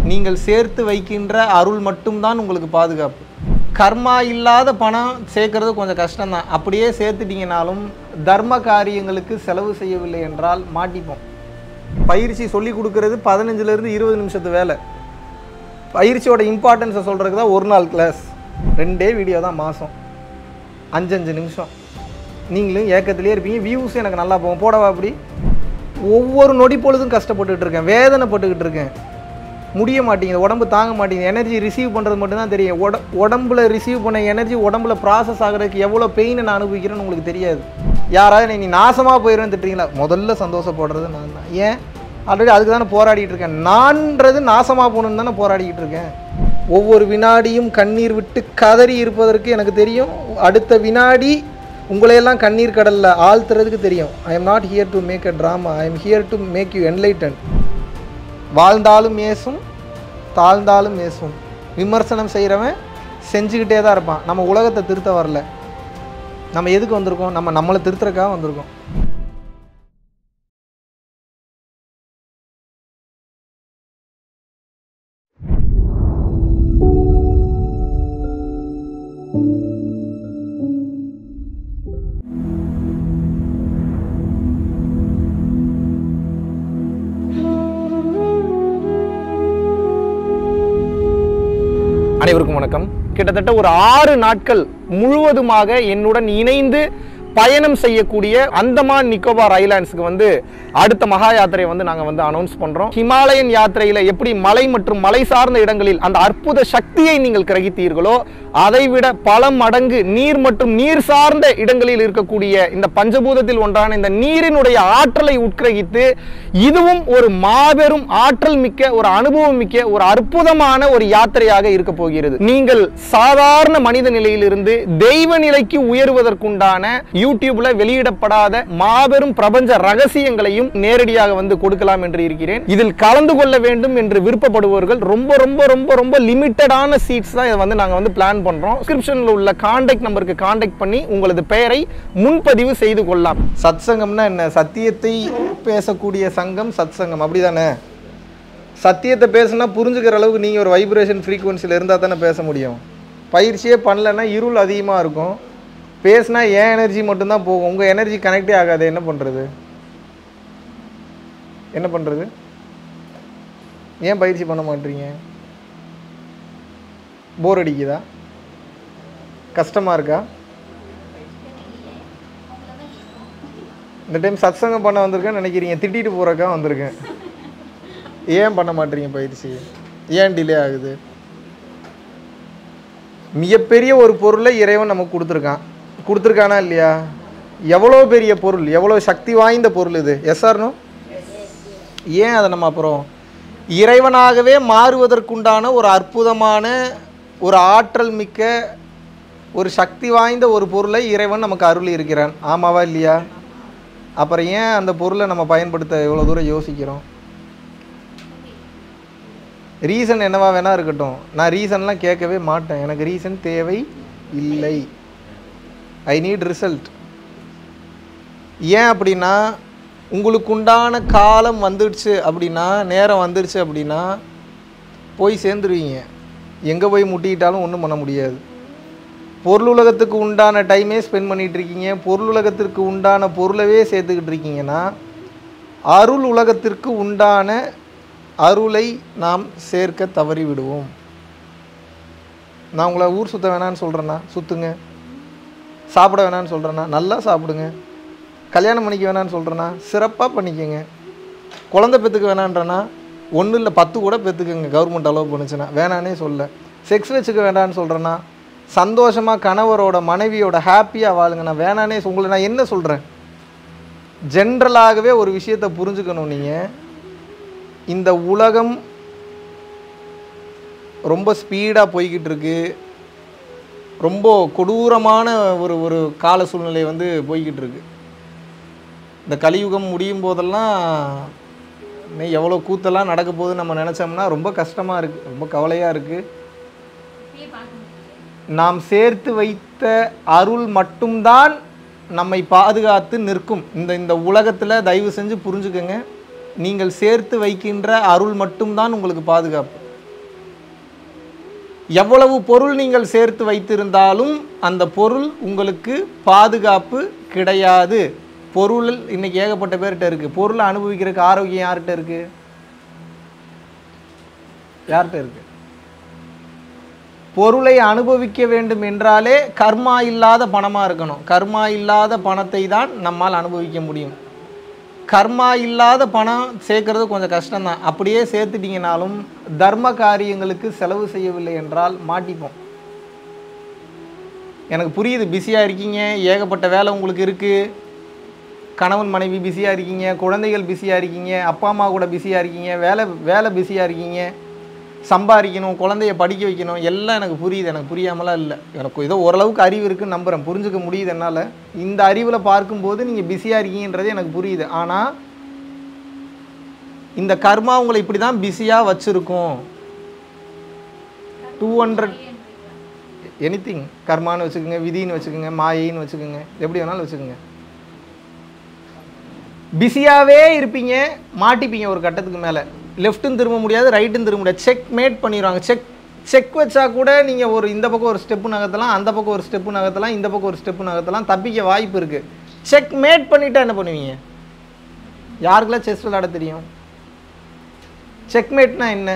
நீங்கள் சேர்த்து வைக்கின்ற அருள் மட்டும்தான் உங்களுக்கு பாதுகாப்பு கர்மா இல்லாத பணம் சேர்க்கறது கொஞ்சம் கஷ்டம்தான் அப்படியே சேர்த்துட்டீங்கனாலும் தர்ம காரியங்களுக்கு செலவு செய்யவில்லை என்றால் மாட்டிப்போம் பயிற்சி சொல்லி கொடுக்கறது பதினஞ்சுலேருந்து இருபது நிமிஷத்து வேலை பயிற்சியோட இம்பார்ட்டன்ஸை சொல்கிறதுக்கு தான் ஒரு நாள் கிளாஸ் ரெண்டே வீடியோ தான் மாதம் அஞ்சஞ்சு நிமிஷம் நீங்களும் ஏக்கத்திலே இருப்பீங்க வியூஸ் எனக்கு நல்லா போகும் போடவா அப்படி ஒவ்வொரு நொடி பொழுதும் கஷ்டப்பட்டுக்கிட்டு இருக்கேன் வேதனைப்பட்டுக்கிட்டு இருக்கேன் முடிய மாட்டேங்குது உடம்பு தாங்க மாட்டேங்குது எனர்ஜி ரிசீவ் பண்ணுறது மட்டும்தான் தெரியும் உட உடம்புல ரிசீவ் பண்ண எனர்ஜி உடம்புல ப்ராசஸ் ஆகிறதுக்கு எவ்வளோ பெயினை நான் அனுபவிக்கிறேன்னு உங்களுக்கு தெரியாது யாராவது நீ நாசமாக போயிடுன்னு திட்டுறீங்களா முதல்ல சந்தோஷப்படுறது நான் தான் ஏன் ஆல்ரெடி அதுக்கு தானே போராடிட்டு இருக்கேன் நான்றது நாசமாக போகணுன்னு தானே போராடிக்கிட்டு இருக்கேன் ஒவ்வொரு வினாடியும் கண்ணீர் விட்டு கதறி இருப்பதற்கு எனக்கு தெரியும் அடுத்த வினாடி உங்களையெல்லாம் கண்ணீர் கடலில் ஆழ்த்துறதுக்கு தெரியும் I am not here to make a drama I am here to make you enlighten வாழ்ந்தாலும் ஏசும் தாழ்ந்தாலும் ஏசும் விமர்சனம் செய்கிறவன் செஞ்சுக்கிட்டே தான் இருப்பான் நம்ம உலகத்தை திருத்த வரல நம்ம எதுக்கு வந்திருக்கோம் நம்ம நம்மளை திருத்துறக்காக வந்திருக்கோம் அனைவருக்கும் வணக்கம் கிட்டத்தட்ட ஒரு ஆறு நாட்கள் முழுவதுமாக என்னுடன் இணைந்து பயணம் செய்யக்கூடிய அந்தமான் நிக்கோபார் ஐலாண்ட்ஸ்க்கு வந்து அடுத்த மகா யாத்திரையை வந்து நாங்கள் வந்து அனௌன்ஸ் பண்றோம் ஹிமாலயன் யாத்திரையில எப்படி மலை மற்றும் மலை சார்ந்த இடங்களில் அந்த அற்புத சக்தியை நீங்கள் கிரகித்தீர்களோ அதைவிட பல மடங்கு நீர் மற்றும் நீர் சார்ந்த இடங்களில் இருக்கக்கூடிய இந்த பஞ்சபூதத்தில் ஒன்றான இந்த நீரினுடைய ஆற்றலை உட்கிரகித்து இதுவும் ஒரு மாபெரும் ஆற்றல் மிக்க ஒரு அனுபவம் மிக்க ஒரு அற்புதமான ஒரு யாத்திரையாக இருக்க போகிறது நீங்கள் சாதாரண மனித நிலையிலிருந்து தெய்வ நிலைக்கு உயர்வதற்குண்டான யூடியூப்ல வெளியிடப்படாத மாபெரும் பிரபஞ்ச ரகசியங்களையும் நேரடியாக வந்து கொடுக்கலாம் என்று இருக்கிறேன் இதில் கலந்து கொள்ள வேண்டும் என்று விருப்பப்படுபவர்கள் ரொம்ப ரொம்ப ரொம்ப ரொம்ப லிமிட்டடான சீட்ஸ் தான் இதை வந்து நாங்க வந்து பிளான் பண்றோம் டிஸ்கிரிப்ஷன்ல உள்ள கான்டாக்ட் நம்பருக்கு கான்டாக்ட் பண்ணி உங்களது பெயரை முன்பதிவு செய்து கொள்ளலாம் சத்சங்கம்னா என்ன சத்தியத்தை பேசக்கூடிய சங்கம் சத்சங்கம் அப்படிதானே சத்தியத்தை பேசுனா புரிஞ்சுக்கிற அளவுக்கு நீங்கள் ஒரு வைப்ரேஷன் ஃப்ரீக்குவன்சியில் இருந்தால் தானே பேச முடியும் பயிற்சியே பண்ணலன்னா இருள் அதிகமாக இருக்கும் பேசுனா ஏன் எனர்ஜி மட்டும்தான் போகும் உங்கள் எனர்ஜி கனெக்டே ஆகாது என்ன பண்ணுறது என்ன பண்ணுறது ஏன் பயிற்சி பண்ண மாட்டீங்க போர் அடிக்குதா கஷ்டமாக இருக்கா இந்த டைம் சத்சங்கம் பண்ண வந்திருக்கேன்னு நினைக்கிறீங்க திட்டிட்டு போகிறக்கா வந்திருக்கேன் ஏன் பண்ண மாட்டீங்க பயிற்சி ஏன் டிலே ஆகுது மிகப்பெரிய ஒரு பொருளை இறைவன் நமக்கு கொடுத்துருக்கான் கொடுத்துருக்கானா இல்லையா எவ்வளோ பெரிய பொருள் எவ்வளோ சக்தி வாய்ந்த பொருள் இது எஸ் ஆர்னோ ஏன் அதை நம்ம அப்புறம் இறைவனாகவே மாறுவதற்குண்டான ஒரு அற்புதமான ஒரு ஆற்றல் மிக்க ஒரு சக்தி வாய்ந்த ஒரு பொருளை இறைவன் நமக்கு அருள் இருக்கிறான் ஆமாவா இல்லையா அப்புறம் ஏன் அந்த பொருளை நம்ம பயன்படுத்த எவ்வளோ தூரம் யோசிக்கிறோம் ரீசன் என்னவா வேணா இருக்கட்டும் நான் ரீசன்லாம் கேட்கவே மாட்டேன் எனக்கு ரீசன் தேவை இல்லை ஐ நீட் ரிசல்ட் ஏன் அப்படின்னா உங்களுக்கு உண்டான காலம் வந்துடுச்சு அப்படின்னா நேரம் வந்துடுச்சு அப்படின்னா போய் சேர்ந்துருவீங்க எங்கே போய் முட்டிக்கிட்டாலும் ஒன்றும் பண்ண முடியாது பொருள் உலகத்துக்கு உண்டான டைமே ஸ்பெண்ட் பண்ணிகிட்டு இருக்கீங்க பொருள் உலகத்திற்கு உண்டான பொருளவே சேர்த்துக்கிட்டு இருக்கீங்கன்னா அருள் உலகத்திற்கு உண்டான அருளை நாம் சேர்க்க தவறி விடுவோம் நான் உங்களை ஊர் சுத்த வேணான்னு சொல்கிறேன்னா சுற்றுங்க சாப்பிட வேணான்னு சொல்கிறேன்னா நல்லா சாப்பிடுங்க கல்யாணம் பண்ணிக்க வேணான்னு சொல்கிறேன்னா சிறப்பாக பண்ணிக்கோங்க குழந்தை பெற்றுக்க வேணான்றேன்னா ஒன்றும் இல்லை பத்து கூட பெற்றுக்கங்க கவர்மெண்ட் அலோவ் பண்ணுச்சுன்னா வேணானே சொல்ல செக்ஸ் வச்சுக்க வேண்டான்னு சொல்கிறேன்னா சந்தோஷமாக கணவரோட மனைவியோட ஹாப்பியாக வாழுங்க நான் வேணானே சொ- உங்களை நான் என்ன சொல்கிறேன் ஜென்ரலாகவே ஒரு விஷயத்தை புரிஞ்சுக்கணும் நீங்கள் இந்த உலகம் ரொம்ப ஸ்பீடாக போய்கிட்டு இருக்கு ரொம்ப கொடூரமான ஒரு ஒரு கால சூழ்நிலை வந்து போய்கிட்டு இருக்கு இந்த கலியுகம் முடியும் போதெல்லாம் இன்னும் எவ்வளோ கூத்தெல்லாம் நடக்க போகுதுன்னு நம்ம நினச்சோம்னா ரொம்ப கஷ்டமாக இருக்குது ரொம்ப கவலையாக இருக்குது நாம் சேர்த்து வைத்த அருள் மட்டும்தான் நம்மை பாதுகாத்து நிற்கும் இந்த இந்த உலகத்தில் தயவு செஞ்சு புரிஞ்சுக்கங்க நீங்கள் சேர்த்து வைக்கின்ற அருள் மட்டும்தான் உங்களுக்கு பாதுகாப்பு எவ்வளவு பொருள் நீங்கள் சேர்த்து வைத்திருந்தாலும் அந்த பொருள் உங்களுக்கு பாதுகாப்பு கிடையாது பொருள் இன்னைக்கு ஏகப்பட்ட பேர்கிட்ட இருக்குது பொருளை அனுபவிக்கிறதுக்கு ஆரோக்கியம் யார்கிட்ட இருக்குது யார்கிட்ட இருக்கு பொருளை அனுபவிக்க வேண்டும் என்றாலே கர்மா இல்லாத பணமாக இருக்கணும் கர்மா இல்லாத பணத்தை தான் நம்மால் அனுபவிக்க முடியும் கர்மா இல்லாத பணம் சேர்க்கறது கொஞ்சம் கஷ்டம்தான் அப்படியே சேர்த்துட்டீங்கனாலும் தர்ம காரியங்களுக்கு செலவு செய்யவில்லை என்றால் மாட்டிப்போம் எனக்கு புரியுது பிஸியாக இருக்கீங்க ஏகப்பட்ட வேலை உங்களுக்கு இருக்குது கணவன் மனைவி பிஸியாக இருக்கீங்க குழந்தைகள் பிஸியாக இருக்கீங்க அப்பா அம்மா கூட பிஸியாக இருக்கீங்க வேலை வேலை பிஸியாக இருக்கீங்க சம்பாதிக்கணும் குழந்தைய படிக்க வைக்கணும் எல்லாம் எனக்கு புரியுது எனக்கு புரியாமலாம் இல்லை எனக்கு ஏதோ ஓரளவுக்கு அறிவு இருக்குன்னு நம்புகிறேன் புரிஞ்சுக்க முடியுது என்னால் இந்த அறிவில் பார்க்கும்போது நீங்கள் பிஸியாக இருக்கீங்கன்றது எனக்கு புரியுது ஆனால் இந்த கர்மா உங்களை இப்படி தான் பிஸியாக வச்சுருக்கும் டூ ஹண்ட்ரட் எனிதிங் கர்மான்னு வச்சுக்கோங்க விதின்னு வச்சுக்கோங்க மாயைன்னு வச்சுக்கோங்க எப்படி வேணாலும் வச்சுக்கோங்க பிஸியாகவே இருப்பீங்க மாட்டிப்பீங்க ஒரு கட்டத்துக்கு மேலே லெஃப்ட்டும் திரும்ப முடியாது ரைட்டும் திரும்ப முடியாது செக் மேட் பண்ணிடுவாங்க செக் செக் வச்சா கூட நீங்கள் ஒரு இந்த பக்கம் ஒரு ஸ்டெப்பு நகர்த்தலாம் அந்த பக்கம் ஒரு ஸ்டெப்பு நகர்த்தலாம் இந்த பக்கம் ஒரு ஸ்டெப்பு நகர்த்தலாம் தப்பிக்க வாய்ப்பு இருக்குது செக் மேட் பண்ணிட்டா என்ன பண்ணுவீங்க யாருக்கெல்லாம் செஸ் விளையாட தெரியும் செக் மேட்னா என்ன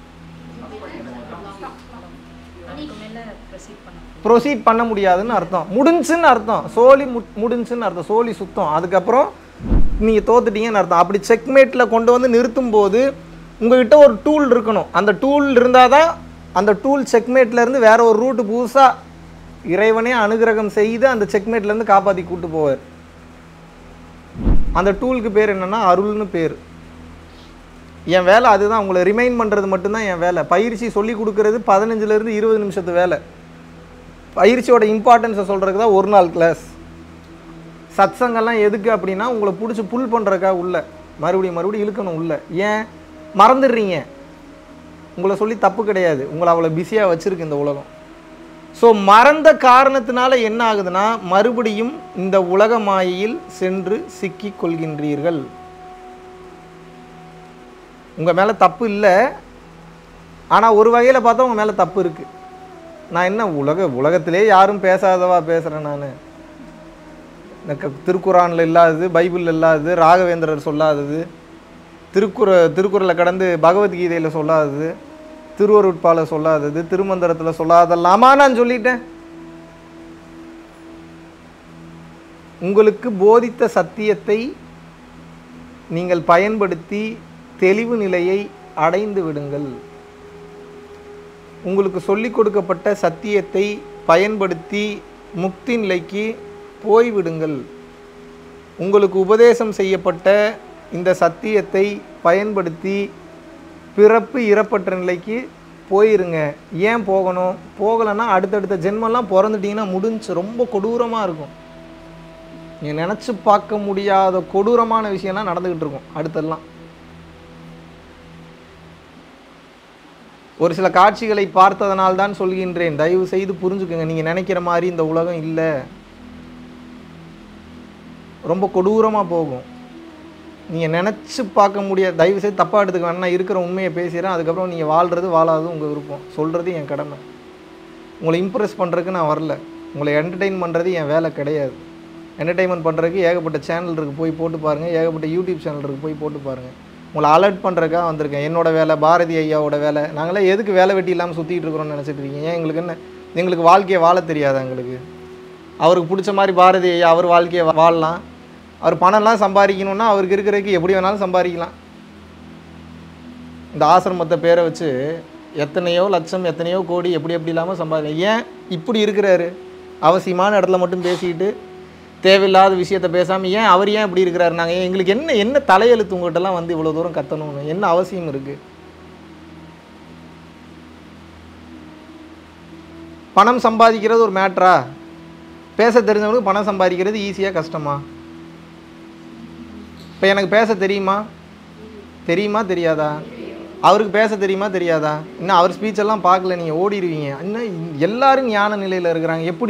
அதுக்கு மேல ப்ரொசீட் பண்ண ப்ரொசீட் பண்ண முடியாதுன்னு அர்த்தம் முடிஞ்சுன்னு அர்த்தம் சோலி மு முடிஞ்சுன்னு அர்த்தம் சோலி சுத்தம் அதுக்கப்புறம் நீங்கள் தோத்துட்டீங்கன்னு அர்த்தம் அப்படி செக்மேட்டில் கொண்டு வந்து நிறுத்தும் போது உங்ககிட்ட ஒரு டூல் இருக்கணும் அந்த டூல் இருந்தால் தான் அந்த டூல் செக்மேட்ல இருந்து வேற ஒரு ரூட்டு புதுசாக இறைவனே அனுகிரகம் செய்து அந்த செக்மேட்ல இருந்து காப்பாற்றி கூட்டு போவார் அந்த டூலுக்கு பேர் என்னன்னா அருள்னு பேர் என் வேலை அதுதான் உங்களை ரிமைண்ட் பண்ணுறது மட்டும்தான் என் வேலை பயிற்சி சொல்லி கொடுக்கறது பதினஞ்சுலேருந்து இருபது நிமிஷத்து வேலை பயிற்சியோட இம்பார்ட்டன்ஸை சொல்கிறதுக்கு தான் ஒரு நாள் கிளாஸ் சத்சங்கெல்லாம் எதுக்கு அப்படின்னா உங்களை பிடிச்சி புல் பண்ணுறக்கா உள்ள மறுபடியும் மறுபடியும் இழுக்கணும் உள்ள ஏன் மறந்துடுறீங்க உங்களை சொல்லி தப்பு கிடையாது உங்களை அவ்வளோ பிஸியாக வச்சுருக்கு இந்த உலகம் ஸோ மறந்த காரணத்தினால என்ன ஆகுதுன்னா மறுபடியும் இந்த உலக மாயையில் சென்று சிக்கிக் கொள்கின்றீர்கள் உங்கள் மேலே தப்பு இல்லை ஆனால் ஒரு வகையில் பார்த்தா உங்கள் மேலே தப்பு இருக்குது நான் என்ன உலக உலகத்திலே யாரும் பேசாதவா பேசுகிறேன் நான் எனக்கு திருக்குறானில் இல்லாதது பைபிளில் இல்லாதது ராகவேந்திரர் சொல்லாதது திருக்குற திருக்குறளை கடந்து பகவத்கீதையில் சொல்லாதது திருவருட்பால சொல்லாதது திருமந்திரத்தில் சொல்லாதல்லாமா நான் சொல்லிட்டேன் உங்களுக்கு போதித்த சத்தியத்தை நீங்கள் பயன்படுத்தி தெளிவு நிலையை அடைந்து விடுங்கள் உங்களுக்கு சொல்லிக் கொடுக்கப்பட்ட சத்தியத்தை பயன்படுத்தி முக்தி நிலைக்கு போய்விடுங்கள் உங்களுக்கு உபதேசம் செய்யப்பட்ட இந்த சத்தியத்தை பயன்படுத்தி பிறப்பு இறப்பற்ற நிலைக்கு போயிருங்க ஏன் போகணும் போகலைன்னா அடுத்தடுத்த ஜென்மெல்லாம் பிறந்துட்டீங்கன்னா முடிஞ்சு ரொம்ப கொடூரமாக இருக்கும் நீங்கள் நினச்சி பார்க்க முடியாத கொடூரமான விஷயம்லாம் நடந்துக்கிட்டு இருக்கும் அடுத்தெல்லாம் ஒரு சில காட்சிகளை பார்த்ததனால் தான் சொல்கின்றேன் தயவு செய்து புரிஞ்சுக்கோங்க நீங்கள் நினைக்கிற மாதிரி இந்த உலகம் இல்லை ரொம்ப கொடூரமாக போகும் நீங்கள் நினச்சி பார்க்க முடியாது தயவு செய்து தப்பாக எடுத்துக்க வேணா இருக்கிற உண்மையை பேசுகிறேன் அதுக்கப்புறம் நீங்கள் வாழ்கிறது வாழாதது உங்கள் விருப்பம் சொல்கிறது என் கடமை உங்களை இம்ப்ரெஸ் பண்ணுறதுக்கு நான் வரல உங்களை என்டர்டெயின் பண்ணுறது என் வேலை கிடையாது என்டர்டெயின்மெண்ட் பண்ணுறதுக்கு ஏகப்பட்ட சேனல் இருக்குது போய் போட்டு பாருங்கள் ஏகப்பட்ட யூடியூப் சேனல் இருக்குது போய் போட்டு பாருங்கள் உங்களை அலர்ட் பண்ணுறதுக்காக வந்திருக்கேன் என்னோட வேலை பாரதி ஐயாவோட வேலை நாங்களே எதுக்கு வேலை வெட்டி இல்லாமல் சுற்றிட்டு இருக்கிறோம்னு நினச்சிட்டு இருக்கீங்க ஏன் எங்களுக்கு என்ன எங்களுக்கு வாழ்க்கையை வாழ தெரியாதா எங்களுக்கு அவருக்கு பிடிச்ச மாதிரி பாரதி ஐயா அவர் வாழ்க்கையை வா- வாழலாம் அவர் பணம்லாம் சம்பாதிக்கணும்னா அவருக்கு இருக்கிறதுக்கு எப்படி வேணாலும் சம்பாதிக்கலாம் இந்த ஆசிரமத்தை பேரை வச்சு எத்தனையோ லட்சம் எத்தனையோ கோடி எப்படி எப்படி இல்லாமல் சம்பாதிக்கலாம் ஏன் இப்படி இருக்கிறாரு அவசியமான இடத்துல மட்டும் பேசிக்கிட்டு தேவையில்லாத விஷயத்த பேசாமல் ஏன் அவர் ஏன் இப்படி இருக்கிறாரு நாங்கள் எங்களுக்கு என்ன என்ன தலையெழுத்து உங்கள்கிட்டலாம் வந்து இவ்வளோ தூரம் கத்தணும்னு என்ன அவசியம் இருக்குது பணம் சம்பாதிக்கிறது ஒரு மேட்ரா பேச தெரிஞ்சவங்களுக்கு பணம் சம்பாதிக்கிறது ஈஸியாக கஷ்டமா இப்போ எனக்கு பேச தெரியுமா தெரியுமா தெரியாதா அவருக்கு பேச தெரியுமா தெரியாதா இன்னும் அவர் ஸ்பீச் எல்லாம் பார்க்கல நீங்கள் ஓடிடுவீங்க இன்னும் எல்லாரும் ஞான நிலையில் இருக்கிறாங்க எப்படி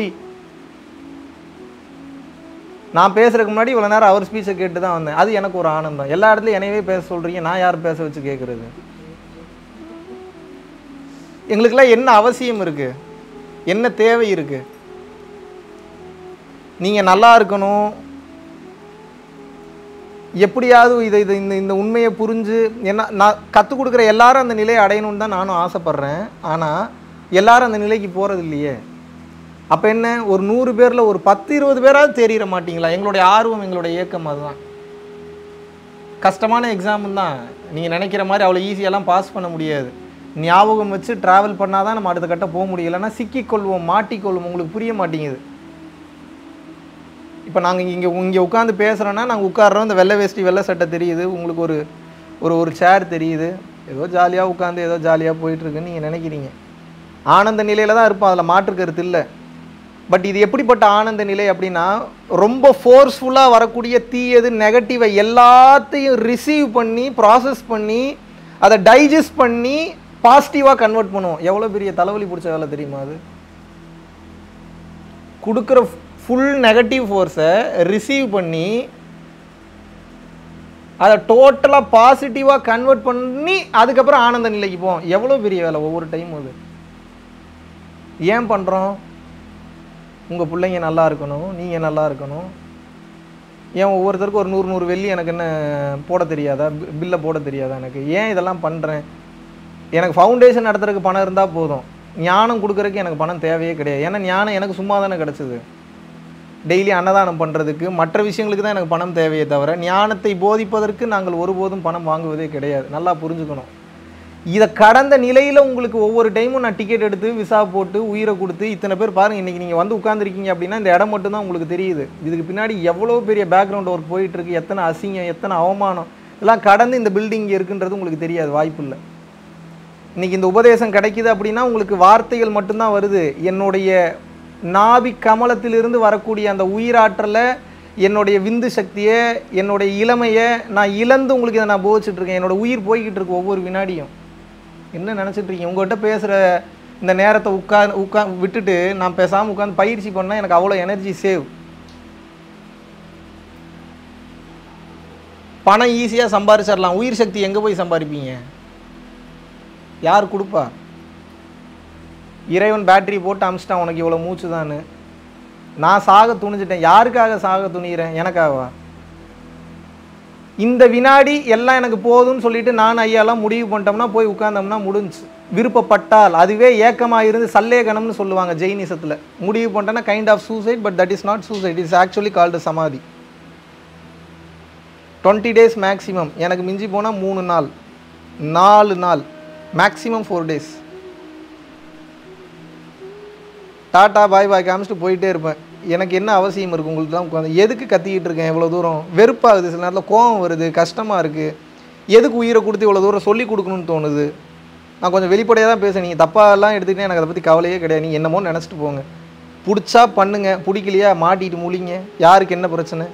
நான் பேசுறதுக்கு முன்னாடி இவ்வளோ நேரம் அவர் ஸ்பீச்சை கேட்டு தான் வந்தேன் அது எனக்கு ஒரு ஆனந்தம் எல்லா இடத்துலையும் என்னையவே பேச சொல்கிறீங்க நான் யார் பேச வச்சு கேட்குறது எங்களுக்கெல்லாம் என்ன அவசியம் இருக்கு என்ன தேவை இருக்கு நீங்க நல்லா இருக்கணும் எப்படியாவது இதை இதை இந்த இந்த உண்மையை புரிஞ்சு என்ன நான் கற்றுக் கொடுக்குற எல்லாரும் அந்த நிலையை அடையணும்னு தான் நானும் ஆசைப்பட்றேன் ஆனால் எல்லாரும் அந்த நிலைக்கு போகிறது இல்லையே அப்போ என்ன ஒரு நூறு பேரில் ஒரு பத்து இருபது பேராவது தெரியிற மாட்டீங்களா எங்களுடைய ஆர்வம் எங்களுடைய ஏக்கம் அதுதான் கஷ்டமான எக்ஸாம் தான் நீங்கள் நினைக்கிற மாதிரி அவ்வளோ ஈஸியெல்லாம் பாஸ் பண்ண முடியாது ஞாபகம் வச்சு ட்ராவல் பண்ணால் தான் நம்ம அடுத்த கட்ட போக முடியும் இல்லைன்னா சிக்கிக்கொள்வோம் மாட்டிக்கொள்வோம் உங்களுக்கு புரிய மாட்டேங்குது இப்போ நாங்கள் இங்கே இங்கே உட்காந்து பேசுகிறோன்னா நாங்கள் உட்கார்றோம் இந்த வெள்ளை வேஷ்டி வெள்ளை சட்டை தெரியுது உங்களுக்கு ஒரு ஒரு ஒரு சேர் தெரியுது ஏதோ ஜாலியாக உட்காந்து ஏதோ ஜாலியாக போயிட்டுருக்குன்னு நீங்கள் நினைக்கிறீங்க ஆனந்த நிலையில் தான் இருப்போம் அதில் மாற்று கருத்து இல்லை பட் இது எப்படிப்பட்ட ஆனந்த நிலை அப்படின்னா ரொம்ப ஃபோர்ஸ்ஃபுல்லாக வரக்கூடிய தீயது நெகட்டிவை எல்லாத்தையும் ரிசீவ் பண்ணி ப்ராசஸ் பண்ணி அதை டைஜஸ்ட் பண்ணி பாசிட்டிவாக கன்வெர்ட் பண்ணுவோம் எவ்வளோ பெரிய தலைவலி பிடிச்ச வேலை தெரியுமா அது கொடுக்குற ஃபுல் நெகட்டிவ் ஃபோர்ஸை ரிசீவ் பண்ணி அதை டோட்டலாக பாசிட்டிவாக கன்வெர்ட் பண்ணி அதுக்கப்புறம் ஆனந்த நிலைக்கு போவோம் எவ்வளோ பெரிய வேலை ஒவ்வொரு டைமும் அது ஏன் பண்ணுறோம் உங்கள் பிள்ளைங்க நல்லா இருக்கணும் நீங்கள் நல்லா இருக்கணும் ஏன் ஒவ்வொருத்தருக்கும் ஒரு நூறு நூறு வெள்ளி எனக்கு என்ன போட தெரியாதா பி- பில்லை போட தெரியாதா எனக்கு ஏன் இதெல்லாம் பண்ணுறேன் எனக்கு ஃபவுண்டேஷன் நடத்துறதுக்கு பணம் இருந்தால் போதும் ஞானம் கொடுக்கறதுக்கு எனக்கு பணம் தேவையே கிடையாது ஏன்னா ஞானம் எனக்கு சும்மா தானே கிடச்சிது டெய்லி அன்னதானம் பண்ணுறதுக்கு மற்ற விஷயங்களுக்கு தான் எனக்கு பணம் தேவையே தவிர ஞானத்தை போதிப்பதற்கு நாங்கள் ஒருபோதும் பணம் வாங்குவதே கிடையாது நல்லா புரிஞ்சுக்கணும் இதை கடந்த நிலையில் உங்களுக்கு ஒவ்வொரு டைமும் நான் டிக்கெட் எடுத்து விசா போட்டு உயிரை கொடுத்து இத்தனை பேர் பாருங்கள் இன்றைக்கி நீங்கள் வந்து உட்காந்துருக்கீங்க அப்படின்னா இந்த இடம் மட்டும்தான் உங்களுக்கு தெரியுது இதுக்கு பின்னாடி எவ்வளோ பெரிய பேக்ரவுண்ட் ஒர்க் போயிட்டு இருக்கு எத்தனை அசிங்கம் எத்தனை அவமானம் இதெல்லாம் கடந்து இந்த பில்டிங் இருக்குன்றது உங்களுக்கு தெரியாது வாய்ப்பு இல்லை இன்னைக்கு இந்த உபதேசம் கிடைக்குது அப்படின்னா உங்களுக்கு வார்த்தைகள் மட்டும்தான் வருது என்னுடைய நாபி கமலத்திலிருந்து வரக்கூடிய அந்த உயிராற்றலை என்னுடைய விந்து சக்தியை என்னுடைய இளமையை நான் இழந்து உங்களுக்கு இதை நான் போதிச்சுட்டு இருக்கேன் என்னோட உயிர் போய்கிட்டு இருக்கு ஒவ்வொரு வினாடியும் என்ன நினச்சிட்டு இருக்கீங்க உங்கள்கிட்ட பேசுகிற இந்த நேரத்தை உட்கா உட்கா விட்டுட்டு நான் பேசாமல் உட்காந்து பயிற்சி பண்ணால் எனக்கு அவ்வளோ எனர்ஜி சேவ் பணம் ஈஸியாக சம்பாரிச்சிடலாம் உயிர் சக்தி எங்கே போய் சம்பாதிப்பீங்க யார் கொடுப்பா இறைவன் பேட்டரி போட்டு அமிச்சிட்டான் உனக்கு இவ்வளோ மூச்சு தான்னு நான் சாக துணிஞ்சிட்டேன் யாருக்காக சாக துணிகிறேன் எனக்காகவா இந்த வினாடி எல்லாம் எனக்கு போதும்னு சொல்லிட்டு நான் ஐயாலாம் முடிவு பண்ணிட்டோம்னா போய் உட்கார்ந்தோம்னா முடிஞ்சு விருப்பப்பட்டால் அதுவே ஏக்கமாக இருந்து சல்லேகனம்னு சொல்லுவாங்க ஜெயினிசத்தில் முடிவு பண்ணிட்டோன்னா kind of suicide but that is not suicide is actually called samadhi twenty days maximum எனக்கு மிஞ்சி போனால் மூணு நாள் நாலு நாள் maximum four days tata bye bye காமிச்சிட்டு போயிட்டே இருப்பேன் எனக்கு என்ன அவசியம் இருக்குது உங்களுக்கு தான் உட்காந்து எதுக்கு கத்திக்கிட்டு இருக்கேன் இவ்வளோ தூரம் வெறுப்பாகுது சில நேரத்தில் கோவம் வருது கஷ்டமாக இருக்குது எதுக்கு உயிரை கொடுத்து இவ்வளோ தூரம் சொல்லி கொடுக்கணும்னு தோணுது நான் கொஞ்சம் வெளிப்படையாக தான் பேசுகிறேன் நீங்கள் தப்பாலாம் எடுத்துக்கிட்டே எனக்கு அதை பற்றி கவலையே கிடையாது நீங்கள் என்னமோ நினச்சிட்டு போங்க பிடிச்சா பண்ணுங்க பிடிக்கலையா மாட்டிட்டு முழிங்க யாருக்கு என்ன பிரச்சனை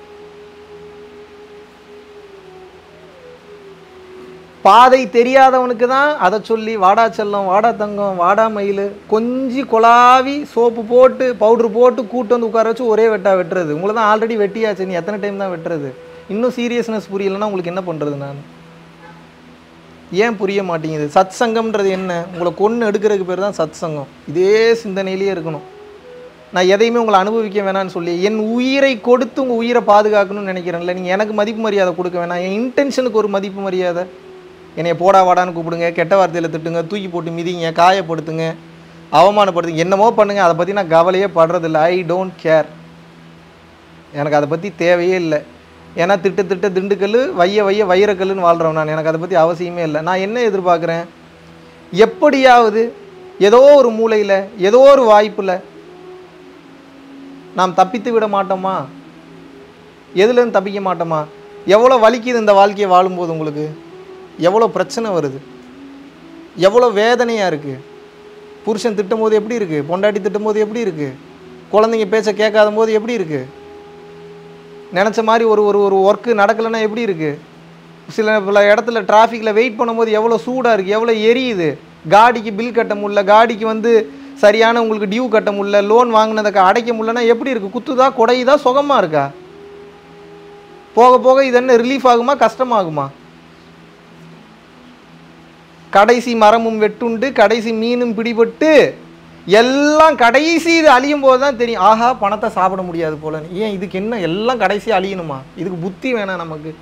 பாதை தெரியாதவனுக்கு தான் அதை சொல்லி வாடா செல்லம் வாடா தங்கம் வாடா மயில் கொஞ்சி கொலாவி சோப்பு போட்டு பவுட்ரு போட்டு கூட்டு வந்து உட்கார வச்சு ஒரே வெட்டா வெட்டுறது உங்களை தான் ஆல்ரெடி வெட்டியாச்சு நீ எத்தனை டைம் தான் வெட்டுறது இன்னும் சீரியஸ்னஸ் புரியலைன்னா உங்களுக்கு என்ன பண்ணுறது நான் ஏன் புரிய மாட்டேங்குது சத் சங்கம்ன்றது என்ன உங்களை கொன்று எடுக்கிறதுக்கு பேர் தான் சத் சங்கம் இதே சிந்தனையிலேயே இருக்கணும் நான் எதையுமே உங்களை அனுபவிக்க வேணாம்னு சொல்லி என் உயிரை கொடுத்து உங்கள் உயிரை பாதுகாக்கணும்னு நினைக்கிறேன்ல நீங்கள் எனக்கு மதிப்பு மரியாதை கொடுக்க வேணாம் என் இன்டென்ஷனுக்கு ஒரு மதிப்பு மரியாதை என்னைய போடா வாடான்னு கூப்பிடுங்க கெட்ட வார்த்தையில் திட்டுங்க தூக்கி போட்டு மிதிங்க காயப்படுத்துங்க அவமானப்படுத்துங்க என்னமோ பண்ணுங்க அதை பற்றி நான் கவலையே படுறதில்ல ஐ டோன்ட் கேர் எனக்கு அதை பற்றி தேவையே இல்லை ஏன்னா திட்டு திட்டு திண்டுக்கல் வைய வைய வைரக்கல்லுன்னு வாழ்கிறவன் நான் எனக்கு அதை பற்றி அவசியமே இல்லை நான் என்ன எதிர்பார்க்குறேன் எப்படியாவது ஏதோ ஒரு மூலையில் ஏதோ ஒரு வாய்ப்பில் நாம் தப்பித்து விட மாட்டோமா எதுலேருந்து தப்பிக்க மாட்டோமா எவ்வளோ வலிக்குது இந்த வாழ்க்கையை வாழும்போது உங்களுக்கு எவ்வளோ பிரச்சனை வருது எவ்வளோ வேதனையாக இருக்குது புருஷன் திட்டும் போது எப்படி இருக்குது பொண்டாட்டி திட்டும் போது எப்படி இருக்குது குழந்தைங்க பேச்ச கேட்காத போது எப்படி இருக்குது நினச்ச மாதிரி ஒரு ஒரு ஒரு ஒர்க்கு நடக்கலைன்னா எப்படி இருக்குது சில பல இடத்துல டிராஃபிக்கில் வெயிட் பண்ணும்போது எவ்வளோ சூடாக இருக்குது எவ்வளோ எரியுது காடிக்கு பில் கட்ட முடியல காடிக்கு வந்து சரியான உங்களுக்கு டியூ கட்ட முடியல லோன் வாங்கினதுக்கு அடைக்க முடியலன்னா எப்படி இருக்குது குத்துதா குடையுதா சுகமாக இருக்கா போக போக இது என்ன ரிலீஃப் ஆகுமா கஷ்டமாகுமா கடைசி மரமும் வெட்டுண்டு கடைசி மீனும் பிடிபட்டு எல்லாம் கடைசி இது அழியும் போது தான் தெரியும் ஆஹா பணத்தை சாப்பிட முடியாது போலன்னு ஏன் இதுக்கு என்ன எல்லாம் கடைசி அழியணுமா இதுக்கு புத்தி வேணாம் நமக்கு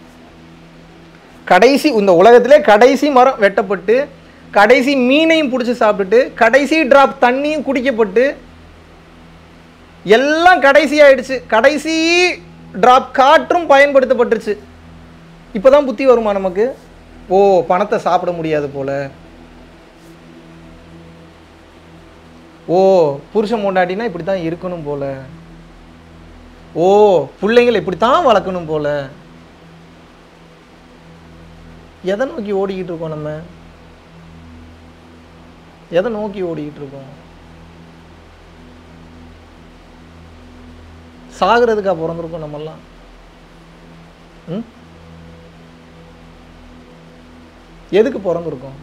கடைசி இந்த உலகத்திலே கடைசி மரம் வெட்டப்பட்டு கடைசி மீனையும் பிடிச்சி சாப்பிட்டுட்டு கடைசி டிராப் தண்ணியும் குடிக்கப்பட்டு எல்லாம் கடைசி ஆயிடுச்சு கடைசி டிராப் காற்றும் பயன்படுத்தப்பட்டுருச்சு இப்போதான் புத்தி வருமா நமக்கு ஓ பணத்தை சாப்பிட முடியாது போல ஓ புருஷன் பொண்டாட்டினா இப்படி தான் இருக்கணும் போல ஓ பிள்ளைங்களை இப்படி தான் வளர்க்கணும் போல எதை நோக்கி ஓடிக்கிட்டு இருக்கோம் நம்ம எதை நோக்கி ஓடிக்கிட்டு இருக்கோம் சாகிறதுக்கா பிறந்திருக்கோம் நம்மெல்லாம் ம் எதுக்கு பிறந்திருக்கோம்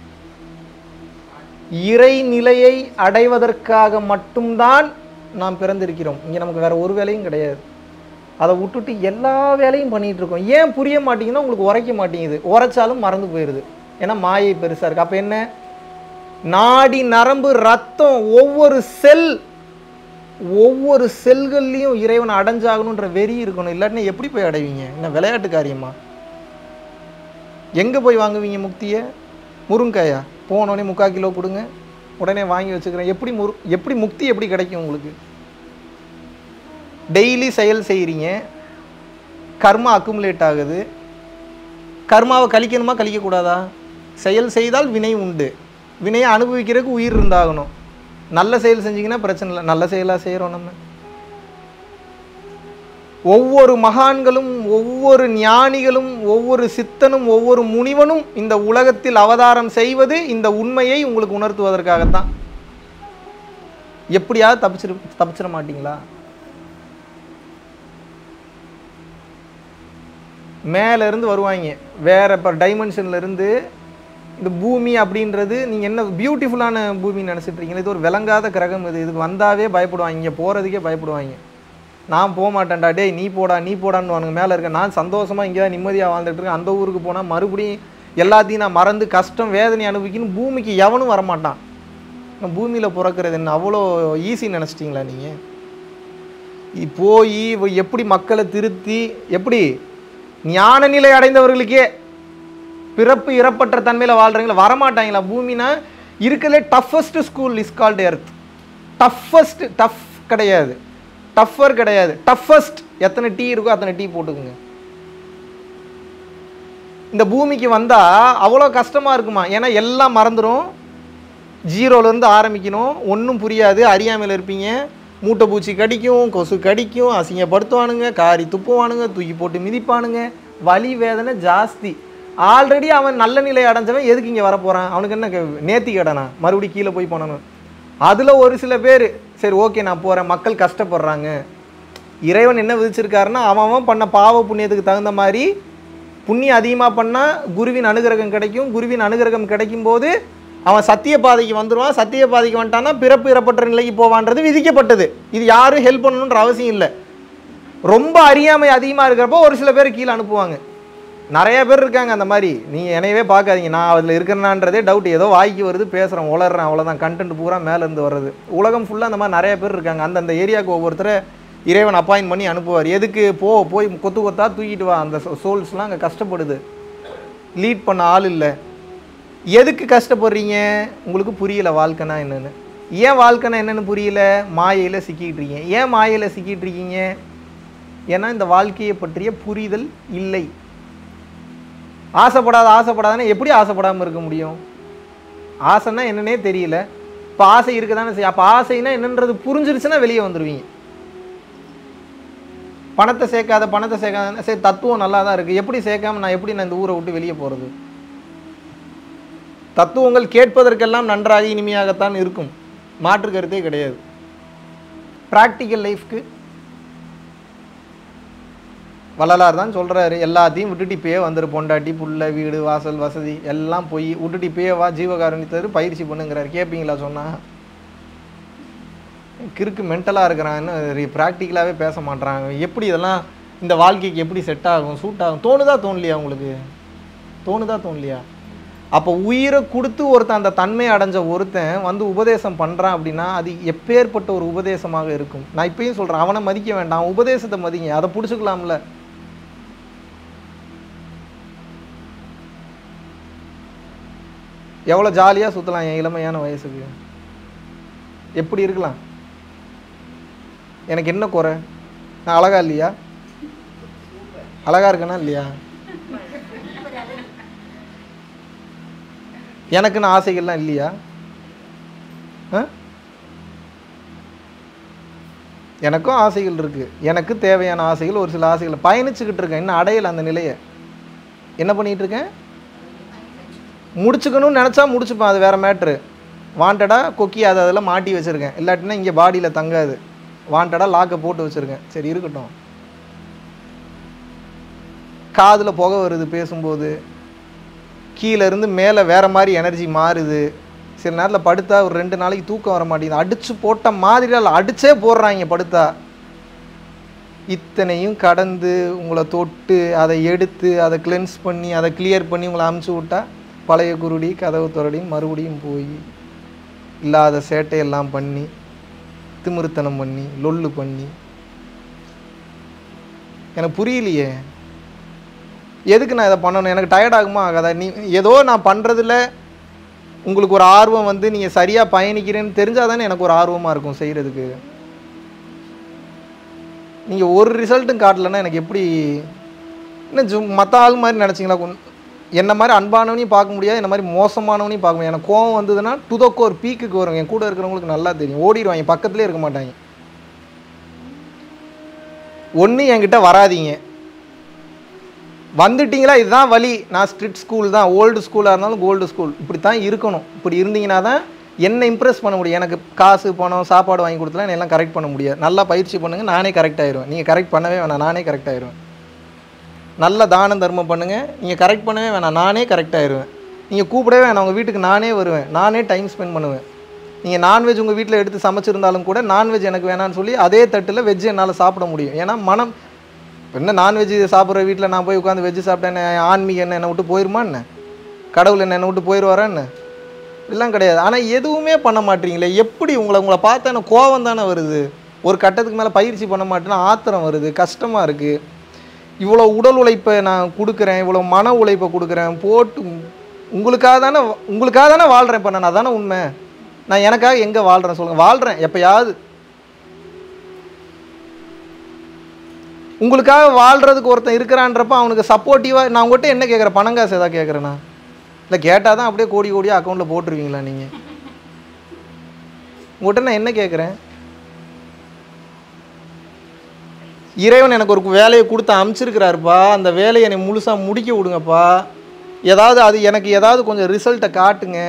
இறைநிலையை அடைவதற்காக மட்டும்தான் நாம் பிறந்திருக்கிறோம் இங்கே நமக்கு வேற ஒரு வேலையும் கிடையாது அதை விட்டுட்டு எல்லா வேலையும் பண்ணிட்டு இருக்கோம் ஏன் புரிய மாட்டேங்குதுன்னா உங்களுக்கு உரைக்க மாட்டேங்குது உரைச்சாலும் மறந்து போயிடுது ஏன்னா மாயை பெருசா இருக்கு அப்ப என்ன நாடி நரம்பு ரத்தம் ஒவ்வொரு செல் ஒவ்வொரு செல்கள்லையும் இறைவன் அடைஞ்சாகணுன்ற வெறி இருக்கணும் இல்லாட்டினா எப்படி போய் அடைவீங்க என்ன விளையாட்டு காரியமா எங்கே போய் வாங்குவீங்க முக்தியை முருங்காயா போனோடனே முக்கால் கிலோ கொடுங்க உடனே வாங்கி வச்சுக்கிறேன் எப்படி முரு எப்படி முக்தி எப்படி கிடைக்கும் உங்களுக்கு டெய்லி செயல் செய்கிறீங்க கர்மா அக்குமுலேட் ஆகுது கர்மாவை கழிக்கணுமா கழிக்கக்கூடாதா செயல் செய்தால் வினை உண்டு வினையை அனுபவிக்கிறதுக்கு உயிர் இருந்தாகணும் நல்ல செயல் செஞ்சீங்கன்னா பிரச்சனை இல்லை நல்ல செயலாக செய்கிறோம் நம்ம ஒவ்வொரு மகான்களும் ஒவ்வொரு ஞானிகளும் ஒவ்வொரு சித்தனும் ஒவ்வொரு முனிவனும் இந்த உலகத்தில் அவதாரம் செய்வது இந்த உண்மையை உங்களுக்கு உணர்த்துவதற்காகத்தான் எப்படியாவது தப்பிச்சிரு தப்பிச்சிட மாட்டீங்களா மேல இருந்து வருவாங்க வேற இப்போ டைமென்ஷன்ல இருந்து இந்த பூமி அப்படின்றது நீங்க என்ன பியூட்டிஃபுல்லான பூமி நினைச்சிட்டு இருக்கீங்களா இது ஒரு விளங்காத கிரகம் இது இதுக்கு வந்தாவே பயப்படுவாங்க இங்க போறதுக்கே பயப்படுவாங்க நான் போக மாட்டேன்டா டேய் நீ போடா நீ போடான்னு வானுங்க மேலே இருக்க நான் சந்தோஷமா இங்கே தான் நிம்மதியாக வாழ்ந்துட்டு இருக்கேன் அந்த ஊருக்கு போனால் மறுபடியும் எல்லாத்தையும் நான் மறந்து கஷ்டம் வேதனை அனுபவிக்கணும் பூமிக்கு எவனும் வரமாட்டான் நான் பூமியில் பிறக்கிறது என்ன அவ்வளோ ஈஸி நினச்சிட்டிங்களா நீங்கள் போய் இவ எப்படி மக்களை திருத்தி எப்படி ஞான நிலை அடைந்தவர்களுக்கே பிறப்பு இறப்பற்ற தன்மையில் வாழ்கிறீங்களா வரமாட்டாங்களா பூமினா இருக்கிறதுலே toughest school is called Earth toughest tough கிடையாது டஃப்பர் கிடையாது டஃபஸ்ட் எத்தனை டீ இருக்கோ அத்தனை டீ போட்டுக்குங்க இந்த பூமிக்கு வந்தால் அவ்வளோ கஷ்டமாக இருக்குமா ஏன்னா எல்லாம் மறந்துடும் ஜீரோலேருந்து ஆரம்பிக்கணும் ஒன்றும் புரியாது அறியாமையில் இருப்பீங்க மூட்டை பூச்சி கடிக்கும் கொசு கடிக்கும் அசிங்கப்படுத்துவானுங்க காரி துப்புவானுங்க தூக்கி போட்டு மிதிப்பானுங்க வலி வேதனை ஜாஸ்தி ஆல்ரெடி அவன் நல்ல நிலை அடைஞ்சவன் எதுக்கு இங்கே வரப்போகிறான் அவனுக்கு என்ன க- நேத்தி கடனா மறுபடியும் கீழே போய் போனவன் அதில் ஒரு சில பேர் சரி ஓகே நான் போகிறேன் மக்கள் கஷ்டப்படுறாங்க இறைவன் என்ன விதிச்சிருக்காருன்னா அவன் அவன் பண்ண பாவ புண்ணியத்துக்கு தகுந்த மாதிரி புண்ணியம் அதிகமாக பண்ணால் குருவின் அனுகிரகம் கிடைக்கும் குருவின் அனுகிரகம் கிடைக்கும் போது அவன் சத்திய பாதைக்கு வந்துடுவான் சத்திய பாதைக்கு வந்துட்டான்னா பிறப்பு இறப்பற்ற நிலைக்கு போவான்றது விதிக்கப்பட்டது இது யாரும் ஹெல்ப் பண்ணணுன்ற அவசியம் இல்லை ரொம்ப அறியாமை அதிகமாக இருக்கிறப்போ ஒரு சில பேர் கீழே அனுப்புவாங்க நிறைய பேர் இருக்காங்க அந்த மாதிரி நீங்கள் என்னையவே பார்க்காதீங்க நான் அதில் இருக்கிறேனான்றதே டவுட் ஏதோ வாய்க்கு வருது பேசுகிறேன் உளறேன் அவ்வளோதான் கண்டென்ட் பூரா மேலேருந்து வர்றது உலகம் ஃபுல்லாக அந்த மாதிரி நிறைய பேர் இருக்காங்க அந்தந்த ஏரியாவுக்கு ஒவ்வொருத்தரை இறைவன் அப்பாயின் பண்ணி அனுப்புவார் எதுக்கு போ போய் கொத்து கொத்தா தூக்கிட்டு வா அந்த சோல்ஸ்லாம் அங்கே கஷ்டப்படுது லீட் பண்ண ஆள் இல்லை எதுக்கு கஷ்டப்படுறீங்க உங்களுக்கு புரியல வாழ்க்கைனா என்னன்னு ஏன் வாழ்க்கைனா என்னன்னு புரியல மாயையில் சிக்கிட்டு இருக்கீங்க ஏன் மாயையில் சிக்கிட்டு இருக்கீங்க ஏன்னா இந்த வாழ்க்கையை பற்றிய புரிதல் இல்லை ஆசைப்படாத ஆசைப்படாதன்னா எப்படி ஆசைப்படாமல் இருக்க முடியும் ஆசைன்னா என்னன்னே தெரியல இப்போ ஆசை இருக்க தானே செய்யும் அப்போ ஆசைனா என்னன்றது புரிஞ்சிருச்சுன்னா வெளியே வந்துடுவீங்க பணத்தை சேர்க்காத பணத்தை சேர்க்காத சரி தத்துவம் நல்லா தான் இருக்குது எப்படி சேர்க்காம நான் எப்படி நான் இந்த ஊரை விட்டு வெளியே போகிறது தத்துவங்கள் கேட்பதற்கெல்லாம் நன்றாக இனிமையாகத்தான் இருக்கும் மாற்று கருத்தே கிடையாது ப்ராக்டிக்கல் லைஃப்க்கு வள்ளலார் தான் சொல்கிறாரு எல்லாத்தையும் விட்டுட்டு இப்பயே வந்துரு பொண்டாட்டி புள்ள வீடு வாசல் வசதி எல்லாம் போய் விட்டுட்டு இப்பயே வா ஜீவகாரணித்தர் பயிற்சி பண்ணுங்கிறாரு கேட்பீங்களா சொன்னா கிறுக்கு மென்டலாக இருக்கிறான்னு ப்ராக்டிக்கலாகவே பேச மாட்றாங்க எப்படி இதெல்லாம் இந்த வாழ்க்கைக்கு எப்படி செட் ஆகும் சூட் ஆகும் தோணுதா தோணலையா உங்களுக்கு தோணுதா தோணலையா அப்போ உயிரை கொடுத்து ஒருத்தன் அந்த தன்மை அடைஞ்ச ஒருத்தன் வந்து உபதேசம் பண்ணுறான் அப்படின்னா அது எப்பேற்பட்ட ஒரு உபதேசமாக இருக்கும் நான் இப்பயும் சொல்கிறேன் அவனை மதிக்க வேண்டாம் உபதேசத்தை மதிங்க அதை பிடிச்சிக்கலாம்ல எவ்வளோ ஜாலியாக சுற்றலாம் என் இளமையான வயசுக்கு எப்படி இருக்கலாம் எனக்கு என்ன குறை நான் அழகா இல்லையா அழகா இருக்கேனா இல்லையா எனக்குன்னு ஆசைகள்லாம் இல்லையா ஆ? எனக்கும் ஆசைகள் இருக்கு எனக்கு தேவையான ஆசைகள் ஒரு சில ஆசைகள் பயணிச்சுக்கிட்டு இருக்கேன் இன்னும் அடையல அந்த நிலையை என்ன பண்ணிட்டு இருக்கேன் முடிச்சுக்கணும்னு நினச்சா முடிச்சுப்பேன் அது வேற மேட்ரு வாண்டடாக கொக்கி அதை அதில் மாட்டி வச்சுருக்கேன் இல்லாட்டினா இங்கே பாடியில் தங்காது வாண்டடாக லாக்கை போட்டு வச்சுருக்கேன் சரி இருக்கட்டும் காதில் புகை வருது பேசும்போது கீழே இருந்து மேலே வேற மாதிரி எனர்ஜி மாறுது சில நேரத்தில் படுத்தா ஒரு ரெண்டு நாளைக்கு தூக்கம் வர மாட்டேங்குது அடிச்சு போட்ட மாதிரி அல்ல அடிச்சே போடுறாங்க படுத்தா இத்தனையும் கடந்து உங்களை தொட்டு அதை எடுத்து அதை கிளென்ஸ் பண்ணி அதை கிளியர் பண்ணி உங்களை அமுச்சு விட்டா பழைய குருடி கதவு துறடின்னு மறுபடியும் போய் இல்லாத சேட்டையெல்லாம் பண்ணி திமிருத்தனம் பண்ணி லொல்லு பண்ணி எனக்கு புரியலையே எதுக்கு நான் இதை பண்ணணும் எனக்கு டயர்ட் ஆகுமா ஆகாதா நீ ஏதோ நான் பண்ணுறதுல உங்களுக்கு ஒரு ஆர்வம் வந்து நீங்கள் சரியாக பயணிக்கிறேன்னு தெரிஞ்சால் தானே எனக்கு ஒரு ஆர்வமாக இருக்கும் செய்கிறதுக்கு நீங்கள் ஒரு ரிசல்ட்டும் காட்டலைன்னா எனக்கு எப்படி இன்னும் ஜு மற்ற ஆள் மாதிரி நினச்சிங்களா என்ன மாதிரி அன்பானவனையும் பார்க்க முடியாது என்ன மாதிரி மோசமானவனையும் பார்க்க முடியாது எனக்கு கோவம் வந்ததுன்னா டுதோக்கோ ஒரு பீக்குக்கு வரும் என் கூட இருக்கிறவங்களுக்கு நல்லா தெரியும் ஓடிடுவாங்க பக்கத்துலேயே இருக்க மாட்டாங்க ஒன்று என்கிட்ட வராதீங்க வந்துட்டீங்களா இதுதான் வழி நான் ஸ்ட்ரிட் ஸ்கூல் தான் ஓல்டு ஸ்கூலாக இருந்தாலும் கோல்டு ஸ்கூல் இப்படி தான் இருக்கணும் இப்படி இருந்தீங்கன்னா தான் என்னை இம்ப்ரெஸ் பண்ண முடியும் எனக்கு காசு பணம் சாப்பாடு வாங்கி கொடுத்தலாம் என்னை எல்லாம் கரெக்ட் பண்ண முடியாது நல்லா பயிற்சி பண்ணுங்க நானே கரெக்ட் ஆயிடுவேன் நீங்கள் கரெக்ட் பண்ணவே வேணாம் நானே கரெக்ட் ஆயிடுவேன் நல்ல தானம் தர்மம் பண்ணுங்க நீங்கள் கரெக்ட் பண்ணவே வேணாம் நானே கரெக்ட் ஆயிடுவேன் நீங்கள் கூப்பிடவே வேணாம் உங்கள் வீட்டுக்கு நானே வருவேன் நானே டைம் ஸ்பெண்ட் பண்ணுவேன் நீங்கள் நான்வெஜ் உங்கள் வீட்டில் எடுத்து சமைச்சிருந்தாலும் கூட நான்வெஜ் எனக்கு வேணாம்னு சொல்லி அதே தட்டில் வெஜ் என்னால் சாப்பிட முடியும் ஏன்னா மனம் இப்ப என்ன நான்வெஜ் சாப்பிட்ற வீட்டில் நான் போய் உட்காந்து வெஜ் சாப்பிட்டேன் ஆன்மீகம் என்ன என்னை விட்டு போயிருமா என்ன கடவுள் என்ன என்னை விட்டு போயிடுவாரா என்ன இதெல்லாம் கிடையாது ஆனால் எதுவுமே பண்ண மாட்டீங்களே எப்படி உங்களை உங்களை பார்த்தா எனக்கு கோவம் தானே வருது ஒரு கட்டத்துக்கு மேலே பயிற்சி பண்ண மாட்டேன்னா ஆத்திரம் வருது கஷ்டமாக இருக்குது இவ்வளோ உடல் உழைப்பை நான் கொடுக்குறேன் இவ்வளோ மன உழைப்பை கொடுக்குறேன் போட்டு உங்களுக்காக தானே உங்களுக்காக தானே வாழ்கிறேன் இப்போ நான் அதானே உண்மை நான் எனக்காக எங்கே வாழ்கிறேன் சொல்லுங்கள் வாழ்கிறேன் எப்பயாவது உங்களுக்காக வாழ்கிறதுக்கு ஒருத்தன் இருக்கிறான்றப்ப அவனுக்கு சப்போர்ட்டிவாக நான் உங்கள்கிட்ட என்ன கேட்குறேன் பணம் காசு எதாவது கேட்குறேண்ணா இல்லை கேட்டால் தான் அப்படியே கோடி கோடியாக அக்கௌண்ட்டில் போட்டுருவீங்களா நீங்கள் உங்கள்கிட்ட நான் என்ன கேட்குறேன் இறைவன் எனக்கு ஒரு வேலையை கொடுத்து அமுச்சிருக்கிறாருப்பா அந்த வேலையை என்னை முழுசாக முடிக்க விடுங்கப்பா ஏதாவது அது எனக்கு ஏதாவது கொஞ்சம் ரிசல்ட்டை காட்டுங்க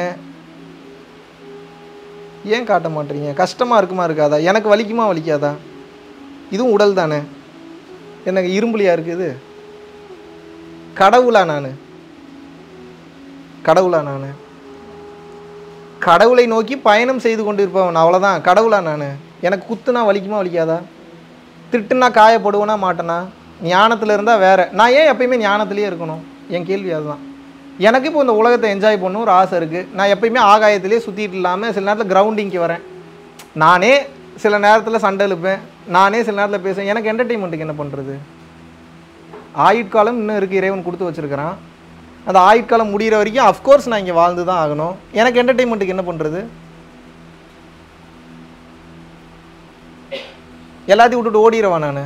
ஏன் காட்ட மாட்டீங்க கஷ்டமாக இருக்குமா இருக்காதா எனக்கு வலிக்குமா வலிக்காதா இதுவும் உடல் தானே எனக்கு இரும்புலியா இருக்குது கடவுளா நான் கடவுளா நான் கடவுளை நோக்கி பயணம் செய்து கொண்டு இருப்பவன் அவ்வளோதான் கடவுளா நான் எனக்கு குத்துனா வலிக்குமா வலிக்காதா திட்டுனா காயப்படுவேனா மாட்டேனா ஞானத்தில் இருந்தால் வேற நான் ஏன் எப்பயுமே ஞானத்திலேயே இருக்கணும் என் கேள்வி அதுதான் எனக்கு இப்போ இந்த உலகத்தை என்ஜாய் பண்ணணும் ஒரு ஆசை இருக்குது நான் எப்பயுமே ஆகாயத்திலே சுற்றிட்டு இல்லாமல் சில நேரத்தில் கிரவுண்டிங்க்கு வரேன் நானே சில நேரத்தில் சண்டை இழுப்பேன் நானே சில நேரத்தில் பேசுவேன் எனக்கு என்டர்டெயின்மெண்ட்டுக்கு என்ன பண்ணுறது ஆயுட்காலம் இன்னும் இருக்குது இறைவன் கொடுத்து வச்சிருக்கிறான் அந்த ஆயுட்காலம் முடிகிற வரைக்கும் அஃப்கோர்ஸ் நான் இங்கே வாழ்ந்து தான் ஆகணும் எனக்கு என்டர்டெயின்மெண்ட்டுக்கு என்ன பண்ணுறது எல்லாத்தையும் விட்டுட்டு ஓடிடவா நான்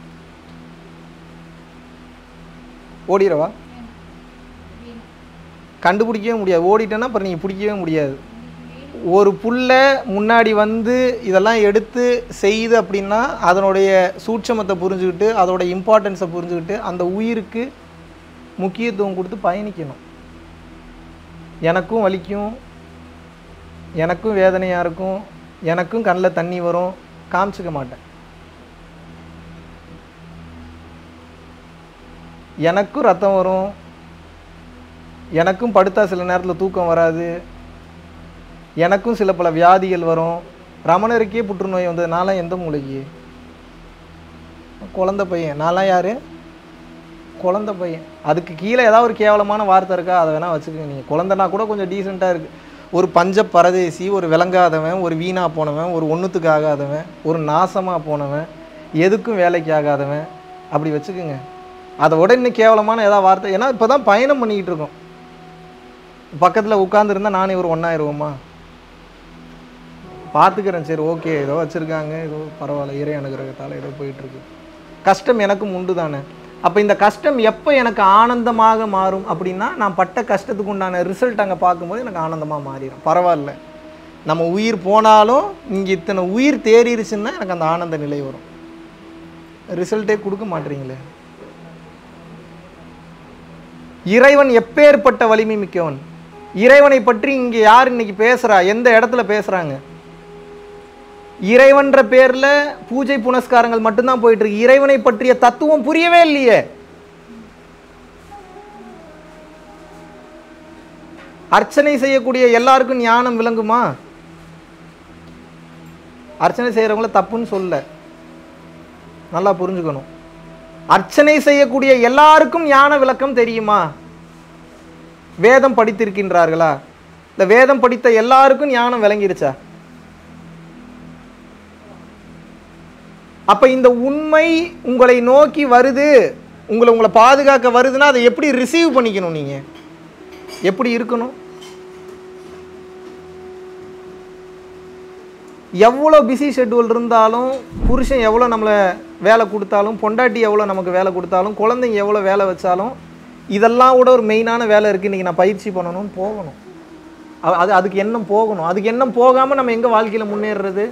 ஓடிடவா கண்டுபிடிக்கவே முடியாது ஓடிட்டேன்னா அப்புறம் நீங்கள் பிடிக்கவே முடியாது ஒரு புல்ல முன்னாடி வந்து இதெல்லாம் எடுத்து செய்யுது அப்படின்னா அதனுடைய சூட்சமத்தை புரிஞ்சுக்கிட்டு அதோட இம்பார்ட்டன்ஸை புரிஞ்சுக்கிட்டு அந்த உயிருக்கு முக்கியத்துவம் கொடுத்து பயணிக்கணும் எனக்கும் வலிக்கும் எனக்கும் வேதனையாக இருக்கும் எனக்கும் கண்ணில் தண்ணி வரும் காமிச்சிக்க மாட்டேன் எனக்கும் ரத்தம் வரும் எனக்கும் படுத்தா சில நேரத்தில் தூக்கம் வராது எனக்கும் சில பல வியாதிகள் வரும் ரமணருக்கே புற்றுநோய் வந்தது நான்லாம் எந்த மூளைக்கு குழந்த பையன் நான்லாம் யாரு குழந்தை பையன் அதுக்கு கீழே ஏதாவது ஒரு கேவலமான வார்த்தை இருக்கா அதை வேணால் வச்சுக்கோங்க நீங்கள் குழந்தைனா கூட கொஞ்சம் டீசெண்டாக இருக்குது ஒரு பஞ்ச பரதேசி ஒரு விளங்காதவன் ஒரு வீணா போனவன் ஒரு ஒன்றுத்துக்கு ஆகாதவன் ஒரு நாசமாக போனவன் எதுக்கும் வேலைக்கு ஆகாதவன் அப்படி வச்சுக்கோங்க அதை விட இன்னும் கேவலமான ஏதாவது வார்த்தை ஏன்னா இப்போ தான் பயணம் பண்ணிக்கிட்டு இருக்கோம் பக்கத்தில் உட்காந்துருந்தா நானும் இவர் ஒன்றாயிருவோமா பார்த்துக்கிறேன் சரி ஓகே ஏதோ வச்சுருக்காங்க ஏதோ பரவாயில்ல இறை அனுகிரகத்தால் ஏதோ போயிட்டுருக்கு கஷ்டம் எனக்கும் உண்டு தானே அப்போ இந்த கஷ்டம் எப்போ எனக்கு ஆனந்தமாக மாறும் அப்படின்னா நான் பட்ட கஷ்டத்துக்கு உண்டான ரிசல்ட் அங்கே பார்க்கும்போது எனக்கு ஆனந்தமாக மாறிடும் பரவாயில்ல நம்ம உயிர் போனாலும் இங்கே இத்தனை உயிர் தேறிடுச்சுன்னா எனக்கு அந்த ஆனந்த நிலை வரும் ரிசல்ட்டே கொடுக்க மாட்டீங்களே இறைவன் எப்பேற்பட்ட வலிமை மிக்கவன் இறைவனை பற்றி இங்கே யார் இன்னைக்கு பேசுறா எந்த இடத்துல பேசுறாங்க இறைவன்ற பேர்ல பூஜை புனஸ்காரங்கள் மட்டும்தான் போயிட்டு இருக்கு இறைவனை பற்றிய தத்துவம் புரியவே இல்லையே அர்ச்சனை செய்யக்கூடிய எல்லாருக்கும் ஞானம் விளங்குமா அர்ச்சனை செய்யறவங்கள தப்புன்னு சொல்ல நல்லா புரிஞ்சுக்கணும் அர்ச்சனை செய்யக்கூடிய எல்லாருக்கும் ஞான விளக்கம் தெரியுமா வேதம் படித்திருக்கின்றார்களா இந்த வேதம் படித்த எல்லாருக்கும் ஞானம் விளங்கிருச்சா அப்ப இந்த உண்மை உங்களை நோக்கி வருது உங்களை உங்களை பாதுகாக்க வருதுன்னா அதை எப்படி ரிசீவ் பண்ணிக்கணும் நீங்க எப்படி இருக்கணும் எவ்வளோ பிஸி ஷெட்யூல் இருந்தாலும் புருஷன் எவ்வளோ நம்மளை வேலை கொடுத்தாலும் பொண்டாட்டி எவ்வளோ நமக்கு வேலை கொடுத்தாலும் குழந்தைங்க எவ்வளோ வேலை வச்சாலும் இதெல்லாம் கூட ஒரு மெயினான வேலை இருக்குது இன்றைக்கி நான் பயிற்சி பண்ணணும்னு போகணும் அ- அது அதுக்கு எண்ணம் போகணும் அதுக்கு எண்ணம் போகாமல் நம்ம எங்கே வாழ்க்கையில் முன்னேறுறது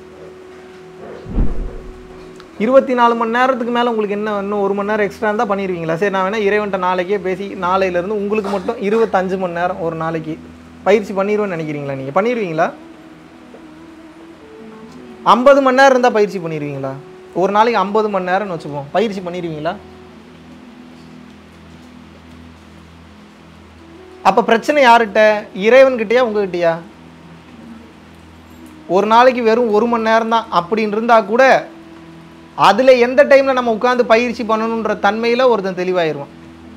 இருபத்தி நாலு மணி நேரத்துக்கு மேலே உங்களுக்கு என்ன இன்னும் ஒரு மணி நேரம் எக்ஸ்ட்ரா இருந்தால் பண்ணிடுவீங்களா சரி நான் வேணால் இறைவன்ட்ட நாளைக்கே பேசி நாளையிலேருந்து உங்களுக்கு மட்டும் இருபத்தஞ்சு மணி நேரம் ஒரு நாளைக்கு பயிற்சி பண்ணிடுவேன்னு நினைக்கிறீங்களா நீங்கள் பண்ணிடுவீங்களா ஐம்பது மணி நேரம் இருந்தால் பயிற்சி பண்ணிடுவீங்களா ஒரு நாளைக்கு ஐம்பது மணி நேரம்னு வச்சுப்போம் பயிற்சி பண்ணிடுவீங்களா அப்போ பிரச்சனை யார்கிட்ட இறைவன்கிட்டயா உங்ககிட்டயா ஒரு நாளைக்கு வெறும் ஒரு மணி நேரம் தான் அப்படின்னு இருந்தா கூட அதில் எந்த டைமில் நம்ம உட்காந்து பயிற்சி பண்ணணுன்ற தன்மையில் ஒருத்தன் தெளிவாயிருவான்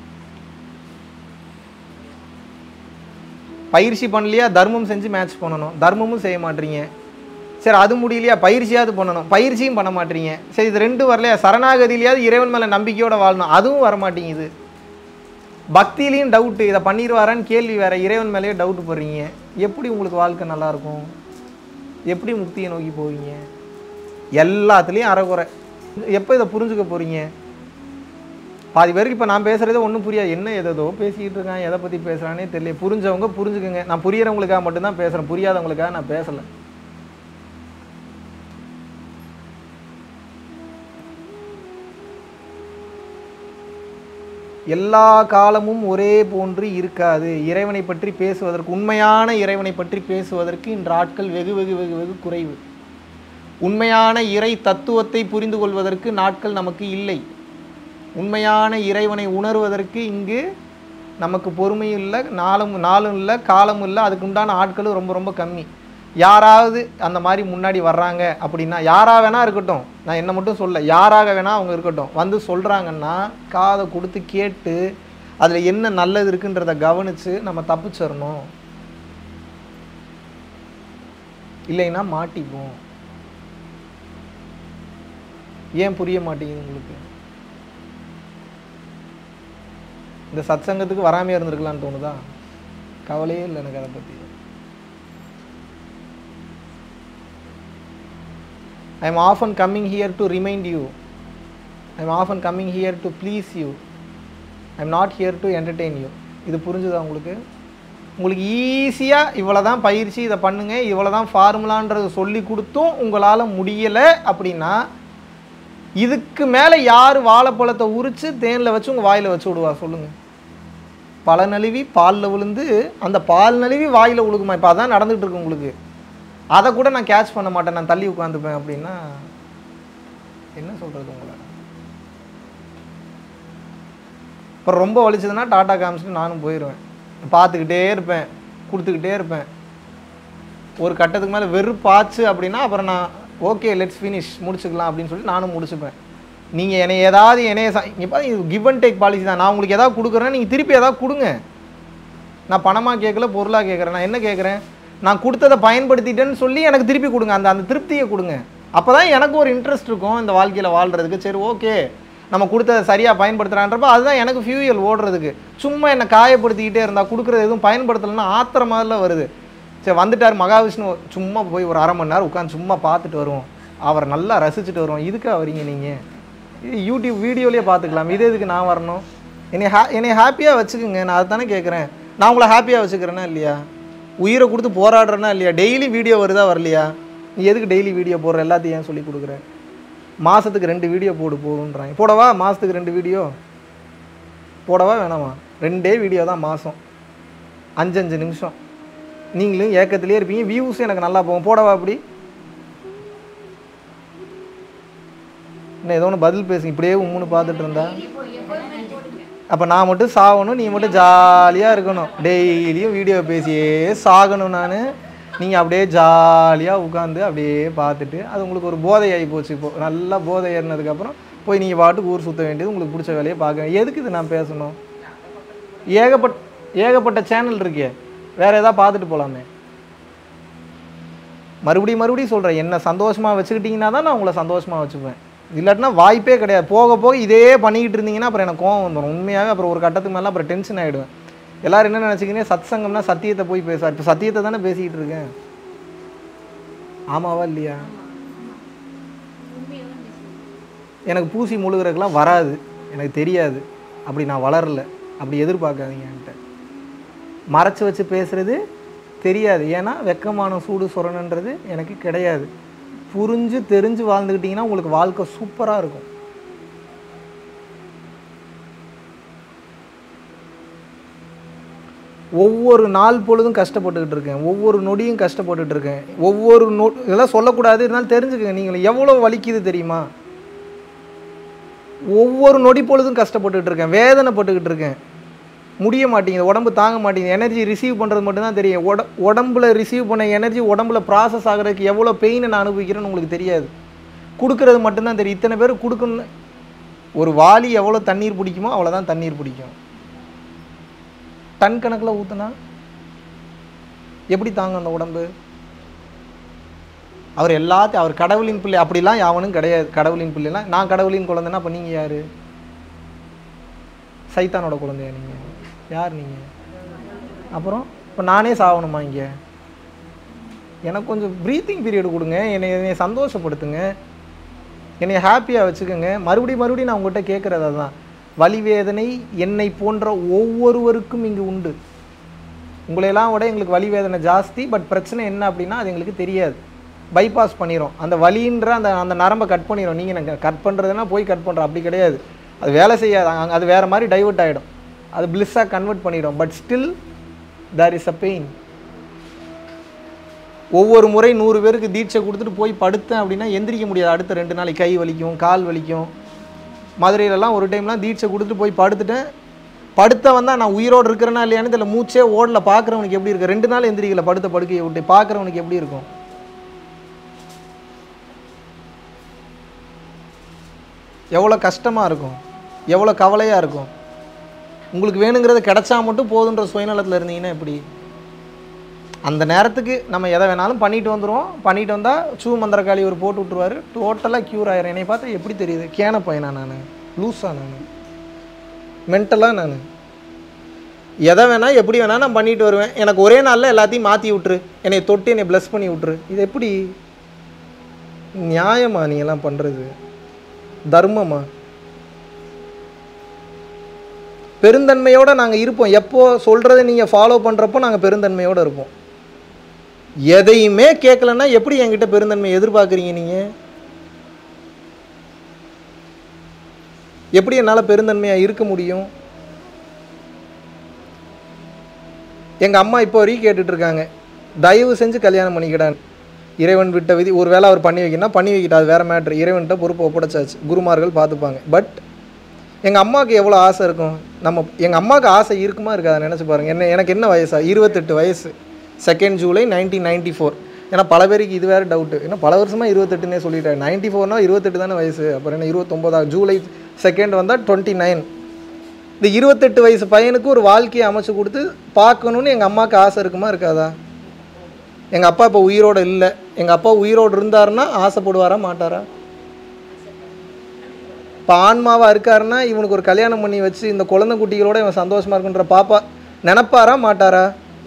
பயிற்சி பண்ணலையா தர்மம் செஞ்சு மேட்ச் பண்ணணும் தர்மமும் செய்ய மாட்டீங்க சரி அது முடியலையா பயிற்சியாவது பண்ணணும் பயிற்சியும் பண்ண மாட்டீங்க சரி இது ரெண்டும் வரலையா சரணாகதியிலையாவது இறைவன் மேலே நம்பிக்கையோட வாழணும் அதுவும் வர மாட்டேங்குது பக்தியிலையும் டவுட்டு இதை பண்ணிடுவாரான்னு கேள்வி வேற இறைவன் மேலேயே டவுட் போடுறீங்க எப்படி உங்களுக்கு வாழ்க்கை நல்லா இருக்கும் எப்படி முக்தியை நோக்கி போவீங்க எல்லாத்துலேயும் அறகுறை எப்போ இதை புரிஞ்சுக்க போறீங்க பாதி பேருக்கு இப்போ நான் பேசுகிறதே ஒன்றும் புரியாது என்ன எதோ பேசிக்கிட்டு இருக்கான் எதை பற்றி பேசுகிறானே தெரியல புரிஞ்சவங்க புரிஞ்சுக்கங்க நான் புரியறவங்களுக்காக மட்டும்தான் பேசுகிறேன் புரியாதவங்களுக்காக நான் பேசலை எல்லா காலமும் ஒரே போன்று இருக்காது இறைவனை பற்றி பேசுவதற்கு உண்மையான இறைவனை பற்றி பேசுவதற்கு இன்று ஆட்கள் வெகு வெகு வெகு வெகு குறைவு உண்மையான இறை தத்துவத்தை புரிந்து கொள்வதற்கு நாட்கள் நமக்கு இல்லை உண்மையான இறைவனை உணர்வதற்கு இங்கு நமக்கு பொறுமையும் இல்லை நாளும் நாளும் இல்லை காலமும் இல்லை அதுக்கு உண்டான ஆட்களும் ரொம்ப ரொம்ப கம்மி யாராவது அந்த மாதிரி முன்னாடி வர்றாங்க அப்படின்னா யாராக வேணா இருக்கட்டும் நான் என்ன மட்டும் சொல்ல யாராக வேணா அவங்க இருக்கட்டும் வந்து சொல்கிறாங்கன்னா காதை கொடுத்து கேட்டு அதில் என்ன நல்லது இருக்குன்றத கவனித்து நம்ம தப்பிச்சிடணும் இல்லைன்னா மாட்டிப்போம் ஏன் புரிய மாட்டேங்குது உங்களுக்கு இந்த சத்சங்கத்துக்கு வராமையே இருந்திருக்கலாம்னு தோணுதா கவலையே இல்லை எனக்கு அதை பற்றி I am often coming here to remind you I am often coming here to please you I am not here to entertain you இது புரிஞ்சுதா உங்களுக்கு உங்களுக்கு ஈஸியாக இவ்வளோ தான் பயிற்சி இதை பண்ணுங்க இவ்வளோ தான் ஃபார்முலான்றது சொல்லி கொடுத்தும் உங்களால் முடியலை அப்படின்னா இதுக்கு மேலே யார் வாழைப்பழத்தை உரித்து தேனில் வச்சு உங்கள் வாயில் வச்சு விடுவா சொல்லுங்கள் பல நழுவி பாலில் விழுந்து அந்த பால் நழுவி வாயில் விழுகுமா இப்போ அதான் நடந்துகிட்டு இருக்கு உங்களுக்கு அதை கூட நான் கேட்ச் பண்ண மாட்டேன் நான் தள்ளி உட்காந்துப்பேன் அப்படின்னா என்ன சொல்கிறது உங்களை இப்போ ரொம்ப வலிச்சதுன்னா டாட்டா காமிச்சிட்டு நானும் போயிடுவேன் பார்த்துக்கிட்டே இருப்பேன் கொடுத்துக்கிட்டே இருப்பேன் ஒரு கட்டத்துக்கு மேலே வெறுப்பாச்சு அப்படின்னா அப்புறம் நான் ஓகே லெட்ஸ் ஃபினிஷ் முடிச்சுக்கலாம் அப்படின்னு சொல்லி நானும் முடிச்சுப்பேன் நீங்கள் என்னை ஏதாவது என்னைய இப்போ கிவ் அண்ட் டேக் பாலிசி தான் நான் உங்களுக்கு ஏதாவது கொடுக்குறேன்னா நீங்கள் திருப்பி ஏதாவது கொடுங்க நான் பணமாக கேட்கல பொருளாக கேட்குறேன் நான் என்ன கேட்குறேன் நான் கொடுத்ததை பயன்படுத்திட்டேன்னு சொல்லி எனக்கு திருப்பி கொடுங்க அந்த அந்த திருப்தியை கொடுங்க அப்போ தான் எனக்கு ஒரு இன்ட்ரெஸ்ட் இருக்கும் இந்த வாழ்க்கையில் வாழ்கிறதுக்கு சரி ஓகே நம்ம கொடுத்ததை சரியாக பயன்படுத்துகிறான்றப்ப அதுதான் எனக்கு ஃபியூயல் ஓடுறதுக்கு சும்மா என்னை காயப்படுத்திக்கிட்டே இருந்தால் கொடுக்குறது எதுவும் பயன்படுத்தலைன்னா ஆத்திர மாதிரில வருது சரி வந்துட்டார் மகாவிஷ்ணு சும்மா போய் ஒரு அரை மணி நேரம் உட்காந்து சும்மா பார்த்துட்டு வருவோம் அவரை நல்லா ரசிச்சுட்டு வருவோம் இதுக்காக வரீங்க நீங்கள் இது யூடியூப் வீடியோலேயே பார்த்துக்கலாம் இது எதுக்கு நான் வரணும் என்னை ஹே என்னை ஹாப்பியாக வச்சுக்கோங்க நான் அதை தானே கேட்குறேன் நான் உங்களை ஹாப்பியாக வச்சுக்கிறேன்னா இல்லையா உயிரை கொடுத்து போராடுறேன்னா இல்லையா டெய்லி வீடியோ வருதா வரலையா நீ எதுக்கு டெய்லி வீடியோ போடுற எல்லாத்தையும் ஏன் சொல்லி கொடுக்குறேன் மாதத்துக்கு ரெண்டு வீடியோ போடு போடுன்றாங்க போடவா மாதத்துக்கு ரெண்டு வீடியோ போடவா வேணாமா ரெண்டே வீடியோ தான் மாதம் அஞ்சு அஞ்சு நிமிஷம் நீங்களும் ஏக்கத்திலே இருப்பீங்க வியூஸ் எனக்கு நல்லா போகும் போடவா அப்படி என்ன ஏதோ ஒன்று பதில் பேசுங்க இப்படியே உம்முன்னு பார்த்துட்டு இருந்தா அப்போ நான் மட்டும் சாகணும் நீ மட்டும் ஜாலியாக இருக்கணும் டெய்லியும் வீடியோ பேசியே சாகணும் நான் நீங்கள் அப்படியே ஜாலியாக உட்காந்து அப்படியே பார்த்துட்டு அது உங்களுக்கு ஒரு போதை ஆகி போச்சு இப்போ நல்லா போதை ஏறினதுக்கப்புறம் போய் நீங்கள் பாட்டுக்கு ஊர் சுற்ற வேண்டியது உங்களுக்கு பிடிச்ச வேலையை பார்க்க எதுக்கு இது நான் பேசணும் ஏகப்பட்ட ஏகப்பட்ட சேனல் இருக்கே வேறு எதாவது பார்த்துட்டு போகலாமே மறுபடியும் மறுபடியும் சொல்கிறேன் என்ன சந்தோஷமாக வச்சுக்கிட்டிங்கன்னா தான் நான் உங்களை சந்தோஷமாக வச்சுப்பேன் இல்லாட்டினா வாய்ப்பே கிடையாது போக போக இதே பண்ணிக்கிட்டு இருந்தீங்கன்னா அப்புறம் எனக்கு கோவம் வந்துடும் உண்மையாகவே அப்புறம் ஒரு கட்டத்துக்கு மேலே அப்புறம் டென்ஷன் ஆகிடுவேன் எல்லாரும் என்ன நினச்சிக்கினே சத் சங்கம்னா சத்தியத்தை போய் பேசுவார் இப்போ சத்தியத்தை தானே பேசிக்கிட்டு இருக்கேன் ஆமாவா இல்லையா எனக்கு பூசி முழுகிறதுக்கெலாம் வராது எனக்கு தெரியாது அப்படி நான் வளரல அப்படி எதிர்பார்க்காதீங்க என்கிட்ட மறைச்சு வச்சு பேசுறது தெரியாது ஏன்னா வெக்கமான சூடு சொரணன்றது எனக்கு கிடையாது புரிஞ்சு தெரிஞ்சு வாழ்ந்துக்கிட்டிங்கன்னா உங்களுக்கு வாழ்க்கை சூப்பராக இருக்கும் ஒவ்வொரு நாள் பொழுதும் கஷ்டப்பட்டுக்கிட்டு இருக்கேன் ஒவ்வொரு நொடியும் கஷ்டப்பட்டுட்டு இருக்கேன் ஒவ்வொரு நொ இதெல்லாம் சொல்லக்கூடாது இருந்தாலும் தெரிஞ்சுக்கங்க நீங்கள் எவ்வளோ வலிக்குது தெரியுமா ஒவ்வொரு நொடி பொழுதும் கஷ்டப்பட்டுக்கிட்டு இருக்கேன் வேதனைப்பட்டுக்கிட்டு இருக்கேன் முடிய மாட்டேங்குது உடம்பு தாங்க மாட்டேங்குது எனர்ஜி ரிசீவ் பண்ணுறது மட்டும்தான் தெரியும் உட உடம்புல ரிசீவ் பண்ண எனர்ஜி உடம்புல ப்ராசஸ் ஆகிறதுக்கு எவ்வளோ பெயினை நான் அனுபவிக்கிறேன்னு உங்களுக்கு தெரியாது கொடுக்கறது மட்டும்தான் தெரியும் இத்தனை பேர் கொடுக்கணும் ஒரு வாளி எவ்வளோ தண்ணீர் பிடிக்குமோ அவ்வளோதான் தண்ணீர் பிடிக்கும் டன் கணக்கில் ஊற்றுனா எப்படி தாங்க அந்த உடம்பு அவர் எல்லாத்தையும் அவர் கடவுளின் பிள்ளை அப்படிலாம் யாவனும் கிடையாது கடவுளின் பிள்ளைலாம் நான் கடவுளின் குழந்தைன்னா அப்போ நீங்கள் யார் சைத்தானோட குழந்தையா நீங்கள் யார் நீங்கள் அப்புறம் இப்போ நானே சாகணுமா இங்கே எனக்கு கொஞ்சம் ப்ரீத்திங் பீரியட் கொடுங்க என்னை என்னை சந்தோஷப்படுத்துங்க என்னை ஹாப்பியாக வச்சுக்கோங்க மறுபடியும் மறுபடியும் நான் உங்கள்கிட்ட கேட்குறது அதுதான் வலி வேதனை என்னை போன்ற ஒவ்வொருவருக்கும் இங்கு உண்டு உங்களையெல்லாம் விட எங்களுக்கு வலி வேதனை ஜாஸ்தி பட் பிரச்சனை என்ன அப்படின்னா அது எங்களுக்கு தெரியாது பைபாஸ் பண்ணிடும் அந்த வலின்ற அந்த அந்த நரம்பை கட் பண்ணிடும் நீங்கள் நாங்கள் கட் பண்ணுறதுனா போய் கட் பண்ணுறோம் அப்படி கிடையாது அது வேலை செய்யாது அங்க- அது வேறு மாதிரி டைவர்ட் ஆகிடும் அது பிளிஸ்ஸாக கன்வெர்ட் பண்ணிடும் but still there is a pain ஒவ்வொரு முறை நூறு பேருக்கு தீட்சை கொடுத்துட்டு போய் படுத்தேன் அப்படின்னா எந்திரிக்க முடியாது அடுத்த ரெண்டு நாளைக்கு கை வலிக்கும் கால் வலிக்கும் மதுரையிலலாம் ஒரு டைம்லாம் தீட்சை கொடுத்துட்டு போய் படுத்துட்டேன் படுத்த வந்தால் நான் உயிரோடு இருக்கிறேனா இல்லையான்னு தெரியல மூச்சே ஓடல பார்க்குறவனுக்கு எப்படி இருக்கு ரெண்டு நாள் எந்திரிக்கல படுத்த படுக்கையை விட்டு பார்க்குறவனுக்கு எப்படி இருக்கும் எவ்வளோ கஷ்டமாக இருக்கும் எவ்வளோ கவலையாக இருக்கும் உங்களுக்கு வேணுங்கிறது கிடைச்சா மட்டும் போதுன்ற சுயநலத்தில் இருந்தீங்கன்னா எப்படி அந்த நேரத்துக்கு நம்ம எதை வேணாலும் பண்ணிட்டு வந்துடுவோம் பண்ணிட்டு வந்தால் சூ மந்திரக்காளி ஒரு போட்டு விட்ருவாரு டோட்டலாக க்யூர் ஆயிரும் என்னை பார்த்தா எப்படி தெரியுது கேன பையனா நான் லூஸா நான் மென்டலாக நான் எதை வேணால் எப்படி வேணால் நான் பண்ணிட்டு வருவேன் எனக்கு ஒரே நாளில் எல்லாத்தையும் மாற்றி விட்ரு என்னை தொட்டு என்னை ப்ளஸ் பண்ணி விட்ரு இது எப்படி நியாயமா நீ எல்லாம் பண்ணுறது தர்மமா பெருந்தன்மையோட நாங்கள் இருப்போம் எப்போ சொல்கிறத நீங்கள் ஃபாலோ பண்ணுறப்போ நாங்கள் பெருந்தன்மையோடு இருப்போம் எதையுமே கேட்கலன்னா எப்படி என்கிட்ட பெருந்தன்மை எதிர்பார்க்குறீங்க நீங்கள் எப்படி என்னால் பெருந்தன்மையாக இருக்க முடியும் எங்கள் அம்மா இப்போ வரைக்கும் கேட்டுட்டு இருக்காங்க தயவு செஞ்சு கல்யாணம் பண்ணிக்கிடான் இறைவன் விட்ட விதி ஒரு வேளை அவர் பண்ணி வைக்கணும்னா பண்ணி வைக்கிட்டா அது வேறு மேட்ரு இறைவன்கிட்ட பொறுப்பை ஒப்படைச்சாச்சு குருமார்கள் பார்த்துப்பாங்க பட் எங்கள் அம்மாவுக்கு எவ்வளோ ஆசை இருக்கும் நம்ம எங்கள் அம்மாவுக்கு ஆசை இருக்குமா இருக்காது நினச்சி பாருங்க என்ன எனக்கு என்ன வயசா இருபத்தெட்டு வயசு second July nineteen ninety four ஏன்னா பல பேருக்கு இது வேறு டவுட்டு ஏன்னா பல வருஷமாக இருபத்தெட்டுன்னே சொல்லிட்டேன் நைன்டி ஃபோர்னா இருபத்தெட்டு தானே வயசு அப்புறம் என்ன இருபத்தொம்போதா ஜூலை செகண்ட் வந்தால் டுவெண்ட்டி நைன் இந்த இருபத்தெட்டு வயசு பையனுக்கு ஒரு வாழ்க்கையை அமைச்சு கொடுத்து பார்க்கணுன்னு எங்கள் அம்மாவுக்கு ஆசை இருக்குமா இருக்காதா எங்கள் அப்பா இப்போ உயிரோடு இல்லை எங்கள் அப்பா உயிரோடு இருந்தாருன்னா ஆசைப்படுவாரா மாட்டாரா இப்போ ஆன்மாவாக இருக்காருன்னா இவனுக்கு ஒரு கல்யாணம் பண்ணி வச்சு இந்த குழந்தை குட்டிகளோட இவன் சந்தோஷமாக இருக்குன்ற பாப்பா நினப்பாரா மாட்டாரா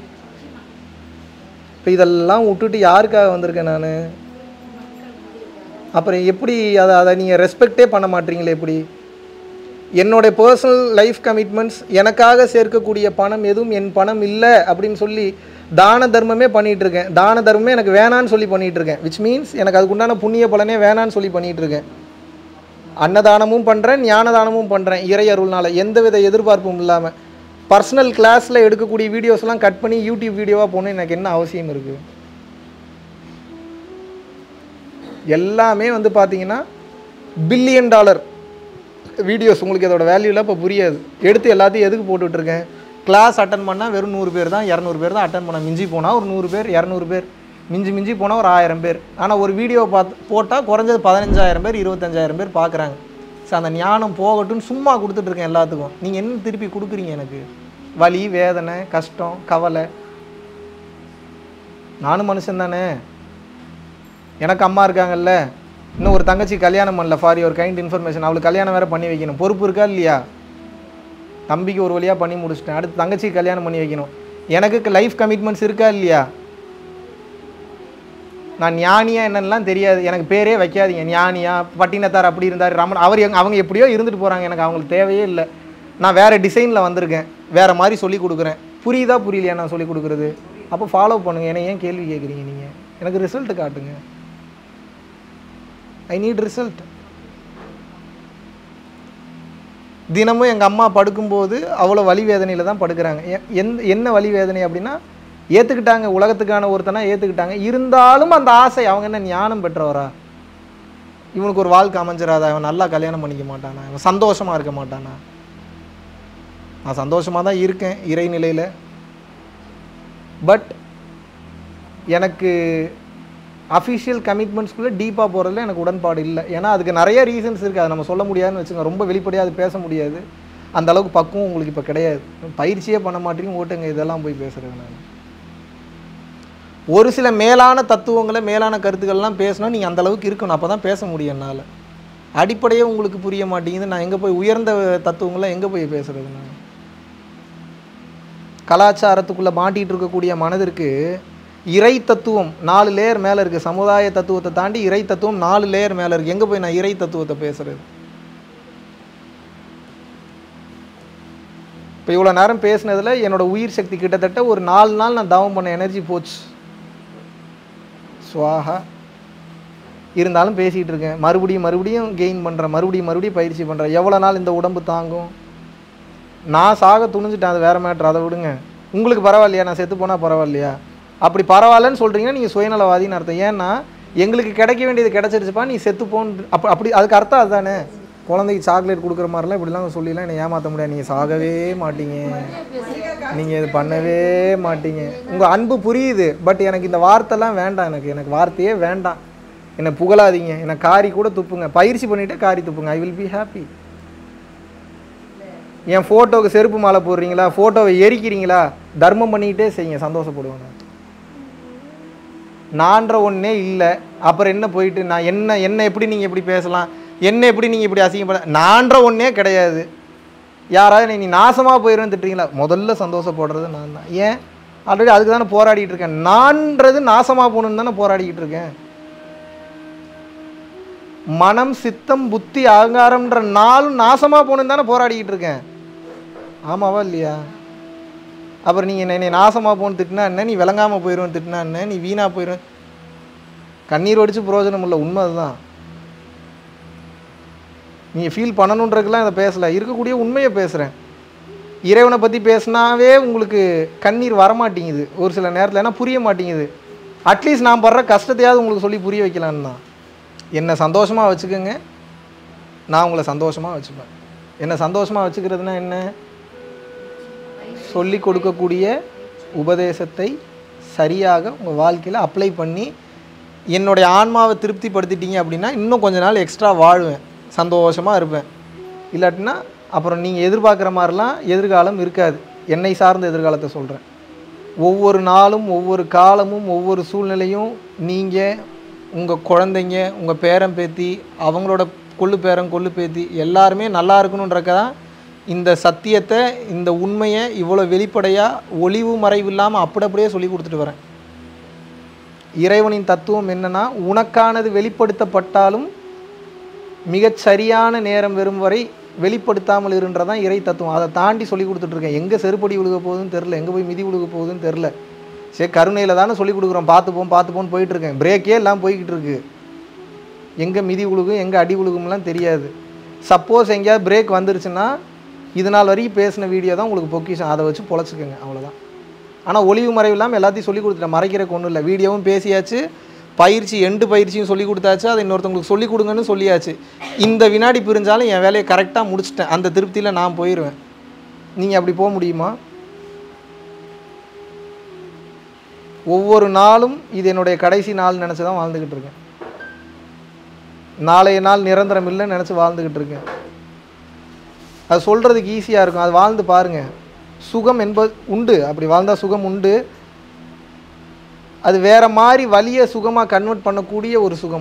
இப்போ இதெல்லாம் விட்டுட்டு யாருக்காக வந்திருக்கேன் நான் அப்புறம் எப்படி அதை அதை நீங்கள் ரெஸ்பெக்டே பண்ண மாட்டீங்களே எப்படி என்னுடைய பர்சனல் லைஃப் கமிட்மெண்ட்ஸ் எனக்காக சேர்க்கக்கூடிய பணம் எதுவும் என் பணம் இல்லை அப்படின்னு சொல்லி தான தர்மமே பண்ணிட்டு இருக்கேன் தான தர்மமே எனக்கு வேணான்னு சொல்லி பண்ணிட்டு இருக்கேன் விச் மீன்ஸ் எனக்கு அதுக்குண்டான புண்ணிய பலனே வேணான்னு சொல்லி பண்ணிட்டு இருக்கேன் அன்னதானமும் பண்ணுறேன் ஞான தானமும் பண்ணுறேன் இறை அருள்னால எந்தவித எதிர்பார்ப்பும் இல்லாமல் பர்சனல் கிளாஸில் எடுக்கக்கூடிய வீடியோஸ்லாம் கட் பண்ணி யூடியூப் வீடியோவாக போகணும் எனக்கு என்ன அவசியம் இருக்குது எல்லாமே வந்து பார்த்தீங்கன்னா பில்லியன் டாலர் வீடியோஸ் உங்களுக்கு இதோட வேல்யூலாம் இப்போ புரியாது எடுத்து எல்லாத்தையும் எதுக்கு போட்டுட்ருக்கேன் கிளாஸ் அட்டன் பண்ணால் வெறும் நூறு பேர் தான் இரநூறு பேர் தான் அட்டன் பண்ண மிஞ்சி போனால் ஒரு நூறு பேர் இரநூறு பேர் மிஞ்சி மிஞ்சி போனால் ஒரு ஆயிரம் பேர் ஆனால் ஒரு வீடியோ பார்த்து போட்டால் குறைஞ்சது பதினஞ்சாயிரம் பேர் இருபத்தஞ்சாயிரம் பேர் பார்க்குறாங்க சரி அந்த ஞானம் போகட்டும்னு சும்மா கொடுத்துட்ருக்கேன் எல்லாத்துக்கும் நீங்கள் என்ன திருப்பி கொடுக்குறீங்க எனக்கு வலி வேதனை கஷ்டம் கவலை நானும் மனுஷன் தானே எனக்கு அம்மா இருக்காங்கல்ல இன்னும் ஒரு தங்கச்சி கல்யாணம் பண்ணல ஃபார் ஒரு கைண்ட் இன்ஃபர்மேஷன் அவளுக்கு கல்யாணம் வேறு பண்ணி வைக்கணும் பொறுப்பு இருக்கா இல்லையா தம்பிக்கு ஒரு வழியாக பண்ணி முடிச்சிட்டேன் அடுத்து தங்கச்சிக்கு கல்யாணம் பண்ணி வைக்கணும் எனக்கு லைஃப் கமிட்மெண்ட்ஸ் இருக்கா இல்லையா நான் ஞானியா என்னென்னலாம் தெரியாது எனக்கு பேரே வைக்காதீங்க ஞானியா பட்டினத்தார் அப்படி இருந்தார் ரமன் அவர் எங்க அவங்க எப்படியோ இருந்துட்டு போகிறாங்க எனக்கு அவங்களுக்கு தேவையே இல்லை நான் வேறு டிசைனில் வந்திருக்கேன் வேறு மாதிரி சொல்லி கொடுக்குறேன் புரியுதா புரியலையா நான் சொல்லி கொடுக்குறது அப்போ ஃபாலோ பண்ணுங்கள் என்னை ஏன் கேள்வி கேட்குறீங்க நீங்கள் எனக்கு ரிசல்ட் காட்டுங்க ஐ நீட் ரிசல்ட் தினமும் எங்கள் அம்மா படுக்கும்போது அவ்வளோ வலி வேதனையில் தான் படுக்கிறாங்க எ- எந்த என்ன வலி வேதனை அப்படின்னா ஏற்றுக்கிட்டாங்க உலகத்துக்கான ஒருத்தனா ஏற்றுக்கிட்டாங்க இருந்தாலும் அந்த ஆசை அவங்க என்ன ஞானம் பெற்றவரா இவனுக்கு ஒரு வாழ்க்கை அமைஞ்சிராதா இவன் நல்லா கல்யாணம் பண்ணிக்க மாட்டானா இவன் சந்தோஷமாக இருக்க மாட்டானா நான் சந்தோஷமாக தான் இருக்கேன் இறைநிலையில் பட் எனக்கு அஃபிஷியல் கமிட்மெண்ட்ஸ்குள்ளே டீப்பாக போகிறதுல எனக்கு உடன்பாடு இல்லை ஏன்னா அதுக்கு நிறைய ரீசன்ஸ் இருக்குது அதை நம்ம சொல்ல முடியாதுன்னு வச்சுங்க ரொம்ப வெளிப்படையாக அது பேச முடியாது அந்த அளவுக்கு பக்குவம் உங்களுக்கு இப்போ கிடையாது பயிற்சியே பண்ண மாட்டீங்க ஓட்டுங்க இதெல்லாம் போய் பேசுகிறது நான் ஒரு சில மேலான தத்துவங்களை மேலான கருத்துக்கள்லாம் பேசினா நீங்கள் அந்த அளவுக்கு இருக்கணும் அப்போ தான் பேச முடியும் என்னால் அடிப்படையே உங்களுக்கு புரிய மாட்டேங்குது நான் எங்கே போய் உயர்ந்த தத்துவங்களை எங்கே போய் பேசுறது நான் கலாச்சாரத்துக்குள்ளே மாட்டிகிட்டு இருக்கக்கூடிய மனதிற்கு இறை தத்துவம் நாலு லேயர் மேலே இருக்குது சமுதாய தத்துவத்தை தாண்டி இறை தத்துவம் நாலு லேயர் மேலே இருக்குது எங்கே போய் நான் இறை தத்துவத்தை பேசுறது இப்போ இவ்வளோ நேரம் பேசினதில் என்னோட உயிர் சக்தி கிட்டத்தட்ட ஒரு நாலு நாள் நான் தவம் பண்ண எனர்ஜி போச்சு சுவாஹா இருந்தாலும் பேசிகிட்டு இருக்கேன் மறுபடியும் மறுபடியும் கெயின் பண்ணுறேன் மறுபடியும் மறுபடியும் பயிற்சி பண்ணுறேன் எவ்வளோ நாள் இந்த உடம்பு தாங்கும் நான் சாக துணிஞ்சிட்டேன் அது வேறு மேட்ரு அதை விடுங்க உங்களுக்கு பரவாயில்லையா நான் செத்து போனால் பரவாயில்லையா அப்படி பரவாயில்லன்னு சொல்கிறீங்கன்னா நீங்கள் சுயநலவாதின்னு அர்த்தம் ஏன்னா எங்களுக்கு கிடைக்க வேண்டியது கிடைச்சிருச்சுப்பா நீ செத்து போன்னு அப்போ அப்படி அதுக்கு அர்த்தம் அதுதானே குழந்தைக்கு சாக்லேட் கொடுக்குற மாதிரிலாம் இப்படிலாம் சொல்லிலாம் என்னை ஏமாற்ற முடியாது நீங்கள் சாகவே மாட்டீங்க நீங்கள் இது பண்ணவே மாட்டீங்க உங்கள் அன்பு புரியுது பட் எனக்கு இந்த வார்த்தைலாம் வேண்டாம் எனக்கு எனக்கு வார்த்தையே வேண்டாம் என்னை புகழாதீங்க என்னை காரி கூட துப்புங்க பயிற்சி பண்ணிவிட்டு காரி துப்புங்க ஐ வில் பி ஹாப்பி என் ஃபோட்டோவுக்கு செருப்பு மாலை போடுறீங்களா ஃபோட்டோவை எரிக்கிறீங்களா தர்மம் பண்ணிக்கிட்டே செய்யுங்க சந்தோஷப்படுவேன் நான். நான்ற ஒன்றே இல்லை அப்புறம் என்ன போயிட்டு நான் என்ன என்ன எப்படி நீங்கள் இப்படி பேசலாம் என்ன எப்படி நீங்கள் இப்படி அசிங்கப்பட நான்ற ஒன்றே கிடையாது யாராவது நீ நாசமாக போயிடுன்னு திட்டுறீங்களா முதல்ல சந்தோஷப்படுறது நான் தான் ஏன் ஆல்ரெடி அதுக்கு தானே போராடிட்டு இருக்கேன் நான்றது நாசமாக போகணுன்னு தானே போராடிக்கிட்டு இருக்கேன் மனம் சித்தம் புத்தி அகங்காரம்ன்ற நாளும் நாசமாக போகணுன்னு தானே போராடிக்கிட்டு இருக்கேன் ஆமாவா இல்லையா அப்புறம் நீங்கள் என்னை நாசமாக போன்னு திட்டினா என்ன நீ விளங்காமல் போயிடுவேன் திட்டினா என்ன நீ வீணாக போயிடுவேன் கண்ணீர் வடிச்சு பிரயோஜனம் இல்லை உண்மை அதுதான் நீங்கள் ஃபீல் பண்ணணுன்றதுக்கெல்லாம் இதை பேசலை இருக்கக்கூடிய உண்மையை பேசுகிறேன் இறைவனை பற்றி பேசினாவே உங்களுக்கு கண்ணீர் வரமாட்டேங்குது ஒரு சில நேரத்தில் ஏன்னா புரிய மாட்டேங்குது அட்லீஸ்ட் நான் படுற கஷ்டத்தையாவது உங்களுக்கு சொல்லி புரிய வைக்கலான்னு தான் என்னை சந்தோஷமாக வச்சுக்கோங்க நான் உங்களை சந்தோஷமாக வச்சுப்பேன் என்னை சந்தோஷமாக வச்சுக்கிறதுனா என்ன சொல்லி கொடுக்கக்கூடிய உபதேசத்தை சரியாக உங்கள் வாழ்க்கையில் அப்ளை பண்ணி என்னுடைய ஆன்மாவை திருப்திப்படுத்திட்டீங்க அப்படின்னா இன்னும் கொஞ்ச நாள் எக்ஸ்ட்ரா வாழ்வேன் சந்தோஷமாக இருப்பேன் இல்லாட்டினா அப்புறம் நீங்கள் எதிர்பார்க்குற மாதிரிலாம் எதிர்காலம் இருக்காது என்னை சார்ந்த எதிர்காலத்தை சொல்கிறேன் ஒவ்வொரு நாளும் ஒவ்வொரு காலமும் ஒவ்வொரு சூழ்நிலையும் நீங்கள் உங்கள் குழந்தைங்க உங்கள் பேரன் பேத்தி அவங்களோட கொள்ளு பேரன் கொள்ளு பேத்தி எல்லாருமே நல்லா இருக்கணுன்றக்கதான் இந்த சத்தியத்தை இந்த உண்மையை இவ்வளோ வெளிப்படையாக ஒளிவு மறைவு இல்லாமல் அப்படி அப்படியே சொல்லி கொடுத்துட்டு வரேன் இறைவனின் தத்துவம் என்னன்னா உனக்கானது வெளிப்படுத்தப்பட்டாலும் மிகச் சரியான நேரம் வரும் வரை வெளிப்படுத்தாமல் இருன்றதான் இறை தத்துவம் அதை தாண்டி சொல்லி கொடுத்துட்ருக்கேன் எங்கே செருப்படி விழுக போகுதுன்னு தெரில எங்கே போய் மிதி விழுக போகுதுன்னு தெரில சரி கருணையில் தானே சொல்லி கொடுக்குறோம் பார்த்துப்போம் பார்த்துப்போன்னு போயிட்டுருக்கேன் பிரேக்கே எல்லாம் போய்கிட்டு இருக்கு எங்கே மிதி விழுகும் எங்கே அடி விழுகும்லாம் தெரியாது சப்போஸ் எங்கேயாவது பிரேக் வந்துருச்சுன்னா இது நாள் வரைக்கும் பேசின வீடியோ தான் உங்களுக்கு பொக்கிஷம் அதை வச்சு பொழைச்சிக்கோங்க அவ்வளோதான் ஆனால் ஒளிவு மறைவு இல்லாமல் எல்லாத்தையும் சொல்லி கொடுத்துட்டேன் மறைக்கிறக்கு ஒன்றும் இல்லை வீடியோவும் பேசியாச்சு பயிற்சி எண்டு பயிற்சியும் சொல்லி கொடுத்தாச்சு அதை இன்னொருத்தவங்களுக்கு சொல்லி கொடுங்கன்னு சொல்லியாச்சு இந்த வினாடி பிரிஞ்சாலும் என் வேலையை கரெக்டாக முடிச்சிட்டேன் அந்த திருப்தியில் நான் போயிடுவேன் நீங்கள் அப்படி போக முடியுமா ஒவ்வொரு நாளும் இது என்னுடைய கடைசி நாள் நினச்சி தான் வாழ்ந்துக்கிட்டு இருக்கேன் நாளைய நாள் நிரந்தரம் இல்லைன்னு நினச்சி வாழ்ந்துக்கிட்டு இருக்கேன் அது சொல்கிறதுக்கு ஈஸியாக இருக்கும் அது வாழ்ந்து பாருங்கள் சுகம் என்பது உண்டு அப்படி வாழ்ந்தால் சுகம் உண்டு அது வேற மாதிரி வலிய சுகமாக கன்வெர்ட் பண்ணக்கூடிய ஒரு சுகம்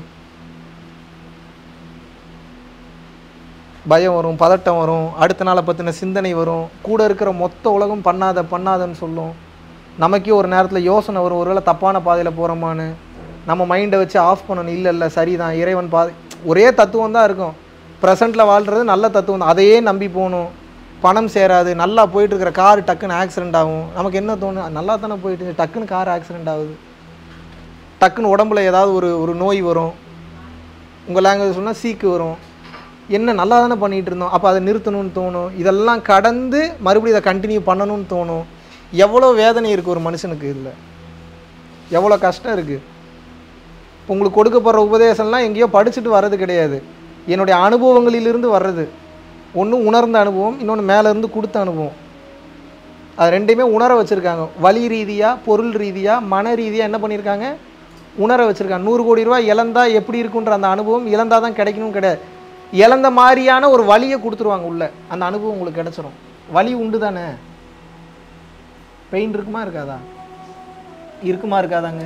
பயம் வரும் பதட்டம் வரும் அடுத்த நாளை பற்றின சிந்தனை வரும் கூட இருக்கிற மொத்த உலகம் பண்ணாத பண்ணாதன்னு சொல்லும் நமக்கே ஒரு நேரத்தில் யோசனை வரும் ஒருவேளை தப்பான பாதையில் போகிறோமான்னு நம்ம மைண்டை வச்சு ஆஃப் பண்ணணும் இல்லை இல்லை சரிதான் இறைவன் பாதை ஒரே தத்துவம் தான் இருக்கும் ப்ரெசண்ட்டில் வாழ்கிறது நல்ல தத்துவம் தான் அதையே நம்பி போகணும் பணம் சேராது நல்லா போயிட்டு இருக்கிற கார் டக்குன்னு ஆக்சிடென்ட் ஆகும் நமக்கு என்ன தோணும் நல்லா தானே போயிட்டு இருந்துச்சு, டக்குன்னு கார் ஆக்சிடென்ட் ஆகுது டக்குன்னு உடம்புல ஏதாவது ஒரு ஒரு நோய் வரும் உங்கள் லாங்குவேஜ் சொன்னால் சீக்கு வரும் என்ன நல்லா தானே பண்ணிகிட்டு இருந்தோம் அப்போ அதை நிறுத்தணும்னு தோணும் இதெல்லாம் கடந்து மறுபடியும் இதை கண்டினியூ பண்ணணும்னு தோணும் எவ்வளோ வேதனை இருக்குது ஒரு மனுஷனுக்கு இதில் எவ்வளோ கஷ்டம் இருக்குது உங்களுக்கு கொடுக்கப்படுற உபதேசம்லாம் எங்கேயோ படிச்சுட்டு வர்றது கிடையாது என்னுடைய அனுபவங்களிலிருந்து வர்றது ஒன்று உணர்ந்த அனுபவம் இன்னொன்று மேலேருந்து கொடுத்த அனுபவம் அது ரெண்டையுமே உணர வச்சுருக்காங்க வழி ரீதியாக பொருள் ரீதியாக மன ரீதியாக என்ன பண்ணியிருக்காங்க உணர வச்சுருக்காங்க நூறு கோடி ரூபாய் இழந்தா எப்படி இருக்குன்ற அந்த அனுபவம் இழந்தா தான் கிடைக்கணும் கிடையாது இழந்த மாதிரியான ஒரு வழியை கொடுத்துருவாங்க உள்ள அந்த அனுபவம் உங்களுக்கு கிடைச்சிரும் வலி உண்டு தானே பெயின் இருக்குமா இருக்காதா இருக்குமா இருக்காதாங்க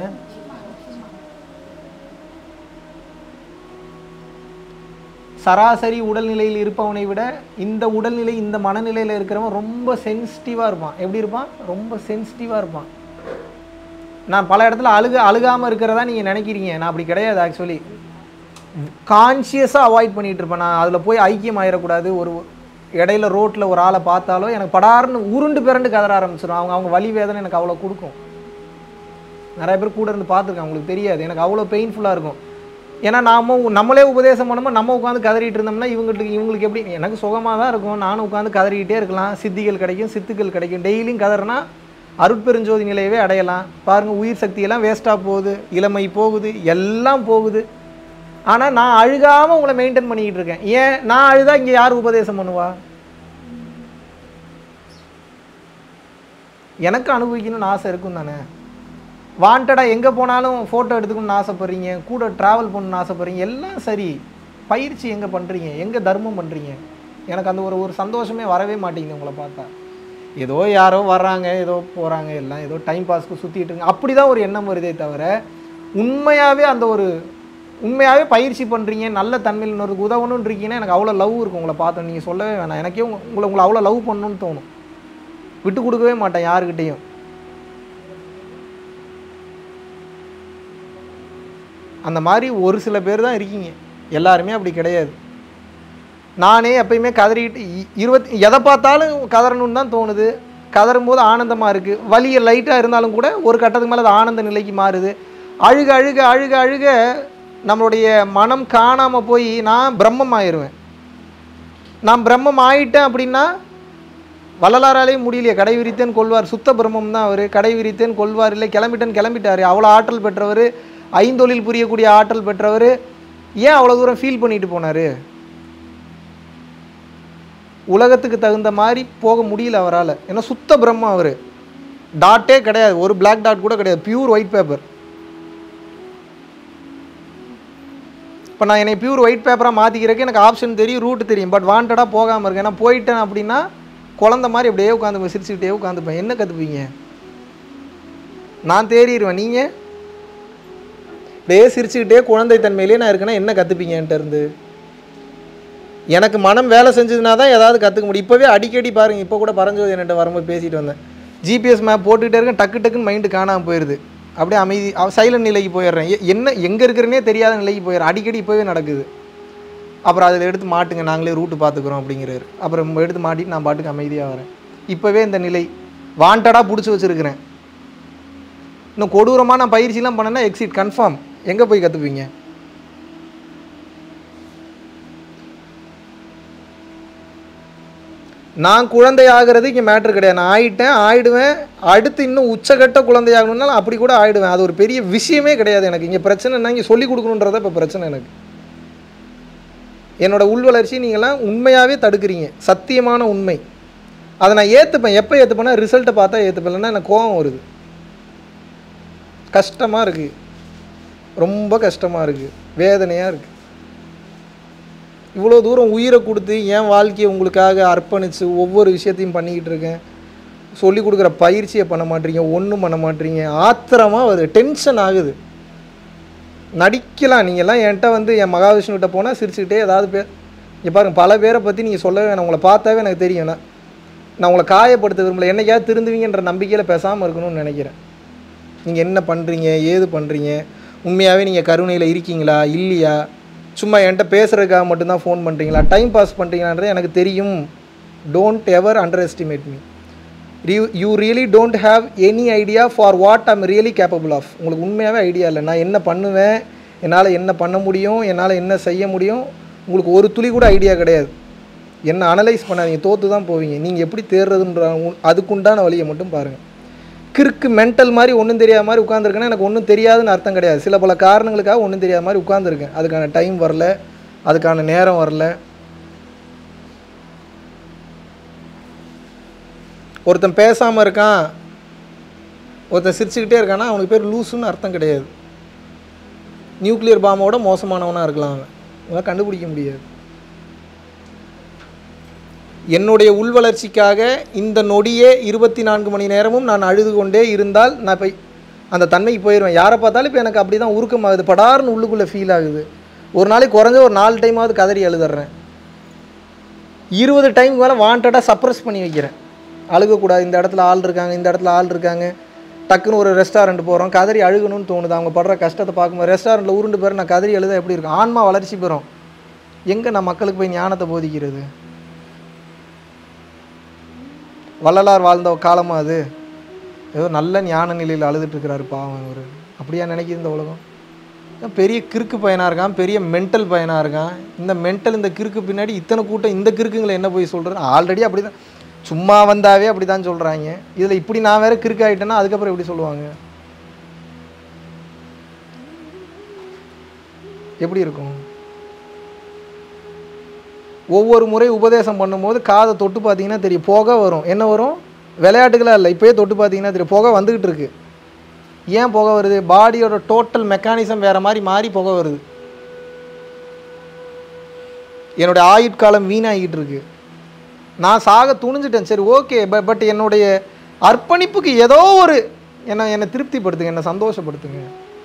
சராசரி உடல்நிலையில் இருப்பவனை விட இந்த உடல்நிலை இந்த மனநிலையில் இருக்கிறவன் ரொம்ப சென்சிட்டிவாக இருப்பான் எப்படி இருப்பான் ரொம்ப சென்சிட்டிவாக இருப்பான் நான் பல இடத்துல அழுக அழுகாமல் இருக்கிறதா நீங்கள் நினைக்கிறீங்க நான் அப்படி கிடையாது ஆக்சுவலி கான்ஷியஸாக அவாய்ட் பண்ணிகிட்டு இருப்பேன் நான் அதில் போய் ஐக்கியம் ஆயிடக்கூடாது ஒரு இடையில ரோட்டில் ஒரு ஆளை பார்த்தாலோ எனக்கு படார்னு உருண்டு பிறண்டு கதற ஆரம்பிச்சிடும் அவங்க அவங்க வலி வேதனை எனக்கு அவ்வளோ கொடுக்கும் நிறைய பேர் கூட இருந்து பார்த்துருக்கேன் அவங்களுக்கு தெரியாது எனக்கு அவ்வளோ பெயின்ஃபுல்லாக இருக்கும் ஏன்னா நாம நம்மளே உபதேசம் பண்ணும்போது நம்ம உட்காந்து கதறிட்டு இருந்தோம்னா இவங்களுக்கு இவங்களுக்கு எப்படி எனக்கு சுகமாக தான் இருக்கும் நானும் உட்காந்து கதறிக்கிட்டே இருக்கலாம் சித்திகள் கிடைக்கும் சித்துக்கள் கிடைக்கும் டெய்லியும் கதறினா அருட்பெருஞ்சோதி நிலையவே அடையலாம் பாருங்கள் உயிர் சக்தியெல்லாம் வேஸ்ட்டாக போகுது இளமை போகுது எல்லாம் போகுது ஆனால் நான் அழுகாமல் உங்களை மெயின்டைன் பண்ணிக்கிட்டு இருக்கேன் ஏன் நான் அழுதா இங்கே யார் உபதேசம் பண்ணுவா எனக்கு அனுபவிக்கணும்னு ஆசை இருக்கும் தானே வாண்டடாக எங்கே போனாலும் ஃபோட்டோ எடுத்துக்கணும்னு ஆசைப்பட்றீங்க கூட ட்ராவல் பண்ணணும்னு ஆசைப்பட்றீங்க எல்லாம் சரி பயிற்சி எங்கே பண்ணுறீங்க எங்கே தர்மம் பண்ணுறீங்க எனக்கு அந்த ஒரு ஒரு சந்தோஷமே வரவே மாட்டேங்குது உங்களை பார்த்தா ஏதோ யாரோ வர்றாங்க ஏதோ போகிறாங்க எல்லாம் ஏதோ டைம் பாஸ்க்கு சுற்றிட்டு இருங்க அப்படி தான் ஒரு எண்ணம் வருதே தவிர உண்மையாகவே அந்த ஒரு உண்மையாகவே பயிற்சி பண்ணுறீங்க நல்ல தன்மையில் இன்னொருக்கு உதவணும்னு இருக்கீங்கன்னா எனக்கு அவ்வளோ லவ் இருக்கும் உங்களை பார்த்தோம் நீங்கள் சொல்லவே வேணாம் எனக்கே உங்க- உங்களை உங்களை அவ்வளோ லவ் பண்ணணும்னு தோணும் விட்டு கொடுக்கவே மாட்டேன் யாருக்கிட்டேயும் அந்த மாதிரி ஒரு சில பேர் தான் இருக்கீங்க எல்லாருமே அப்படி கிடையாது நானே எப்பயுமே கதறிக்கிட்டு இ- இருபத்தி எதை பார்த்தாலும் கதறணும்னு தான் தோணுது கதறும் போது ஆனந்தமாக இருக்குது வலி லைட்டாக இருந்தாலும் கூட ஒரு கட்டத்துக்கு மேலே அது ஆனந்த நிலைக்கு மாறுது அழுக அழுக அழுக அழுக நம்மளுடைய மனம் காணாமல் போய் நான் பிரம்மம் ஆயிடுவேன் நான் பிரம்மம் ஆயிட்டேன் அப்படின்னா வள்ளலாராலே முடியலையே கடை விரித்தேன் கொள்வார் சுத்த பிரம்மம் தான் அவர் கடை விரித்தேன் கொள்வார் இல்லை கிளம்பிட்டேன் கிளம்பிட்டார் அவ்வளோ ஆற்றல் பெற்றவர் ஐந்தொழில் புரியக்கூடிய ஆற்றல் பெற்றவர் ஏன் அவ்வளோ தூரம் ஃபீல் பண்ணிட்டு போனார் உலகத்துக்கு தகுந்த மாதிரி போக முடியல அவரால் ஏன்னா சுத்த பிரம்மம் அவர் டாட்டே கிடையாது ஒரு பிளாக் டாட் கூட கிடையாது பியூர் ஒயிட் பேப்பர் இப்போ நான் என்னை பியூர் ஒயிட் பேப்பராக மாற்றிக்கிறதுக்கு எனக்கு ஆப்ஷன் தெரியும் ரூட் தெரியும் பட் வாண்டடாக போகாமல் இருக்கேன் நான் போயிட்டேன் அப்படின்னா குழந்த மாதிரி அப்படியே உட்காந்து சிரிச்சுக்கிட்டே உட்காந்துப்பேன் என்ன கற்றுப்பீங்க நான் தேறிடுவேன் நீங்கள் அப்படியே சிரிச்சுக்கிட்டே குழந்தை தன்மையிலே நான் இருக்கேன்னா என்ன கற்றுப்பீங்க என்கிட்ட இருந்து எனக்கு மனம் வேலை செஞ்சதுனா தான் ஏதாவது கற்றுக்க முடியும் இப்போவே அடிக்கடி பாருங்கள் இப்போ கூட பரஞ்சோதி என்கிட்ட வரும்போது பேசிட்டு வந்தேன் ஜிபிஎஸ் மேப் போட்டுக்கிட்டே இருக்கேன் டக்கு டக்குன்னு மைண்டு காணாமல் போயிடுது அப்படியே அமைதி சைலண்ட் நிலைக்கு போயிடுறேன் எ- என்ன எங்கே இருக்கிறேனே தெரியாத நிலைக்கு போயிடுறேன் அடிக்கடி இப்போவே நடக்குது அப்புறம் அதில் எடுத்து மாட்டுங்க நாங்களே ரூட்டு பார்த்துக்குறோம் அப்படிங்கிறாரு அப்புறம் எடுத்து மாட்டிட்டு நான் பாட்டுக்கு அமைதியாக வரேன் இப்போவே இந்த நிலை வாண்டடாக பிடிச்சி வச்சுருக்கிறேன் இன்னும் கொடூரமாக நான் பயிற்சிலாம் பண்ணேன்னா எக்ஸிட் கன்ஃபார்ம் எங்கே போய் கற்றுப்பீங்க நான் குழந்தை ஆகிறது இங்கே மேட்ரு கிடையாது நான் ஆயிட்டேன் ஆயிடுவேன் அடுத்து இன்னும் உச்சகட்ட குழந்தை ஆகணும்னாலும் அப்படி கூட ஆயிடுவேன் அது ஒரு பெரிய விஷயமே கிடையாது எனக்கு இங்கே பிரச்சனை என்ன இங்கே சொல்லிக் கொடுக்கணுன்றத இப்போ பிரச்சனை எனக்கு என்னோட உள் வளர்ச்சி நீங்களாம் உண்மையாகவே தடுக்கிறீங்க சத்தியமான உண்மை அதை நான் ஏற்றுப்பேன் எப்போ ஏற்றுப்பேன்னா ரிசல்ட்டை பார்த்தா ஏற்றுப்பேன் இல்லைன்னா எனக்கு கோவம் வருது கஷ்டமாக இருக்குது ரொம்ப கஷ்டமாக இருக்குது வேதனையாக இருக்குது இவ்வளோ தூரம் உயிரை கொடுத்து என் வாழ்க்கையை உங்களுக்காக அர்ப்பணித்து ஒவ்வொரு விஷயத்தையும் பண்ணிக்கிட்டு இருக்கேன் சொல்லி கொடுக்குற பயிற்சியை பண்ண மாட்டீங்க ஒன்றும் பண்ண மாட்டீங்க ஆத்திரமாக வருது டென்ஷன் ஆகுது நடிக்கலாம் நீங்கள்லாம் என்கிட்ட வந்து என் மகாவிஷ்ணுகிட்ட போனால் சிரிச்சுக்கிட்டே ஏதாவது பேர் இங்கே பாருங்க பல பேரை பற்றி நீங்கள் சொல்லவே வேணாம் உங்களை பார்த்தாவே எனக்கு தெரியும் நான் நான் உங்களை காயப்படுத்த விரும்பல என்னைக்காவது திருந்துவீங்கன்ற நம்பிக்கையில் பேசாமல் இருக்கணும்னு நினைக்கிறேன் நீங்கள் என்ன பண்ணுறீங்க ஏது பண்ணுறீங்க உண்மையாகவே நீங்கள் கருணையில் இருக்கீங்களா இல்லையா சும்மா என்கிட்ட பேசுகிறதுக்காக மட்டும்தான் ஃபோன் பண்ணுறீங்களா டைம் பாஸ் பண்ணுறீங்களான்றது எனக்கு தெரியும் don't ever underestimate me you you really don't have any idea for what I'm really capable of உங்களுக்கு உண்மையாகவே ஐடியா இல்லை நான் என்ன பண்ணுவேன் என்னால் என்ன பண்ண முடியும் என்னால் என்ன செய்ய முடியும் உங்களுக்கு ஒரு துளி கூட ஐடியா கிடையாது என்ன அனலைஸ் பண்ணாதீங்க தோற்று தான் போவீங்க நீங்கள் எப்படி தேர்றதுன்ற உ- அதுக்குண்டான வழியை மட்டும் பாருங்கள் கிறுக்கு மென்டல் மாதிரி ஒன்றும் தெரியாத மாதிரி உட்காந்துருக்கேன்னா எனக்கு ஒன்றும் தெரியாதுன்னு அர்த்தம் கிடையாது சில பல காரணங்களுக்காக ஒன்றும் தெரியாத மாதிரி உட்காந்துருக்கேன் அதுக்கான டைம் வரல அதுக்கான நேரம் வரல ஒருத்தன் பேசாமல் இருக்கான் ஒருத்தன் சிரிச்சுக்கிட்டே இருக்கான்னா அவனுக்கு பேர் லூசுன்னு அர்த்தம் கிடையாது நியூக்ளியர் பாம்போட மோசமானவனாக இருக்கலாம் அவன் இவனை கண்டுபிடிக்க முடியாது என்னுடைய உள் வளர்ச்சிக்காக இந்த நொடியே இருபத்தி நான்கு மணி நேரமும் நான் அழுது கொண்டே இருந்தால் நான் இப்போ அந்த தன்மைக்கு போயிடுவேன் யாரை பார்த்தாலும் இப்போ எனக்கு அப்படி தான் உருக்கமாகுது படார்னு உள்ளுக்குள்ளே ஃபீல் ஆகுது ஒரு நாளைக்கு குறைஞ்ச ஒரு நாலு டைமாவது கதறி அழுதுறேன் இருபது டைம் மேலே வாண்டடாக சப்ரஸ் பண்ணி வைக்கிறேன் அழுகக்கூடாது இந்த இடத்துல ஆள் இருக்காங்க இந்த இடத்துல ஆள் இருக்காங்க டக்குன்னு ஒரு ரெஸ்டாரண்ட் போகிறோம் கதறி அழுகணும்னு தோணுது அவங்க படுற கஷ்டத்தை பார்க்கும்போது ரெஸ்டாரண்ட்டில் உருண்டு பேர் நான் கதறி அழுதா எப்படி இருக்கும் ஆன்மா வளர்ச்சி பெறும் எங்கே நான் மக்களுக்கு போய் ஞானத்தை போதிக்கிறது வள்ளலார் வாழ்ந்த காலமா அது ஏதோ நல்ல ஞான நிலையில் அழுதுட்டு இருக்கிறாரு பாவம் அவர் அப்படியா நினைக்கிது இந்த உலகம் இவன் பெரிய கிறுக்கு பையனாக இருக்கான் பெரிய மென்டல் பையனாக இருக்கான் இந்த மென்டல் இந்த கிறுக்கு பின்னாடி இத்தனை கூட்டம் இந்த கிறுக்குங்களை என்ன போய் சொல்கிறது ஆல்ரெடி அப்படி தான் சும்மா வந்தாவே அப்படி தான் சொல்கிறாங்க இதில் இப்படி நான் வேற கிறுக்கு ஆகிட்டேன்னா அதுக்கப்புறம் எப்படி சொல்லுவாங்க எப்படி இருக்கும் ஒவ்வொரு முறை உபதேசம் பண்ணும்போது காதை தொட்டு பார்த்தீங்கன்னா தெரியும் புகை வரும் என்ன வரும் விளையாட்டுகளா இல்லை இப்போயே தொட்டு பார்த்தீங்கன்னா தெரியும் புகை வந்துக்கிட்டு இருக்கு ஏன் புகை வருது பாடியோட டோட்டல் மெக்கானிசம் வேறு மாதிரி மாறி புகை வருது என்னுடைய ஆயுட்காலம் வீணாகிட்டு இருக்கு நான் சாக துணிஞ்சிட்டேன் சரி ஓகே பட் என்னுடைய அர்ப்பணிப்புக்கு ஏதோ ஒரு என்னை என்னை திருப்திப்படுத்துங்க என்னை சந்தோஷப்படுத்துங்க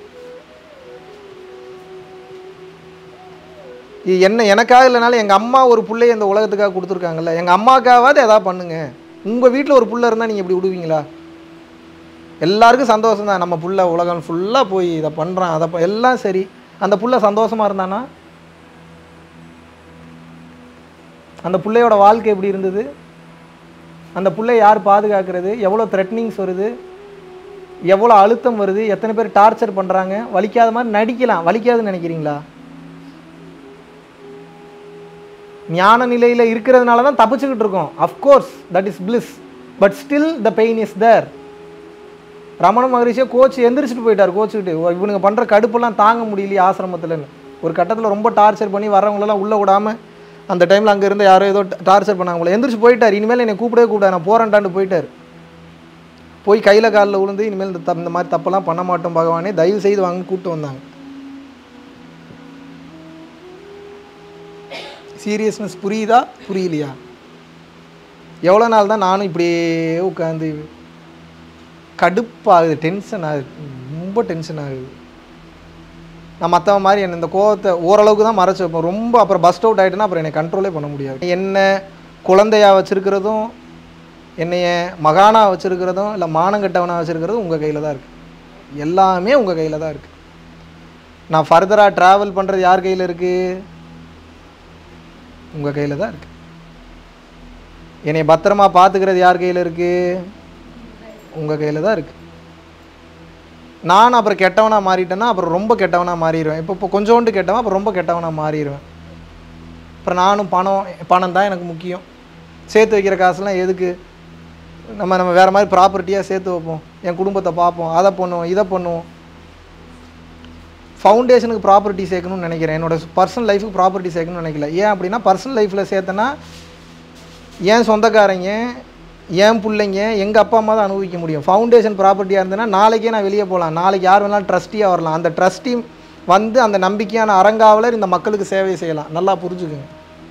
இது என்ன எனக்காக இல்லைனாலும் எங்கள் அம்மா ஒரு பிள்ளைய இந்த உலகத்துக்காக கொடுத்துருக்காங்கல்ல எங்கள் அம்மாக்காவது எதாவது பண்ணுங்க உங்கள் வீட்டில் ஒரு புள்ள இருந்தால் நீங்கள் இப்படி விடுவீங்களா எல்லாருக்கும் சந்தோஷம் தான் நம்ம புள்ள உலகம் ஃபுல்லாக போய் இதை பண்ணுறான் அதை ப- எல்லாம் சரி அந்த புள்ள சந்தோஷமாக இருந்தானா அந்த பிள்ளையோட வாழ்க்கை எப்படி இருந்தது அந்த பிள்ளை யார் பாதுகாக்கிறது எவ்வளோ த்ரெட்னிங்ஸ் வருது எவ்வளோ அழுத்தம் வருது எத்தனை பேர் டார்ச்சர் பண்ணுறாங்க வலிக்காத மாதிரி நடிக்கலாம் வலிக்காதுன்னு நினைக்கிறீங்களா ஞான நிலையில் இருக்கிறதுனால தான் தப்பிச்சுக்கிட்டு இருக்கோம் of course that is bliss but still the pain is there Ramana மகரிஷியை கோச் எந்திரிச்சிட்டு போயிட்டார் கோச்சுக்கிட்டு இவனுங்க பண்ணுற கடுப்பெல்லாம் தாங்க முடியலையே ஆசிரமத்தில்னு ஒரு கட்டத்தில் ரொம்ப டார்ச்சர் பண்ணி வரவங்களெல்லாம் உள்ளே விடாமல் அந்த டைமில் அங்கே இருந்து யாரோ ஏதோ டார்ச்சர் பண்ணாங்க போல எந்திரிச்சு போயிட்டார் இனிமேல் என்னை கூப்பிடவே கூப்பிடாது நான் போகிறேன்டான்னு போயிட்டார் போய் கையில் காலில் விழுந்து இனிமேல் இந்த தப் இந்த மாதிரி தப்பெல்லாம் பண்ண மாட்டோம் பகவானே தயவு செய்து வாங்க கூப்பிட்டு வந்தாங்க சீரியஸ்னஸ் புரியுதா புரியலையா எவ்வளோ நாள் தான் நானும் இப்படியே உட்காந்து கடுப்பாகுது டென்ஷன் ஆகுது ரொம்ப டென்ஷன் ஆகுது நான் மற்றவன் மாதிரி என்ன இந்த கோவத்தை ஓரளவுக்கு தான் மறைச்சு வைப்பேன் ரொம்ப அப்புறம் பஸ்ட் அவுட் ஆகிட்டுனா அப்புறம் என்னை கண்ட்ரோலே பண்ண முடியாது என்ன குழந்தையா வச்சுருக்கிறதும் என்னைய மகானா வச்சுருக்கிறதும் இல்லை மானங்கட்டவனாக வச்சுருக்கிறதும் உங்கள் கையில் தான் இருக்குது எல்லாமே உங்கள் கையில் தான் இருக்குது நான் ஃபர்தராக ட்ராவல் பண்ணுறது யார் கையில் இருக்குது உங்கள் கையில் தான் இருக்குது என்னை பத்திரமா பார்த்துக்கிறது யார் கையில் இருக்குது உங்கள் கையில் தான் இருக்குது நான் அப்புறம் கெட்டவனாக மாறிட்டேன்னா அப்புறம் ரொம்ப கெட்டவனாக மாறிடுவேன் இப்போ இப்போ கொஞ்சோண்டு கெட்டவன் அப்புறம் ரொம்ப கெட்டவனாக மாறிடுவேன் அப்புறம் நானும் பணம் பணம் தான் எனக்கு முக்கியம் சேர்த்து வைக்கிற காசுலாம் எதுக்கு நம்ம நம்ம வேறு மாதிரி ப்ராப்பர்ட்டியாக சேர்த்து வைப்போம் என் குடும்பத்தை பார்ப்போம் அதை பண்ணுவோம் இதை பண்ணுவோம் ஃபவுண்டேஷனுக்கு ப்ராப்பர்ட்டி சேர்க்கணும்னு நினைக்கிறேன் என்னோட பர்சனல் லைஃபுக்கு ப்ராப்பர்ட்டி சேர்க்கணும்னு நினைக்கல ஏன் அப்படின்னா பர்சனல் லைஃப்பில் சேர்த்தனா என் சொந்தக்காரங்க என் பிள்ளைங்க எங்கள் அப்பா அம்மா தான் அனுபவிக்க முடியும் ஃபவுண்டேஷன் ப்ராப்பர்ட்டியாக இருந்ததுன்னா நாளைக்கே நான் வெளியே போகலாம் நாளைக்கு யார் வேணாலும் ட்ரஸ்டியாக வரலாம் அந்த ட்ரஸ்டி வந்து அந்த நம்பிக்கையான அறங்காவலர் இந்த மக்களுக்கு சேவை செய்யலாம் நல்லா புரிஞ்சுக்குங்க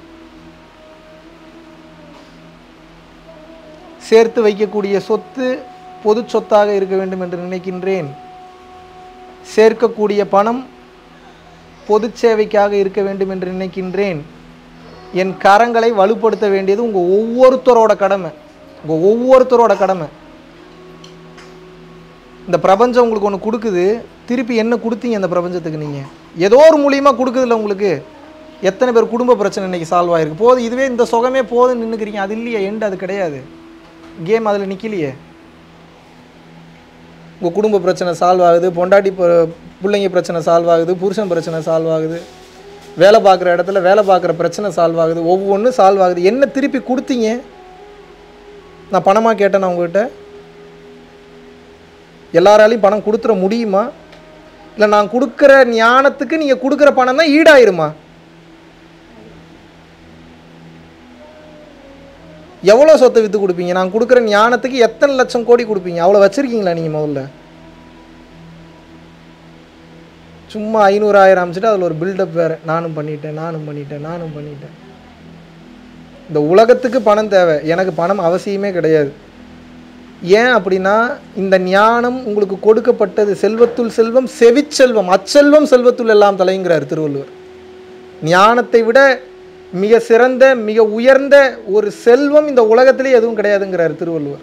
சேர்த்து வைக்கக்கூடிய சொத்து பொது சொத்தாக இருக்க வேண்டும் என்று நினைக்கின்றேன் சேர்க்கக்கூடிய பணம் பொது சேவைக்காக இருக்க வேண்டும் என்று நினைக்கின்றேன் என் கரங்களை வலுப்படுத்த வேண்டியது உங்கள் ஒவ்வொருத்தரோட கடமை உங்கள் ஒவ்வொருத்தரோட கடமை இந்த பிரபஞ்சம் உங்களுக்கு ஒன்று கொடுக்குது திருப்பி என்ன கொடுத்தீங்க அந்த பிரபஞ்சத்துக்கு நீங்கள் ஏதோ ஒரு மூலியமாக கொடுக்குதுல்ல உங்களுக்கு எத்தனை பேர் குடும்ப பிரச்சனை இன்னைக்கு சால்வ் ஆயிருக்கு போதும் இதுவே இந்த சுகமே போதும் நின்றுக்கிறீங்க அது இல்லையே எண்டு அது கிடையாது கேம் அதில் நிற்கலையே உங்கள் குடும்ப பிரச்சனை சால்வ் ஆகுது பொண்டாட்டி ப- பிள்ளைங்க பிரச்சனை சால்வ் ஆகுது புருஷன் பிரச்சனை சால்வ் ஆகுது வேலை பார்க்குற இடத்துல வேலை பார்க்குற பிரச்சனை சால்வ் ஆகுது ஒவ்வொன்றும் சால்வ் ஆகுது என்ன திருப்பி கொடுத்தீங்க நான் பணமாக கேட்டேனா உங்ககிட்ட எல்லாராலையும் பணம் கொடுத்துட முடியுமா இல்லை நான் கொடுக்குற ஞானத்துக்கு நீங்கள் கொடுக்குற பணம் தான் ஈடாயிருமா எவ்வளோ சொத்தை விற்று கொடுப்பீங்க நான் கொடுக்குற ஞானத்துக்கு எத்தனை லட்சம் கோடி கொடுப்பீங்க அவ்வளோ வச்சுருக்கீங்களா நீங்கள் முதல்ல சும்மா ஐநூறாயிரம் அமைச்சிட்டு அதில் ஒரு பில்டப் வேறு நானும் பண்ணிட்டேன் நானும் பண்ணிட்டேன் நானும் பண்ணிட்டேன் இந்த உலகத்துக்கு பணம் தேவை எனக்கு பணம் அவசியமே கிடையாது ஏன் அப்படின்னா இந்த ஞானம் உங்களுக்கு கொடுக்கப்பட்டது செல்வத்துள் செல்வம் செவிச்செல்வம் அச்செல்வம் செல்வத்துள் எல்லாம் தலைங்கிறார் திருவள்ளுவர் ஞானத்தை விட மிக சிறந்த மிக உயர்ந்த ஒரு செல்வம் இந்த உலகத்திலே எதுவும் கிடையாதுங்கிறார் திருவள்ளுவர்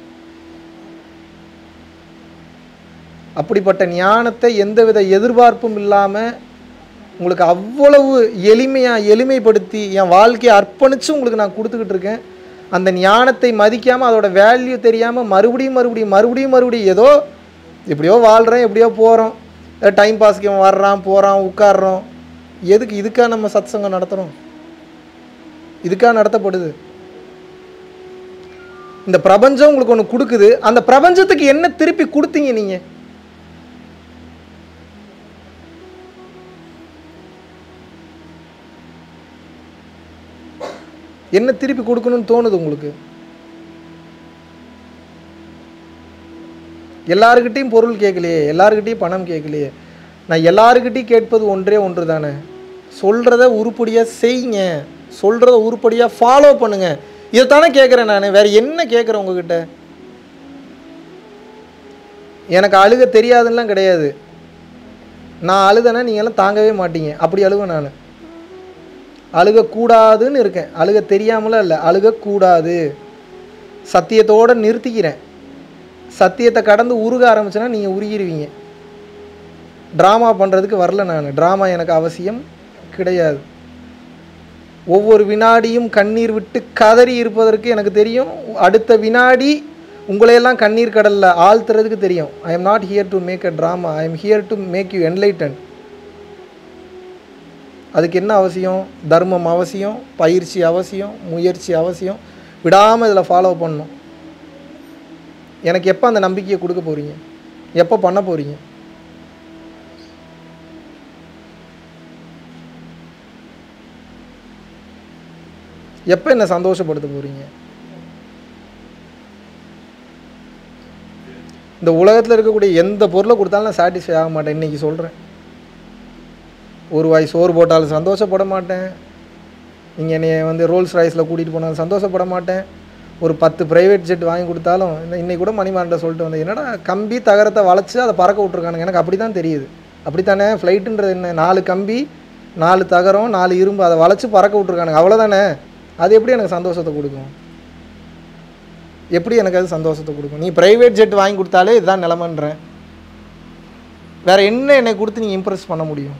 அப்படிப்பட்ட ஞானத்தை எந்தவித எதிர்பார்ப்பும் இல்லாமல் உங்களுக்கு அவ்வளவு எளிமையாக எளிமைப்படுத்தி என் வாழ்க்கையை அர்ப்பணித்து உங்களுக்கு நான் கொடுத்துக்கிட்டு இருக்கேன் அந்த ஞானத்தை மதிக்காமல் அதோட வேல்யூ தெரியாமல் மறுபடியும் மறுபடியும் மறுபடியும் மறுபடியும் ஏதோ எப்படியோ வாழ்கிறேன் எப்படியோ போகிறோம் டைம் பாஸ்க்கு இவன் வர்றான் போகிறான் உட்கார்றோம் எதுக்கு இதுக்காக நம்ம சத்சங்கம் நடத்துகிறோம் இதுக்காக நடத்தப்படுது இந்த பிரபஞ்சம் உங்களுக்கு ஒன்று கொடுக்குது அந்த பிரபஞ்சத்துக்கு என்ன திருப்பி கொடுத்தீங்க நீங்கள் என்ன திருப்பி கொடுக்கணும்னு தோணுது உங்களுக்கு எல்லாருக்கிட்டையும் பொருள் கேட்கலையே எல்லாருக்கிட்டையும் பணம் கேட்கலையே நான் எல்லாருக்கிட்டையும் கேட்பது ஒன்றே ஒன்று தானே சொல்கிறத உருப்படியாக செய்யுங்க சொல்கிறத உருப்படியாக ஃபாலோ பண்ணுங்க இதைத்தானே கேட்குறேன் நான் வேறு என்ன கேட்குறேன் உங்ககிட்ட எனக்கு அழுக தெரியாதுன்னெலாம் கிடையாது நான் அழுதேன்னா நீங்களாம் தாங்கவே மாட்டீங்க அப்படி அழுவேன் நான் அழுகக்கூடாதுன்னு இருக்கேன் அழுக தெரியாமலாம் இல்லை அழுகக்கூடாது சத்தியத்தோடு நிறுத்திக்கிறேன் சத்தியத்தை கடந்து உருக ஆரம்பிச்சேன்னா நீங்கள் உருகிடுவீங்க ட்ராமா பண்ணுறதுக்கு வரல நான் ட்ராமா எனக்கு அவசியம் கிடையாது ஒவ்வொரு வினாடியும் கண்ணீர் விட்டு கதறி இருப்பதற்கு எனக்கு தெரியும் அடுத்த வினாடி உங்களையெல்லாம் கண்ணீர் கடலில் ஆழ்த்துறதுக்கு தெரியும் I am not here to make a drama I am here to make you enlighten அதுக்கு என்ன அவசியம் தர்மம் அவசியம் பயிற்சி அவசியம் முயற்சி அவசியம் விடாமல் இதில் ஃபாலோ பண்ணணும் எனக்கு எப்போ அந்த நம்பிக்கையை கொடுக்க போகிறீங்க எப்போ பண்ண போகிறீங்க எப்போ என்ன சந்தோஷப்படுத்த போகிறீங்க இந்த உலகத்தில் இருக்கக்கூடிய எந்த பொருளை கொடுத்தாலும் நான் சாட்டிஸ்ஃபை ஆக மாட்டேன் இன்றைக்கி சொல்கிறேன் ஒரு வாய் சோறு போட்டாலும் சந்தோஷப்பட மாட்டேன் நீங்கள் என்னை வந்து ரோல்ஸ் ராய்ஸில் கூட்டிகிட்டு போனாலும் சந்தோஷப்பட மாட்டேன் ஒரு பத்து ப்ரைவேட் ஜெட் வாங்கி கொடுத்தாலும் இன்ன- இன்னைக்கு கூட மணிமார்ட்ட சொல்லிட்டு வந்தேன் என்னடா கம்பி தகரத்தை வளைச்சு அதை பறக்க விட்ருக்கானுங்க எனக்கு அப்படி தான் தெரியுது அப்படித்தானே ஃப்ளைட்டுன்றது என்ன நாலு கம்பி நாலு தகரம் நாலு இரும்பு அதை வளைச்சு பறக்க விட்ருக்கானுங்க அவ்வளோதானே அது எப்படி எனக்கு சந்தோஷத்தை கொடுக்கும் எப்படி எனக்கு அது சந்தோஷத்தை கொடுக்கும் நீ ப்ரைவேட் ஜெட் வாங்கி கொடுத்தாலே இதுதான் நிலமன்றேன் வேற என்ன என்னை கொடுத்து நீங்கள் இம்ப்ரெஸ் பண்ண முடியும்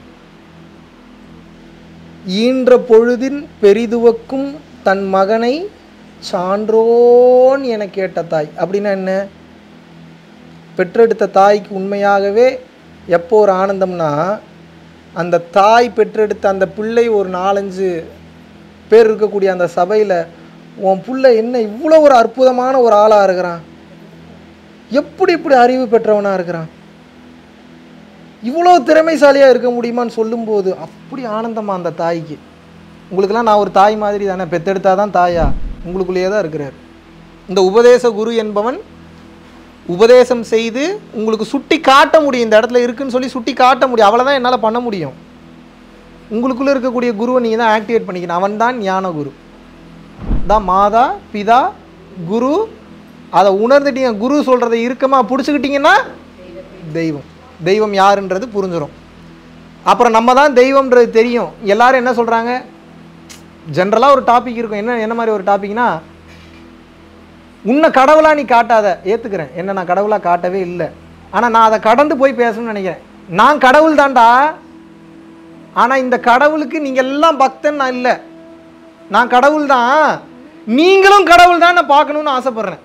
ஈன்ற பொழுதின் பெரிதுவக்கும் தன் மகனை சான்றோன் என கேட்ட தாய் அப்படின்னா என்ன பெற்றெடுத்த தாய்க்கு உண்மையாகவே எப்போ ஒரு ஆனந்தம்னா அந்த தாய் பெற்றெடுத்த அந்த பிள்ளை ஒரு நாலஞ்சு பேர் இருக்கக்கூடிய அந்த சபையில் உன் புள்ள என்ன இவ்வளோ ஒரு அற்புதமான ஒரு ஆளாக இருக்கிறான் எப்படி இப்படி அறிவு பெற்றவனாக இருக்கிறான் இவ்வளோ திறமைசாலியாக இருக்க முடியுமான்னு சொல்லும்போது அப்படி ஆனந்தமா அந்த தாய்க்கு உங்களுக்கெல்லாம் நான் ஒரு தாய் மாதிரி தானே பெத்தெடுத்தா தான் தாயா உங்களுக்குள்ளேயே தான் இருக்கிறார் இந்த உபதேச குரு என்பவன் உபதேசம் செய்து உங்களுக்கு சுட்டி காட்ட முடியும் இந்த இடத்துல இருக்குன்னு சொல்லி சுட்டி காட்ட முடியும் அவ்வளோதான் என்னால் பண்ண முடியும் உங்களுக்குள்ளே இருக்கக்கூடிய குருவை நீங்கள் தான் ஆக்டிவேட் பண்ணிக்கணும் அவன் தான் ஞான குரு தான் மாதா பிதா குரு அதை உணர்ந்துட்டீங்க குரு சொல்கிறத இறுக்கமாக பிடிச்சிக்கிட்டீங்கன்னா தெய்வம் தெய்வம் யாருன்றது புரிஞ்சிடும் அப்புறம் நம்ம தான் தெய்வம்ன்றது தெரியும் எல்லாரும் என்ன சொல்கிறாங்க ஜென்ரலாக ஒரு டாபிக் இருக்கும் என்ன என்ன மாதிரி ஒரு டாபிக்னா உன்னை கடவுளாக நீ காட்டாத ஏற்றுக்கிறேன் என்ன நான் கடவுளாக காட்டவே இல்லை ஆனால் நான் அதை கடந்து போய் பேசணும்னு நினைக்கிறேன் நான் கடவுள் தான்டா ஆனால் இந்த கடவுளுக்கு நீங்கள் எல்லாம் பக்தன் நான் இல்லை நான் கடவுள் தான் நீங்களும் கடவுள் தான் நான் பார்க்கணும்னு ஆசைப்பட்றேன்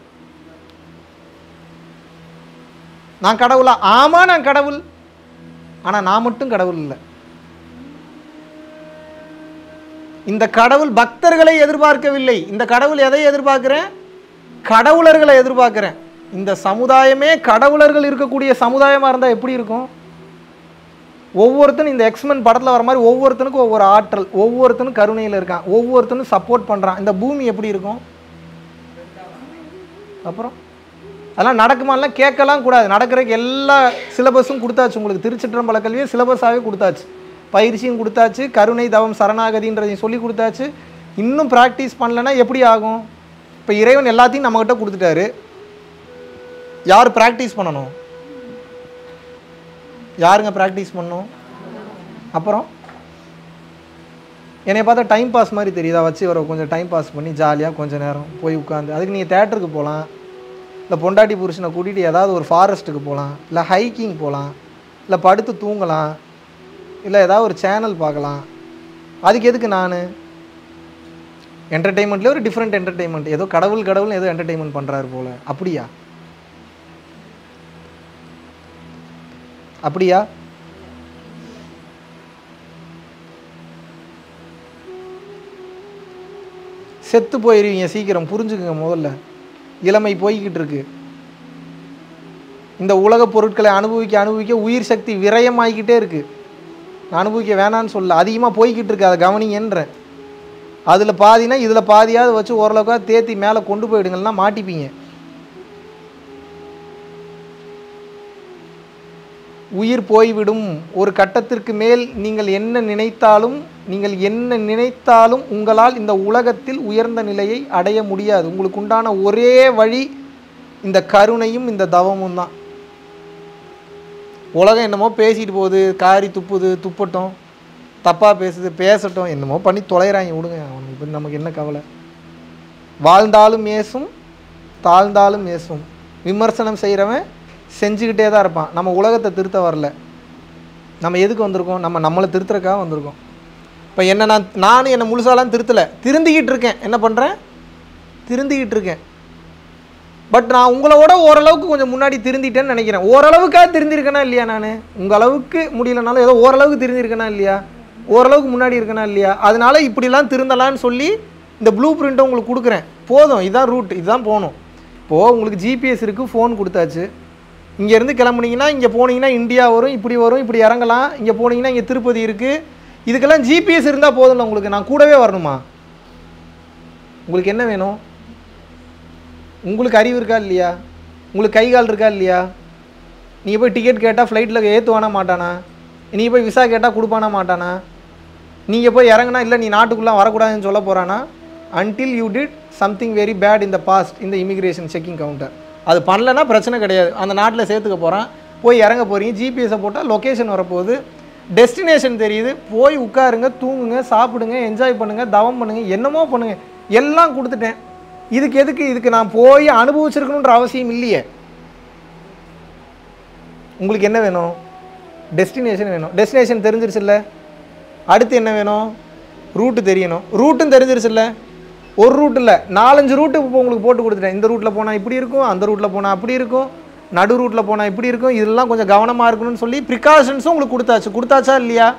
நான் கடவுளா ஆமாம் நான் கடவுள் ஆனால் நான் மட்டும் கடவுள் இல்லை இந்த கடவுள் பக்தர்களை எதிர்பார்க்கவில்லை இந்த கடவுள் எதை எதிர்பார்க்கிறேன் கடவுளர்களை எதிர்பார்க்கிறேன் இந்த சமுதாயமே கடவுளர்கள் இருக்கக்கூடிய சமுதாயமாக இருந்தால் எப்படி இருக்கும் ஒவ்வொருத்தனும் இந்த எக்ஸ்மென் படத்தில் வர மாதிரி ஒவ்வொருத்தனுக்கும் ஒவ்வொரு ஆற்றல் ஒவ்வொருத்தனும் கருணையில் இருக்கான் ஒவ்வொருத்தனும் சப்போர்ட் பண்ணுறான் இந்த பூமி எப்படி இருக்கும் அப்புறம் அதெல்லாம் நடக்குமாலாம் கேட்கலாம் கூடாது நடக்கிறதுக்கு எல்லா சிலபஸும் கொடுத்தாச்சு உங்களுக்கு திருச்சிற்றம்பல கல்வியை சிலபஸாகவே கொடுத்தாச்சு பயிற்சியும் கொடுத்தாச்சு கருணை தவம் சரணாகதின்றதையும் சொல்லி கொடுத்தாச்சு இன்னும் ப்ராக்டிஸ் பண்ணலன்னா எப்படி ஆகும் இப்போ இறைவன் எல்லாத்தையும் நம்மக்கிட்ட கொடுத்துட்டாரு யார் ப்ராக்டிஸ் பண்ணணும் யாருங்க ப்ராக்டிஸ் பண்ணணும் அப்புறம் என்னை பார்த்தா டைம் பாஸ் மாதிரி தெரியுதா வச்சு வர கொஞ்சம் டைம் பாஸ் பண்ணி ஜாலியாக கொஞ்சம் நேரம் போய் உட்காந்து அதுக்கு நீங்கள் தேட்டருக்கு போகலாம் இல்லை பொண்டாட்டி புருஷனை கூட்டிகிட்டு ஏதாவது ஒரு ஃபாரஸ்ட்டுக்கு போகலாம் இல்லை ஹைக்கிங் போகலாம் இல்லை படுத்து தூங்கலாம் இல்லை ஏதாவது ஒரு சேனல் பார்க்கலாம் அதுக்கு எதுக்கு நான் என்டர்டெயின்மெண்ட்லேயே ஒரு டிஃப்ரெண்ட் என்டர்டெயின்மெண்ட் ஏதோ கடவுள் கடவுள்னு ஏதோ என்டர்டெயின்மெண்ட் பண்ணுறாரு போல அப்படியா அப்படியா செத்து போயிருவீங்க சீக்கிரம் புரிஞ்சுக்குங்க முதல்ல இளமை போய்கிட்டு இருக்கு இந்த உலக பொருட்களை அனுபவிக்க அனுபவிக்க உயிர் சக்தி விரயமாகிக்கிட்டே இருக்கு நான் அனுபவிக்க வேணான்னு சொல்ல அதிகமாக போய்கிட்டு இருக்கு அதை கவனிங்கன்றேன் அதில் பாதினா இதில் பாதியாவது வச்சு ஓரளவுக்காக தேத்தி மேலே கொண்டு போயிடுங்கன்னா மாட்டிப்பீங்க உயிர் போய்விடும் ஒரு கட்டத்திற்கு மேல் நீங்கள் என்ன நினைத்தாலும் நீங்கள் என்ன நினைத்தாலும் உங்களால் இந்த உலகத்தில் உயர்ந்த நிலையை அடைய முடியாது உங்களுக்கு உண்டான ஒரே வழி இந்த கருணையும் இந்த தவமும் தான் உலகம் என்னமோ பேசிட்டு போகுது காரி துப்புது துப்பட்டும் தப்பாக பேசுது பேசட்டும் என்னமோ பண்ணி தொலைகிறாங்க விடுங்க அவனுக்கு இப்போ நமக்கு என்ன கவலை வாழ்ந்தாலும் ஏசும் தாழ்ந்தாலும் ஏசும் விமர்சனம் செய்கிறவன் செஞ்சுக்கிட்டே தான் இருப்பான் நம்ம உலகத்தை திருத்த வரல நம்ம எதுக்கு வந்திருக்கோம் நம்ம நம்மளை திருத்துறக்காக வந்திருக்கோம் இப்போ என்ன நான் நானும் என்னை முழுசாலாம் திருத்தலை திருந்திக்கிட்டு இருக்கேன் என்ன பண்ணுறேன் திருந்திக்கிட்டு இருக்கேன் பட் நான் உங்களோட ஓரளவுக்கு கொஞ்சம் முன்னாடி திருந்திட்டேன்னு நினைக்கிறேன் ஓரளவுக்காக திருந்திருக்கேனா இல்லையா நான் உங்கள் அளவுக்கு முடியலனாலும் ஏதோ ஓரளவுக்கு திருந்திருக்கேனா இல்லையா ஓரளவுக்கு முன்னாடி இருக்கேனா இல்லையா அதனால இப்படிலாம் திருந்தலான்னு சொல்லி இந்த ப்ளூ பிரிண்ட்டை உங்களுக்கு கொடுக்குறேன் போதும் இதுதான் ரூட் இதுதான் போகணும் இப்போது உங்களுக்கு ஜிபிஎஸ் இருக்குது ஃபோன் கொடுத்தாச்சு இங்கேருந்து கிளம்புனீங்கன்னா இங்கே போனீங்கன்னா இந்தியா வரும் இப்படி வரும் இப்படி இறங்கலாம் இங்கே போனீங்கன்னா இங்கே திருப்பதி இருக்குது இதுக்கெல்லாம் ஜிபிஎஸ் இருந்தால் போதும்ல உங்களுக்கு நான் கூடவே வரணுமா உங்களுக்கு என்ன வேணும் உங்களுக்கு அறிவு இருக்கா இல்லையா உங்களுக்கு கை கால் இருக்கா இல்லையா நீங்கள் போய் டிக்கெட் கேட்டால் ஃப்ளைட்டில் ஏற்றுவானா மாட்டானா நீங்கள் போய் விசா கேட்டால் கொடுப்பானா மாட்டானா நீங்கள் போய் இறங்குனா இல்லை நீ நாட்டுக்குள்ளே வரக்கூடாதுன்னு சொல்ல போகிறானா until you did something very bad in the past இந்த இமிக்ரேஷன் செக்கிங் கவுண்டர் அது பண்ணலன்னா பிரச்சனை கிடையாது அந்த நாட்டில் சேர்த்துக்க போகிறான் போய் இறங்க போகிறீங்க ஜிபிஎஸை போட்டால் லொக்கேஷன் வரப்போகுது டெஸ்டினேஷன் தெரியுது போய் உட்காருங்க தூங்குங்க சாப்பிடுங்க என்ஜாய் பண்ணுங்கள் தவம் பண்ணுங்கள் என்னமோ பண்ணுங்க எல்லாம் கொடுத்துட்டேன் இதுக்கு எதுக்கு இதுக்கு நான் போய் அனுபவிச்சிருக்கணுன்ற அவசியம் இல்லையே உங்களுக்கு என்ன வேணும் டெஸ்டினேஷன் வேணும் டெஸ்டினேஷன் தெரிஞ்சிருச்சுல்ல அடுத்து என்ன வேணும் ரூட்டு தெரியணும் ரூட்டும் தெரிஞ்சிருச்சுல்ல ஒரு ரூட் இல்லை நாலஞ்சு ரூட்டு இப்போ உங்களுக்கு போட்டு கொடுத்துட்டேன் இந்த ரூட்டில் போனால் இப்படி இருக்கும் அந்த ரூட்டில் போனால் அப்படி இருக்கும் நடு ரூட்டில் போனால் இப்படி இருக்கும் இதெல்லாம் கொஞ்சம் கவனமாக இருக்கணும்னு சொல்லி ப்ரிகாஷன்ஸும் உங்களுக்கு கொடுத்தாச்சு கொடுத்தாச்சா இல்லையா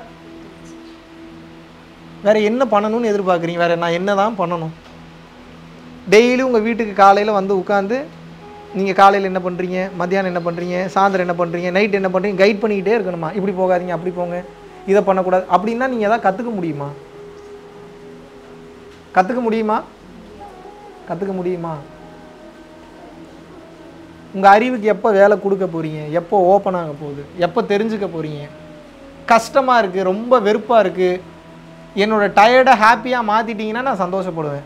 வேற என்ன பண்ணணும்னு எதிர்பார்க்குறீங்க வேற நான் என்ன தான் பண்ணணும் டெய்லி உங்கள் வீட்டுக்கு காலையில் வந்து உட்காந்து நீங்கள் காலையில் என்ன பண்ணுறீங்க மத்தியானம் என்ன பண்ணுறீங்க சாயந்தரம் என்ன பண்ணுறீங்க நைட் என்ன பண்ணுறீங்க கைட் பண்ணிக்கிட்டே இருக்கணுமா இப்படி போகாதீங்க அப்படி போங்க இதை பண்ணக்கூடாது அப்படின்னா நீங்கள் எதாவது கற்றுக்க முடியுமா கற்றுக்க முடியுமா கற்றுக்க முடியுமா உங்கள் அறிவுக்கு எப்போ வேலை கொடுக்க போகிறீங்க எப்போ ஓப்பன் ஆக போகுது எப்போ தெரிஞ்சுக்க போகிறீங்க கஷ்டமாக இருக்குது ரொம்ப வெறுப்பாக இருக்குது என்னோட டயர்டை ஹாப்பியாக மாற்றிட்டீங்கன்னா நான் சந்தோஷப்படுவேன்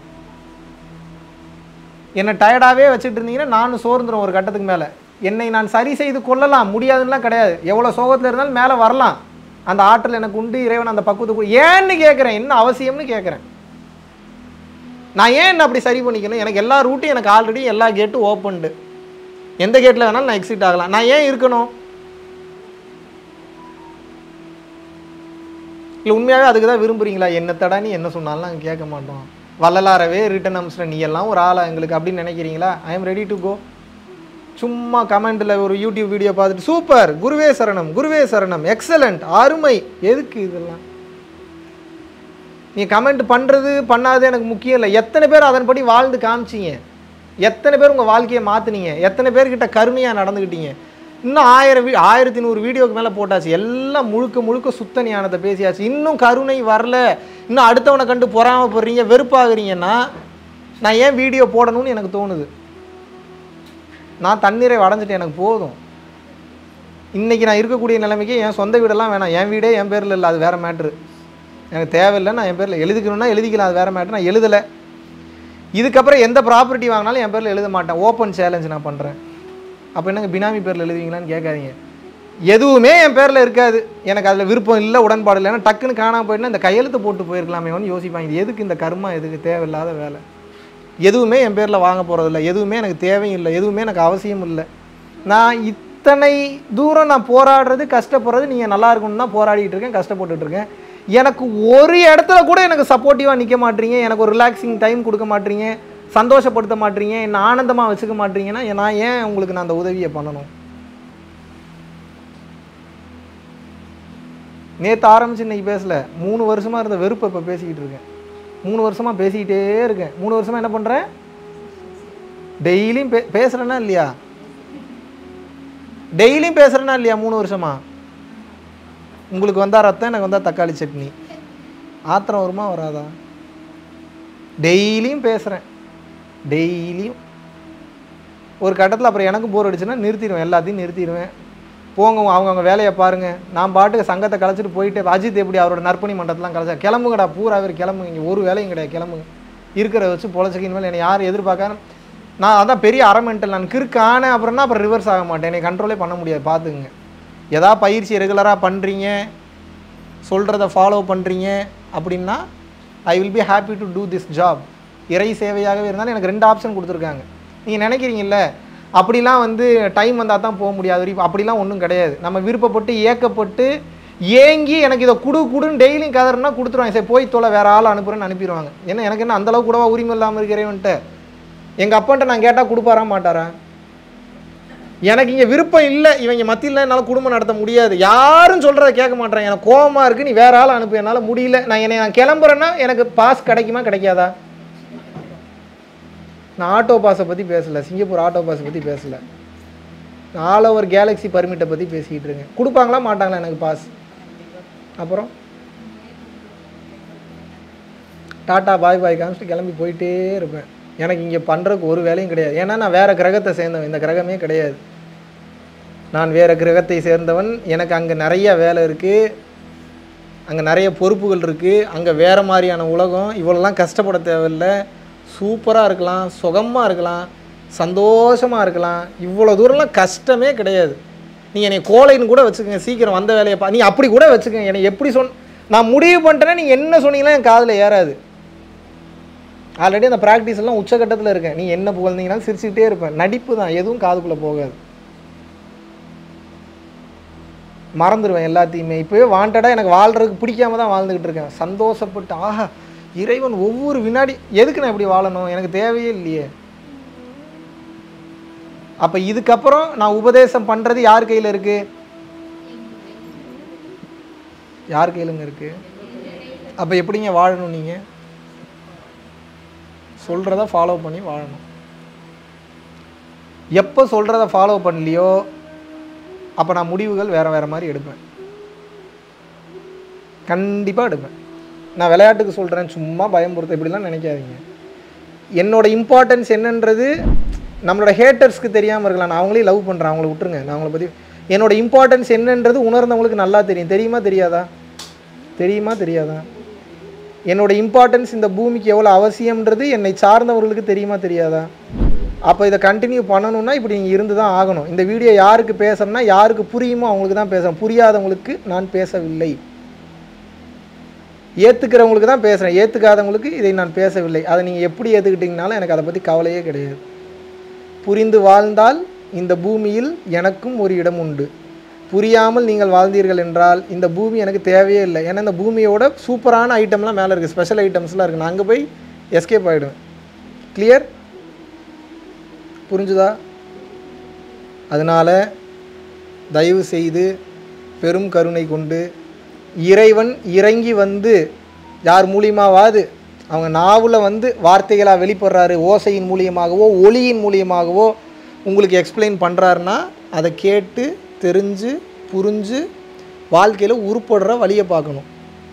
என்னை டயர்டாகவே வச்சுட்டு இருந்தீங்கன்னா நானும் சோர்ந்துரும் ஒரு கட்டத்துக்கு மேலே என்னை நான் சரி செய்து கொள்ளலாம் முடியாதுன்னுலாம் கிடையாது எவ்வளோ சோகத்தில் இருந்தாலும் மேலே வரலாம் அந்த ஆற்றல் எனக்கு உண்டு இறைவன் அந்த பக்குவத்துக்கு ஏன்னு கேட்குறேன் என்ன அவசியம்னு கேட்குறேன் நான் ஏன் என்ன அப்படி சரி பண்ணிக்கணும் எனக்கு எல்லா ரூட்டும் எனக்கு ஆல்ரெடி எல்லா கேட்டும் ஓப்பன்டு எந்த கேட்டில் வேணாலும் நான் எக்ஸிட் ஆகலாம் நான் ஏன் இருக்கணும் இல்லை உண்மையாகவே அதுக்கு தான் விரும்புறீங்களா என்ன தடா நீ என்ன சொன்னாலும் நாங்கள் கேட்க மாட்டோம் வள்ளலாரவே ரிட்டன் அம்ஸ்ல நீ எல்லாம் ஒரு ஆளா எங்களுக்கு அப்படின்னு நினைக்கிறீங்களா I am ready to go சும்மா கமெண்ட்டில் ஒரு யூடியூப் வீடியோ பார்த்துட்டு சூப்பர் குருவே சரணம் குருவே சரணம் எக்ஸலண்ட் அருமை எதுக்கு இதெல்லாம் நீ கமெண்ட் பண்ணுறது பண்ணாதது எனக்கு முக்கியம் இல்லை எத்தனை பேர் அதன்படி வாழ்ந்து காமிச்சிங்க எத்தனை பேர் உங்கள் வாழ்க்கையை மாற்றுனீங்க எத்தனை பேர்கிட்ட கருணையாக நடந்துக்கிட்டீங்க இன்னும் ஆயிரம் வீ ஆயிரத்தி நூறு வீடியோக்கு மேலே போட்டாச்சு எல்லாம் முழுக்க முழுக்க சுத்த ஞானத்தை பேசியாச்சு இன்னும் கருணை வரல இன்னும் அடுத்தவனை கண்டு பொறாமப்படுறீங்க வெறுப்பாகிறீங்கன்னா நான் ஏன் வீடியோ போடணும்னு எனக்கு தோணுது நான் தண்ணீரை அடைஞ்சிட்டு எனக்கு போதும் இன்றைக்கி நான் இருக்கக்கூடிய நிலைமைக்கு என் சொந்த வீடெல்லாம் வேணாம் என் வீடே என் பேரில் இல்லை அது வேறு மேட்ரு எனக்கு தேவையில்லை நான் என் பேரில் எழுதிக்கணும்னா எழுதிக்கலாம் அது வேறு மேட்ரு நான் எழுதலை இதுக்கப்புறம் எந்த ப்ராப்பர்ட்டி வாங்கினாலும் என் பேரில் எழுத மாட்டேன் ஓப்பன் சேலஞ்ச் நான் பண்ணுறேன் அப்போ என்னங்க பினாமி பேரில் எழுதுவீங்களான்னு கேட்காதீங்க எதுவுமே என் பேரில் இருக்காது எனக்கு அதில் விருப்பம் இல்லை உடன்பாடு இல்லை ஏன்னா டக்குன்னு காணாம போயிட்டுனா இந்த கையெழுத்து போட்டு போயிருக்கலாமே ஒன்று யோசிப்பாங்க இது எதுக்கு இந்த கர்மா எதுக்கு தேவையில்லாத வேலை எதுவுமே என் பேரில் வாங்க போகிறதில்ல எதுவுமே எனக்கு தேவையும் இல்லை எதுவுமே எனக்கு அவசியம் இல்லை நான் இத்தனை தூரம் நான் போராடுறது கஷ்டப்படுறது நீங்கள் நல்லா இருக்கணும்னு தான் போராடிட்டு இருக்கேன் கஷ்டப்பட்டுட்டு இருக்கேன் எனக்கு ஒரு இடத்துல கூட எனக்கு சப்போர்ட்டிவாக நிற்க மாட்டீங்க எனக்கு ஒரு ரிலாக்ஸிங் டைம் கொடுக்க மாட்டீங்க சந்தோஷப்படுத்த மாட்டீங்க என்னை ஆனந்தமாக வச்சுக்க மாட்டீங்கன்னா நான் ஏன் உங்களுக்கு நான் அந்த உதவியை பண்ணணும் நேற்று ஆரம்பிச்சு இன்னைக்கு பேசல மூணு வருஷமாக இருந்த வெறுப்பை இப்போ பேசிக்கிட்டு இருக்கேன் மூணு வருஷமாக பேசிக்கிட்டே இருக்கேன் மூணு வருஷமாக என்ன பண்ணுறேன் டெய்லியும் பே பேசுகிறேன்னா இல்லையா டெய்லியும் பேசுகிறேன்னா இல்லையா மூணு வருஷமா உங்களுக்கு வந்தால் ரத்தம் எனக்கு வந்தால் தக்காளி சட்னி ஆத்திரம் வருமா வராதா டெய்லியும் பேசுகிறேன் டெய்லியும் ஒரு கட்டத்தில் அப்புறம் எனக்கும் போர் அடிச்சுன்னா நிறுத்திடுவேன் எல்லாத்தையும் நிறுத்திடுவேன் போங்க அவங்கவுங்க வேலையை பாருங்கள் நான் பாட்டுக்கு சங்கத்தை கலைச்சிட்டு போயிட்டு அஜித் எப்படி அவரோட நற்பணி மன்றத்தெலாம் கலைச்சா கிளம்புங்கடா பூரா பேர் கிளம்புங்க இங்கே ஒரு வேலையும் கிடையாது கிளம்புங்க இருக்கிறத வச்சு பொழைச்சிக்கின் மேலே என்னை யாரும் எதிர்பார்க்காம நான் அதான் பெரிய அரமெண்டல் நான் கிறுக்கான அப்புறம்னா அப்புறம் ரிவர்ஸ் ஆக மாட்டேன் என்னை கண்ட்ரோலே பண்ண முடியாது பார்த்துக்குங்க எதா பயிற்சி ரெகுலராக பண்ணுறீங்க சொல்கிறத ஃபாலோ பண்ணுறீங்க அப்படின்னா I will be happy to do this job இறை சேவையாகவே இருந்தாலும் எனக்கு ரெண்டு ஆப்ஷன் கொடுத்துருக்காங்க நீங்கள் நினைக்கிறீங்கல்ல அப்படிலாம் வந்து டைம் வந்தால் தான் போக முடியாது வரைக்கும் அப்படிலாம் ஒன்றும் கிடையாது நம்ம விருப்பப்பட்டு ஏக்கப்பட்டு ஏங்கி எனக்கு இதை குடு குடுன்னு டெய்லியும் கதறுனா கொடுத்துருவாங்க சரி போய் தொலை வேறு ஆள் அனுப்புகிறேன்னு அனுப்பிடுவாங்க என்ன எனக்கு என்ன அந்தளவு கூடவா உரிமை இல்லாமல் இருக்கிறேன்ட்டு எங்கள் அப்பான்ட்ட நான் கேட்டால் கொடுப்பாரா மாட்டாரா எனக்கு இங்கே விருப்பம் இல்லை இவங்க மத்தியில் என்னால் குடும்பம் நடத்த முடியாது யாரும் சொல்கிறத கேட்க மாட்டேன் எனக்கு கோவமாக இருக்குது நீ வேற ஆள் அனுப்பு என்னால் முடியல நான் என்னை நான் கிளம்புறேன்னா எனக்கு பாஸ் கிடைக்குமா கிடைக்காதா நான் ஆட்டோ பாஸை பற்றி பேசலை சிங்கப்பூர் ஆட்டோ பாஸை பற்றி பேசலை நான் ஆல் ஓவர் கேலக்ஸி பர்மிட்டை பற்றி பேசிக்கிட்டு இருக்கேன் கொடுப்பாங்களா மாட்டாங்களா எனக்கு பாஸ் அப்புறம் டாட்டா பாய் பாய் காமிச்சிட்டு கிளம்பி போயிட்டே இருப்பேன் எனக்கு இங்கே பண்ணுறதுக்கு ஒரு வேலையும் கிடையாது ஏன்னா நான் வேறு கிரகத்தை சேர்ந்தவன் இந்த கிரகமே கிடையாது நான் வேறு கிரகத்தை சேர்ந்தவன் எனக்கு அங்கே நிறைய வேலை இருக்குது அங்கே நிறைய பொறுப்புகள் இருக்குது அங்கே வேறு மாதிரியான உலகம் இவ்வளோலாம் கஷ்டப்பட தேவையில்லை சூப்பராக இருக்கலாம் சுகமாக இருக்கலாம் சந்தோஷமாக இருக்கலாம் இவ்வளோ தூரம்லாம் கஷ்டமே கிடையாது நீங்கள் என்னை கோழைன்னு கூட வச்சுக்கோங்க சீக்கிரம் வந்த வேலையை பா நீ அப்படி கூட வச்சுக்கோங்க என்னை எப்படி சொன் நான் முடிவு பண்ணிட்டேன்னா நீங்கள் என்ன சொன்னீங்களோ என் காதில் ஏறாது ஆல்ரெடி அந்த ப்ராக்டிஸ் எல்லாம் உச்சகட்டத்தில் இருக்கேன் நீ என்ன புகழ்ந்தீங்கனாலும் சிரிச்சுக்கிட்டே இருப்பேன் நடிப்பு தான் எதுவும் காதுக்குள்ளே போகாது மறந்துடுவேன் எல்லாத்தையுமே இப்போவே வாண்டடாக எனக்கு வாழ்றதுக்கு பிடிக்காம தான் வாழ்ந்துக்கிட்டு இருக்கேன் சந்தோஷப்பட்டு ஆஹா இறைவன் ஒவ்வொரு வினாடி எதுக்கு நான் இப்படி வாழணும் எனக்கு தேவையே இல்லையே அப்போ இதுக்கப்புறம் நான் உபதேசம் பண்ணுறது யார் கையில் இருக்கு யார் கையிலுங்க இருக்கு அப்போ எப்படிங்க வாழணும் நீங்கள் சொல்கிறத ஃபாலோ பண்ணி வாழணும் எப்போ சொல்கிறத ஃபாலோ பண்ணலையோ அப்போ நான் முடிவுகள் வேறு வேறு மாதிரி எடுப்பேன் கண்டிப்பாக எடுப்பேன் நான் விளையாட்டுக்கு சொல்கிறேன் சும்மா பயம்படுத்த இப்படிலாம் நினைக்காதீங்க என்னோட இம்பார்ட்டன்ஸ் என்னன்றது நம்மளோட ஹேட்டர்ஸ்க்கு தெரியாமல் இருக்கலாம் நான் அவங்களே லவ் பண்ணுறேன் அவங்கள விட்டுருங்க நான் அவங்கள பற்றி என்னோட இம்பார்ட்டன்ஸ் என்னன்றது உணர்ந்தவங்களுக்கு நல்லா தெரியும் தெரியுமா தெரியாதா தெரியுமா தெரியாதா என்னோட இம்பார்ட்டன்ஸ் இந்த பூமிக்கு எவ்வளோ அவசியம்ன்றது என்னை சார்ந்தவர்களுக்கு தெரியுமா தெரியாதா அப்போ இதை கண்டினியூ பண்ணணும்னா இப்படி நீங்கள் இருந்து தான் ஆகணும் இந்த வீடியோ யாருக்கு பேசணும்னா யாருக்கு புரியுமோ அவங்களுக்கு தான் பேசணும் புரியாதவங்களுக்கு நான் பேசவில்லை ஏற்றுக்கிறவங்களுக்கு தான் பேசுகிறேன் ஏற்றுக்காதவங்களுக்கு இதை நான் பேசவில்லை அதை நீங்கள் எப்படி ஏற்றுக்கிட்டீங்கனாலும் எனக்கு அதை பற்றி கவலையே கிடையாது புரிந்து வாழ்ந்தால் இந்த பூமியில் எனக்கும் ஒரு இடம் உண்டு புரியாமல் நீங்கள் வாழ்ந்தீர்கள் என்றால் இந்த பூமி எனக்கு தேவையே இல்லை ஏன்னா இந்த பூமியோட சூப்பரான ஐட்டம்லாம் மேலே இருக்குது ஸ்பெஷல் ஐட்டம்ஸ்லாம் இருக்குது நான் அங்கே போய் எஸ்கேப் ஆகிடுவேன் கிளியர் புரிஞ்சுதா அதனால் தயவு செய்து பெரும் கருணை கொண்டு இறைவன் இறங்கி வந்து யார் மூலியமாவது அவங்க நாவில் வந்து வார்த்தைகளாக வெளிப்படுறாரு ஓசையின் மூலியமாகவோ ஒளியின் மூலியமாகவோ உங்களுக்கு எக்ஸ்பிளைன் பண்ணுறாருன்னா அதை கேட்டு தெரிஞ்சு புரிஞ்சு வாழ்க்கையில் உருப்படுற வழியை பார்க்கணும்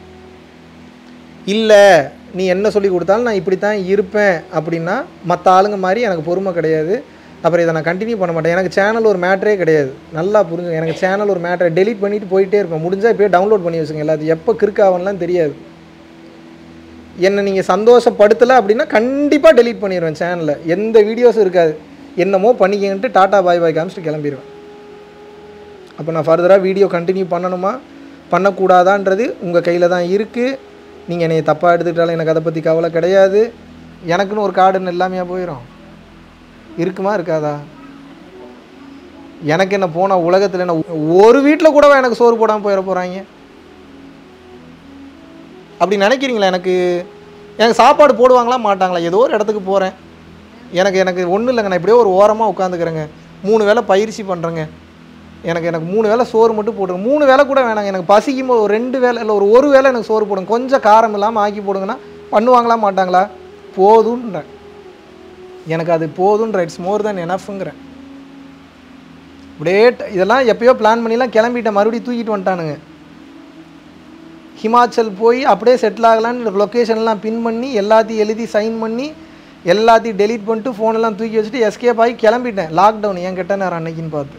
இல்லை நீ என்ன சொல்லி கொடுத்தாலும் நான் இப்படி தான் இருப்பேன் அப்படின்னா மற்ற ஆளுங்க மாதிரி எனக்கு பொறுமை கிடையாது அப்புறம் இதை நான் கண்டினியூ பண்ண மாட்டேன் எனக்கு சேனல் ஒரு மேட்டரே கிடையாது நல்லா புரிஞ்சுங்க எனக்கு சேனல் ஒரு மேட்டரை டெலீட் பண்ணிட்டு போயிட்டே இருப்பேன் முடிஞ்சால் இப்போயே டவுன்லோட் பண்ணி வச்சுங்க எல்லாத்தையும் எப்போ கிறுக்காவன்லாம் தெரியாது என்னை நீங்கள் சந்தோஷப்படுத்தலை அப்படின்னா கண்டிப்பாக டெலீட் பண்ணிடுவேன் சேனலில் எந்த வீடியோஸும் இருக்காது என்னமோ பண்ணிக்கன்ட்டு டாட்டா பாய் பாய் காமிச்சிட்டு கிளம்பிடுவேன் அப்போ நான் ஃபர்தராக வீடியோ கண்டினியூ பண்ணணுமா பண்ணக்கூடாதான்றது உங்கள் கையில் தான் இருக்குது நீங்கள் என்னை தப்பாக எடுத்துக்கிட்டாலும் எனக்கு அதை பற்றி கவலை கிடையாது எனக்குன்னு ஒரு கார்டுன்னு எல்லாமே போயிடும் இருக்குமா இருக்காதா எனக்கு என்ன போனால் உலகத்தில் என்ன ஒரு வீட்டில் கூடவா எனக்கு சோறு போடாமல் போயிட போகிறாங்க அப்படி நினைக்கிறீங்களா எனக்கு எனக்கு சாப்பாடு போடுவாங்களா மாட்டாங்களா ஏதோ ஒரு இடத்துக்கு போகிறேன் எனக்கு எனக்கு ஒன்றும் இல்லைங்க நான் இப்படியே ஒரு ஓரமாக உட்காந்துக்கிறேங்க மூணு வேளை பயிற்சி பண்ணுறேங்க எனக்கு எனக்கு மூணு வேளை சோறு மட்டும் போடுங்க மூணு வேளை கூட வேணாங்க எனக்கு பசிக்கும் போது ஒரு ரெண்டு வேளை இல்லை ஒரு ஒரு வேளை எனக்கு சோறு போடுங்க கொஞ்சம் காரம் இல்லாமல் ஆக்கி போடுங்கன்னா பண்ணுவாங்களா மாட்டாங்களா போதுன்றேன் எனக்கு அது போதுன்ற இட்ஸ் மோர் தென் எனஃப்ங்கிறேன் அப்படியே ட- இதெல்லாம் எப்பயோ பிளான் பண்ணிலாம் கிளம்பிட்டேன் மறுபடியும் தூக்கிட்டு வந்துட்டானுங்க ஹிமாச்சல் போய் அப்படியே செட்டில் ஆகலான்னு லொக்கேஷன்லாம் பின் பண்ணி எல்லாத்தையும் எழுதி சைன் பண்ணி எல்லாத்தையும் டெலீட் பண்ணிட்டு ஃபோனெல்லாம் தூக்கி வச்சுட்டு எஸ்கேப் ஆகி கிளம்பிட்டேன் லாக்டவுன் என் கிட்ட நேரம் அன்னைக்குன்னு பார்த்து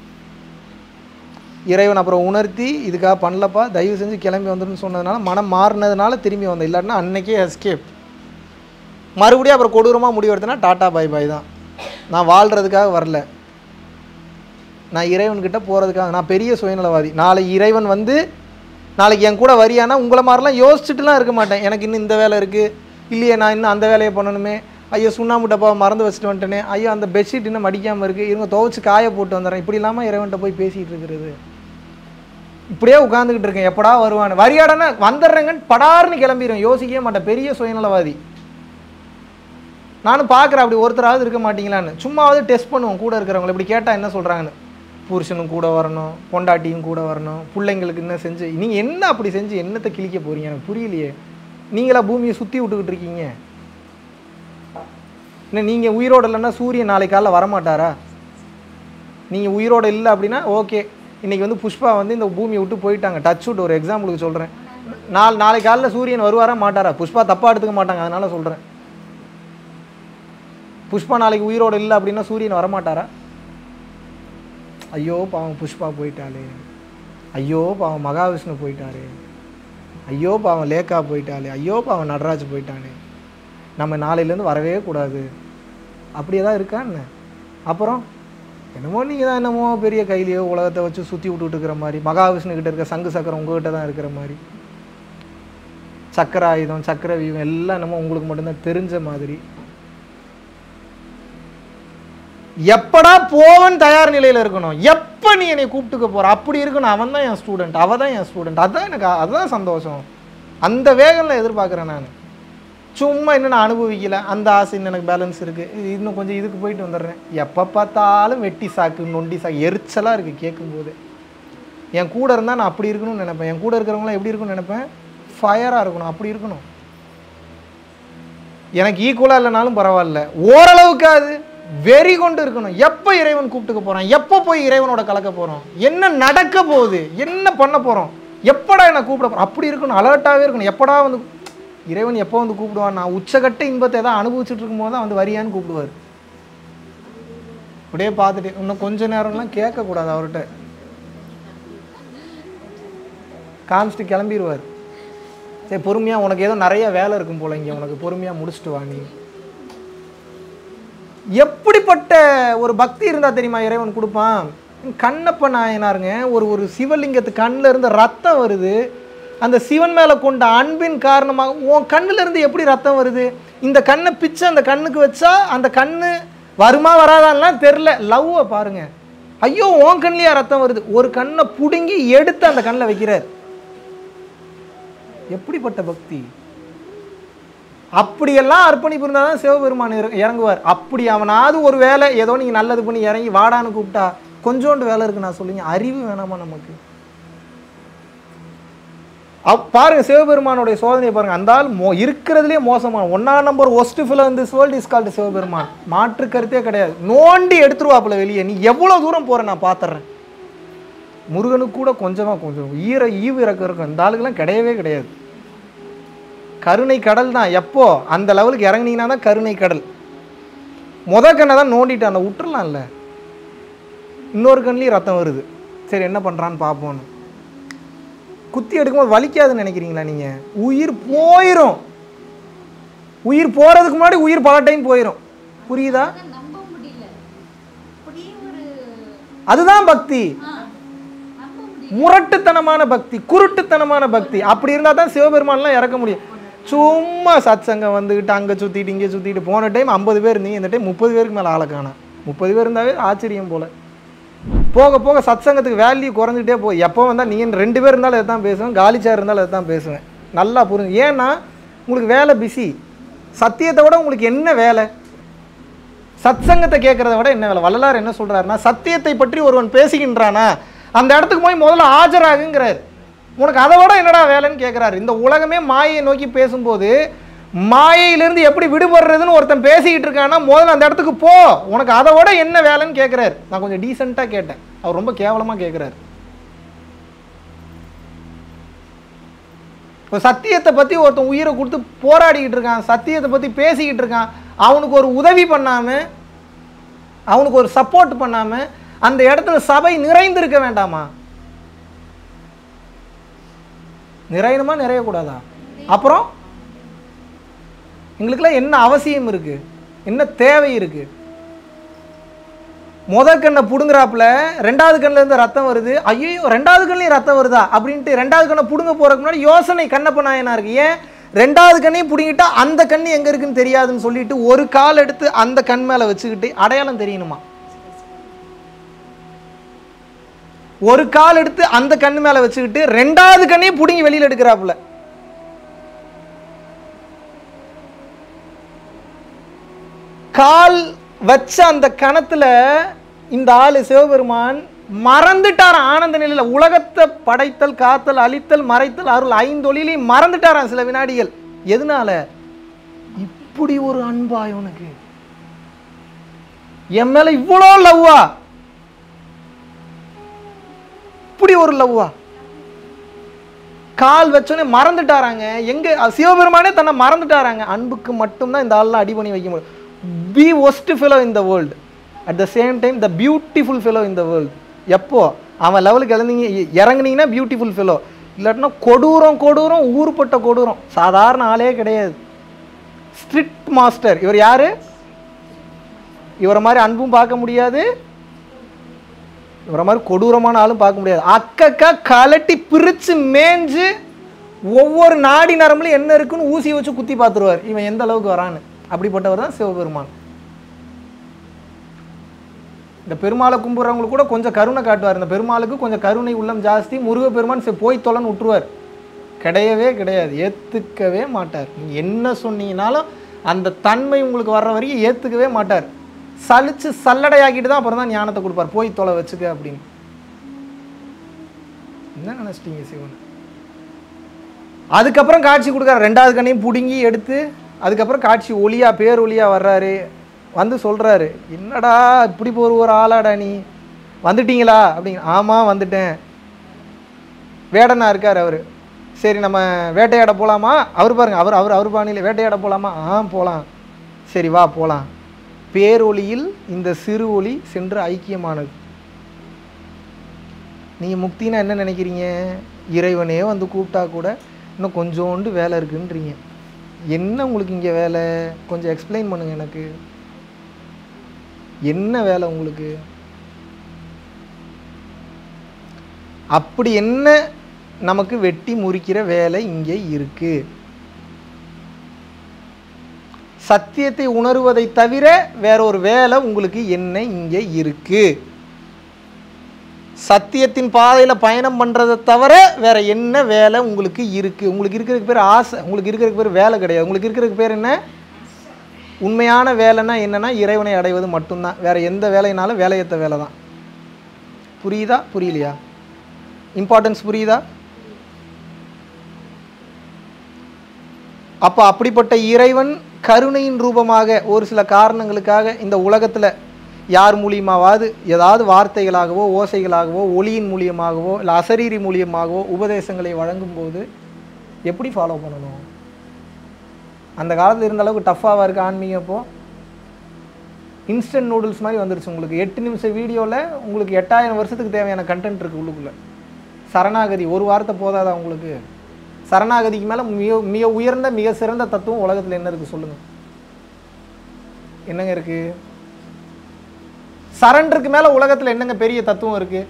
இறைவன் அப்புறம் உணர்த்தி இதுக்காக பண்ணலப்பா தயவு செஞ்சு கிளம்பி வந்துருன்னு சொன்னதுனால மனம் மாறினதுனால திரும்பி வந்தேன் இல்லாட்டினா அன்னைக்கே எஸ்கேப் மறுபடியும் அப்புறம் கொடூரமாக முடிவெடுத்தேன்னா டாட்டா பை பை தான் நான் வாழ்கிறதுக்காக வரல நான் இறைவன்கிட்ட போகிறதுக்காக நான் பெரிய சுயநலவாதி நாளை இறைவன் வந்து நாளைக்கு என் கூட வரியானா உங்களை மாதிரிலாம் யோசிச்சுட்டுலாம் இருக்க மாட்டேன் எனக்கு இன்னும் இந்த வேலை இருக்குது இல்லையே நான் இன்னும் அந்த வேலையை பண்ணணுமே ஐயோ சுண்ணாம்பு டப்பாவை மறந்து வச்சுட்டு வந்துட்டேனே ஐயோ அந்த பெட்ஷீட் இன்னும் மடிக்காமல் இருக்குது இவங்க துவைச்சு காய போட்டு வந்துடுறேன் இப்படி இல்லாமல் இறைவன்கிட்ட போய் பேசிகிட்டு இருக்கிறது இப்படியே உட்காந்துக்கிட்டு இருக்கேன் எப்படா வருவான்னு வரியாடனா வந்துடுறேங்கன்னு படார்னு கிளம்பிடுவேன் யோசிக்கவே மாட்டேன் பெரிய சுயநலவாதி நானும் பார்க்குறேன் அப்படி ஒருத்தராவது இருக்க மாட்டீங்களான்னு சும்மாவது டெஸ்ட் பண்ணுவோம் கூட இருக்கிறவங்க இப்படி கேட்டால் என்ன சொல்கிறாங்கன்னு புருஷனும் கூட வரணும் பொண்டாட்டியும் கூட வரணும் பிள்ளைங்களுக்கு என்ன செஞ்சு நீங்கள் என்ன அப்படி செஞ்சு என்னத்தை கிழிக்க போறீங்க எனக்கு புரியலையே நீங்களா பூமியை சுற்றி விட்டுக்கிட்டு இருக்கீங்க என்ன நீங்கள் உயிரோடு இல்லைன்னா சூரியன் நாளை காலைல வரமாட்டாரா நீங்கள் உயிரோடு இல்லை அப்படின்னா ஓகே இன்றைக்கி வந்து புஷ்பா வந்து இந்த பூமியை விட்டு போயிட்டாங்க டச் விட்டு ஒரு எக்ஸாம்பிளுக்கு சொல்கிறேன் நாள் நாளை காலைல சூரியன் வருவாரா மாட்டாரா புஷ்பா தப்பாக எடுத்துக்க மாட்டாங்க அதனால சொல்கிறேன் புஷ்பா நாளைக்கு உயிரோடு இல்லை அப்படின்னா சூரியன் வரமாட்டாரா ஐயோ பாவம் புஷ்பா போயிட்டாளே ஐயோ பாவம் மகாவிஷ்ணு போயிட்டாரு ஐயோ பாவம் லேக்கா போயிட்டாளே ஐயோ பாவம் நடராஜ் போயிட்டானே நம்ம நாளையிலேருந்து வரவே கூடாது அப்படியே தான் இருக்கா என்ன அப்புறம் என்னமோ நீங்கள் தான் என்னமோ பெரிய கையிலையோ உலகத்தை வச்சு சுற்றி விட்டுட்டு இருக்கிற மாதிரி மகாவிஷ்ணு கிட்ட இருக்க சங்கு சக்கரம் உங்ககிட்ட தான் இருக்கிற மாதிரி சக்கர ஆயுதம் சக்கர வியூகம் எல்லாம் என்னமோ உங்களுக்கு மட்டும்தான் தெரிஞ்ச மாதிரி எப்படா போவன் தயார் நிலையில் இருக்கணும் எப்போ நீ என்னை கூப்பிட்டுக்க போற அப்படி இருக்கணும் அவன் தான் என் ஸ்டூடெண்ட் அவ தான் என் ஸ்டூடெண்ட் அதான் எனக்கு அதுதான் சந்தோஷம் அந்த வேகம்ல எதிர்பார்க்குறேன் நான் சும்மா இன்னும் நான் அனுபவிக்கல அந்த ஆசை இன்னும் எனக்கு பேலன்ஸ் இருக்குது இது இன்னும் கொஞ்சம் இதுக்கு போயிட்டு வந்துடுறேன் எப்போ பார்த்தாலும் வெட்டி சாக்கு நொண்டி சாக்கு எரிச்சலாக இருக்குது கேட்கும்போது என் கூட இருந்தால் நான் அப்படி இருக்கணும்னு நினைப்பேன் என் கூட இருக்கிறவங்களாம் எப்படி இருக்கும்னு நினைப்பேன் ஃபயராக இருக்கணும் அப்படி இருக்கணும் எனக்கு ஈக்குவலாக இல்லைனாலும் பரவாயில்ல ஓரளவுக்கு அது வெறி கொண்டு இருக்கணும் எப்போ இறைவன் கூப்பிட்டுக்க போகிறான் எப்போ போய் இறைவனோட கலக்க போகிறோம் என்ன நடக்க போகுது என்ன பண்ண போகிறோம் எப்படா என்னை கூப்பிட போகிறோம் அப்படி இருக்கணும் அலர்ட்டாகவே இருக்கணும் எப்படா வந்து இறைவன் எப்போ வந்து கூப்பிடுவான் நான் உச்சகட்ட இன்பத்தை ஏதாவது அனுபவிச்சுட்டு இருக்கும்போது தான் வந்து வரியான்னு கூப்பிடுவார் அப்படியே பார்த்துட்டு இன்னும் கொஞ்ச நேரம்லாம் கேட்கக்கூடாது அவர்கிட்ட காமிச்சிட்டு கிளம்பிடுவார் சரி பொறுமையாக உனக்கு ஏதோ நிறைய வேலை இருக்கும் போல இங்கே உனக்கு பொறுமையாக முடிச்சுட்டு வா நீ எப்படிப்பட்ட ஒரு பக்தி இருந்தால் தெரியுமா இறைவன் கொடுப்பான் கண்ணப்ப நாயனாருங்க ஒரு ஒரு சிவலிங்கத்து கண்ணில் இருந்து ரத்தம் வருது அந்த சிவன் மேலே கொண்ட அன்பின் காரணமாக உன் கண்ணுல இருந்து எப்படி ரத்தம் வருது இந்த கண்ணை பிச்சு அந்த கண்ணுக்கு வச்சா அந்த கண்ணு வருமா வராதான்லாம் தெரில லவ்வை பாருங்க ஐயோ உன் கண்ணிலையா ரத்தம் வருது ஒரு கண்ணை பிடுங்கி எடுத்து அந்த கண்ணில் வைக்கிறார் எப்படிப்பட்ட பக்தி அப்படியெல்லாம் அர்ப்பணிப்பு இருந்தால் தான் சிவபெருமான் இற- இறங்குவார் அப்படி அவனாவது ஒரு வேலை ஏதோ நீங்கள் நல்லது பண்ணி இறங்கி வாடான்னு கூப்பிட்டா கொஞ்சோண்டு வேலை இருக்கு நான் சொல்லுங்க அறிவு வேணாமா நமக்கு அப் பாருங்க சிவபெருமானுடைய சோதனையை பாருங்க அந்த ஆள் மோ இருக்கிறதுலே மோசமான ஒன்னா நம்பர் ஒஸ்ட் ஃபில் இந்த வேர்ல்ட் இஸ் கால்டு சிவபெருமான் மாற்று கருத்தே கிடையாது நோண்டி எடுத்துருவாப்புல வெளியே நீ எவ்வளோ தூரம் போற நான் பார்த்துறேன் முருகனுக்கு கூட கொஞ்சமாக கொஞ்சம் ஈர ஈவு இறக்கம் இருக்கும் இந்த ஆளுக்கெல்லாம் கிடையவே கிடையாது கருணை கடல் தான் எப்போ அந்த லெவலுக்கு இறங்குனீங்கன்னா தான் கருணை கடல் முத கண்ணை தான் நோண்டிட்டு அந்த விட்டுறலாம்ல இன்னொரு கண்ணிலையும் ரத்தம் வருது சரி என்ன பண்ணுறான்னு பார்ப்போன்னு குத்தி எடுக்கும்போது வலிக்காதுன்னு நினைக்கிறீங்களா நீங்கள் உயிர் போயிடும் உயிர் போகிறதுக்கு முன்னாடி உயிர் பல டைம் போயிடும் புரியுதா அதை நம்ப முடியல அப்படியே ஒரு அதுதான் பக்தி ஆ, நம்ப முடியல முரட்டுத்தனமான பக்தி குருட்டுத்தனமான பக்தி அப்படி இருந்தால் தான் சிவபெருமான்லாம் இறக்க முடியும் சும்மா சத்சங்கம் வந்துக்கிட்டு அங்கே சுற்றிட்டு இங்கே சுற்றிட்டு போன டைம் ஐம்பது பேர் இருந்தீங்க இந்த டைம் முப்பது பேருக்கு மேலே ஆளை காணோம் முப்பது பேர் இருந்தாவே ஆச்சரியம் போல போக போக சத்சங்கத்துக்கு வேல்யூ குறைஞ்சிட்டே போய் எப்போ வந்தால் நீங்கள் ரெண்டு பேர் இருந்தாலும் அதை தான் பேசுவேன் காலி சேர் இருந்தாலும் அதை தான் பேசுவேன் நல்லா புரிஞ்சு ஏன்னா உங்களுக்கு வேலை பிஸி சத்தியத்தை விட உங்களுக்கு என்ன வேலை சத்சங்கத்தை கேட்கறத விட என்ன வேலை வள்ளலார் என்ன சொல்றாருன்னா சத்தியத்தை பற்றி ஒருவன் பேசுகின்றானா அந்த இடத்துக்கு போய் முதல்ல ஆஜராகுங்கிறார் உனக்கு அதை விட என்னடா வேலைன்னு கேட்குறாரு இந்த உலகமே மாயையை நோக்கி பேசும்போது மாயையிலிருந்து எப்படி விடுபடுறதுன்னு ஒருத்தன் பேசிக்கிட்டு இருக்கான்னா முதல்ல அந்த இடத்துக்கு போ உனக்கு அதை விட என்ன வேலைன்னு கேட்குறாரு நான் கொஞ்சம் டீசெண்டாக கேட்டேன் அவர் ரொம்ப கேவலமாக கேட்குறாரு இப்போ சத்தியத்தை பற்றி ஒருத்தன் உயிரை கொடுத்து போராடிக்கிட்டு இருக்கான் சத்தியத்தை பற்றி பேசிக்கிட்டு இருக்கான் அவனுக்கு ஒரு உதவி பண்ணாமல் அவனுக்கு ஒரு சப்போர்ட் பண்ணாமல் அந்த இடத்துல சபை நிறைந்திருக்க வேண்டாமா நிறையணுமா நிறையக்கூடாதா அப்புறம் எங்களுக்கெல்லாம் என்ன அவசியம் இருக்கு என்ன தேவை இருக்கு முத கண்ணை புடுங்குறாப்புல ரெண்டாவது கண்ணுல இருந்து ரத்தம் வருது ஐயோ ரெண்டாவது கண்ணையும் ரத்தம் வருதா அப்படின்ட்டு ரெண்டாவது கண்ணை புடுங்க போறதுக்கு முன்னாடி யோசனை கண்ணப்ப நாயனா இருக்கு ஏன் ரெண்டாவது கண்ணையும் புடுங்கிட்டா அந்த கண்ணு எங்க இருக்குன்னு தெரியாதுன்னு சொல்லிட்டு ஒரு கால் எடுத்து அந்த கண் மேல வச்சுக்கிட்டு அடையாளம் தெரியணுமா ஒரு கால் எடுத்து அந்த கண்ணு மேல வச்சுக்கிட்டு ரெண்டாவது கண்ணையும் புடுங்கி வெளியில எடுக்கிறாப்புல கால் வச்ச அந்த கணத்துல இந்த ஆளு சிவபெருமான் மறந்துட்டாராம் ஆனந்த நிலையில உலகத்தை படைத்தல் காத்தல் அழித்தல் மறைத்தல் அருள் ஐந்தொழிலையும் மறந்துட்டாராம் சில வினாடிகள் எதனால இப்படி ஒரு அன்பா இவனுக்கு என் மேல இவ்வளோ லவ்வா இப்படி ஒரு லவ்வா கால் வச்சோன்னே மறந்துட்டாராங்க எங்க அஹ் சிவபெருமானே தன்னை மறந்துட்டாராங்க அன்புக்கு மட்டும்தான் இந்த ஆள்லாம் அடி பண்ணி வைக்க முடியும் be worst fellow in the world at the same time the beautiful fellow in the world எப்போ அவன் லெவலுக்கு இறந்தீங்க இறங்குனீங்கன்னா பியூட்டிஃபுல் ஃபெலோ இல்லாட்டினா கொடூரம் கொடூரம் ஊருப்பட்ட கொடூரம் சாதாரண ஆளே கிடையாது ஸ்ட்ரிக்ட் மாஸ்டர் இவர் யாரு இவரை மாதிரி அன்பும் பார்க்க முடியாது இவரை மாதிரி கொடூரமான ஆளும் பார்க்க முடியாது அக்கக்கா கலட்டி பிரித்து மேஞ்சு ஒவ்வொரு நாடி நரம்புலையும் என்ன இருக்குன்னு ஊசி வச்சு குத்தி பார்த்துருவார் இவன் எந்த அளவுக்கு வரான்னு அப்படிப்பட்டவர் தான் சிவபெருமான் இந்த பெருமாளை கும்பிட்றவங்களுக்கு கூட கொஞ்சம் கருணை காட்டுவார் இந்த பெருமாளுக்கு கொஞ்சம் கருணை உள்ளம் ஜாஸ்தி முருகப்பெருமான் சரி போய் தொலைன்னு விட்டுருவார் கிடையவே கிடையாது ஏற்றுக்கவே மாட்டார் நீங்கள் என்ன சொன்னீங்கனாலும் அந்த தன்மை உங்களுக்கு வர்ற வரைக்கும் ஏற்றுக்கவே மாட்டார் சலிச்சு சல்லடையாக்கிட்டு தான் அப்புறம் தான் ஞானத்தை கொடுப்பார் போய் தொலை வச்சுக்க அப்படின்னு என்ன நினச்சிட்டீங்க சிவன் அதுக்கப்புறம் காட்சி கொடுக்குறாரு ரெண்டாவது கண்ணையும் பிடுங்கி எடுத்து அதுக்கப்புறம் காட்சி ஒளியா பேர் ஒளியா வர்றாரு வந்து சொல்றாரு என்னடா இப்படி ஒரு ஒரு ஆளாடா நீ வந்துட்டீங்களா அப்படிங்க ஆமாம் வந்துட்டேன் வேடனா இருக்கார் அவர் சரி நம்ம வேட்டையாட போகலாமா அவர் பாருங்க அவர் அவர் அவர் பாணியில் வேட்டையாட போகலாமா ஆ போகலாம் சரி வா போகலாம் பேரொளியில் இந்த சிறு ஒளி சென்று ஐக்கியமானது நீங்கள் முக்தினா என்ன நினைக்கிறீங்க இறைவனே வந்து கூப்பிட்டா கூட இன்னும் கொஞ்சோண்டு வேலை இருக்குன்றீங்க என்ன உங்களுக்கு இங்கே வேலை கொஞ்சம் எக்ஸ்பிளைன் பண்ணுங்க எனக்கு என்ன வேலை உங்களுக்கு அப்படி என்ன நமக்கு வெட்டி முறிக்கிற வேலை இங்கே இருக்கு சத்தியத்தை உணருவதை தவிர வேற ஒரு வேலை உங்களுக்கு என்ன இங்கே இருக்கு சத்தியத்தின் பாதையில் பயணம் பண்ணுறதை தவிர வேற என்ன வேலை உங்களுக்கு இருக்குது உங்களுக்கு இருக்கிறதுக்கு பேர் ஆசை உங்களுக்கு இருக்கிறதுக்கு பேர் வேலை கிடையாது உங்களுக்கு இருக்கிறதுக்கு பேர் என்ன உண்மையான வேலைன்னா என்னன்னா இறைவனை அடைவது மட்டும்தான் வேற எந்த வேலைனாலும் வேலையத்த வேலை தான் புரியுதா புரியலையா இம்பார்ட்டன்ஸ் புரியுதா அப்போ அப்படிப்பட்ட இறைவன் கருணையின் ரூபமாக ஒரு சில காரணங்களுக்காக இந்த உலகத்தில் யார் மூலியமாவது ஏதாவது வார்த்தைகளாகவோ ஓசைகளாகவோ ஒளியின் மூலியமாகவோ இல்லை அசரீரி மூலியமாகவோ உபதேசங்களை வழங்கும்போது எப்படி ஃபாலோ பண்ணணும் அந்த காலத்தில் இருந்த அளவுக்கு டஃப்பாக இருக்குது ஆன்மீகம் இப்போ இன்ஸ்டன்ட் நூடுல்ஸ் மாதிரி வந்துருச்சு உங்களுக்கு எட்டு நிமிஷம் வீடியோவில் உங்களுக்கு எட்டாயிரம் வருஷத்துக்கு தேவையான கண்டென்ட் இருக்குது உள்ளுக்குள்ளே சரணாகதி ஒரு வார்த்தை போதாதா உங்களுக்கு சரணாகதிக்கு மேலே மிக மிக உயர்ந்த மிக சிறந்த தத்துவம் உலகத்தில் என்ன இருக்குது சொல்லுங்கள் என்னங்க இருக்குது சரண்டருக்கு மேலே உலகத்தில் என்னங்க பெரிய தத்துவம் இருக்குது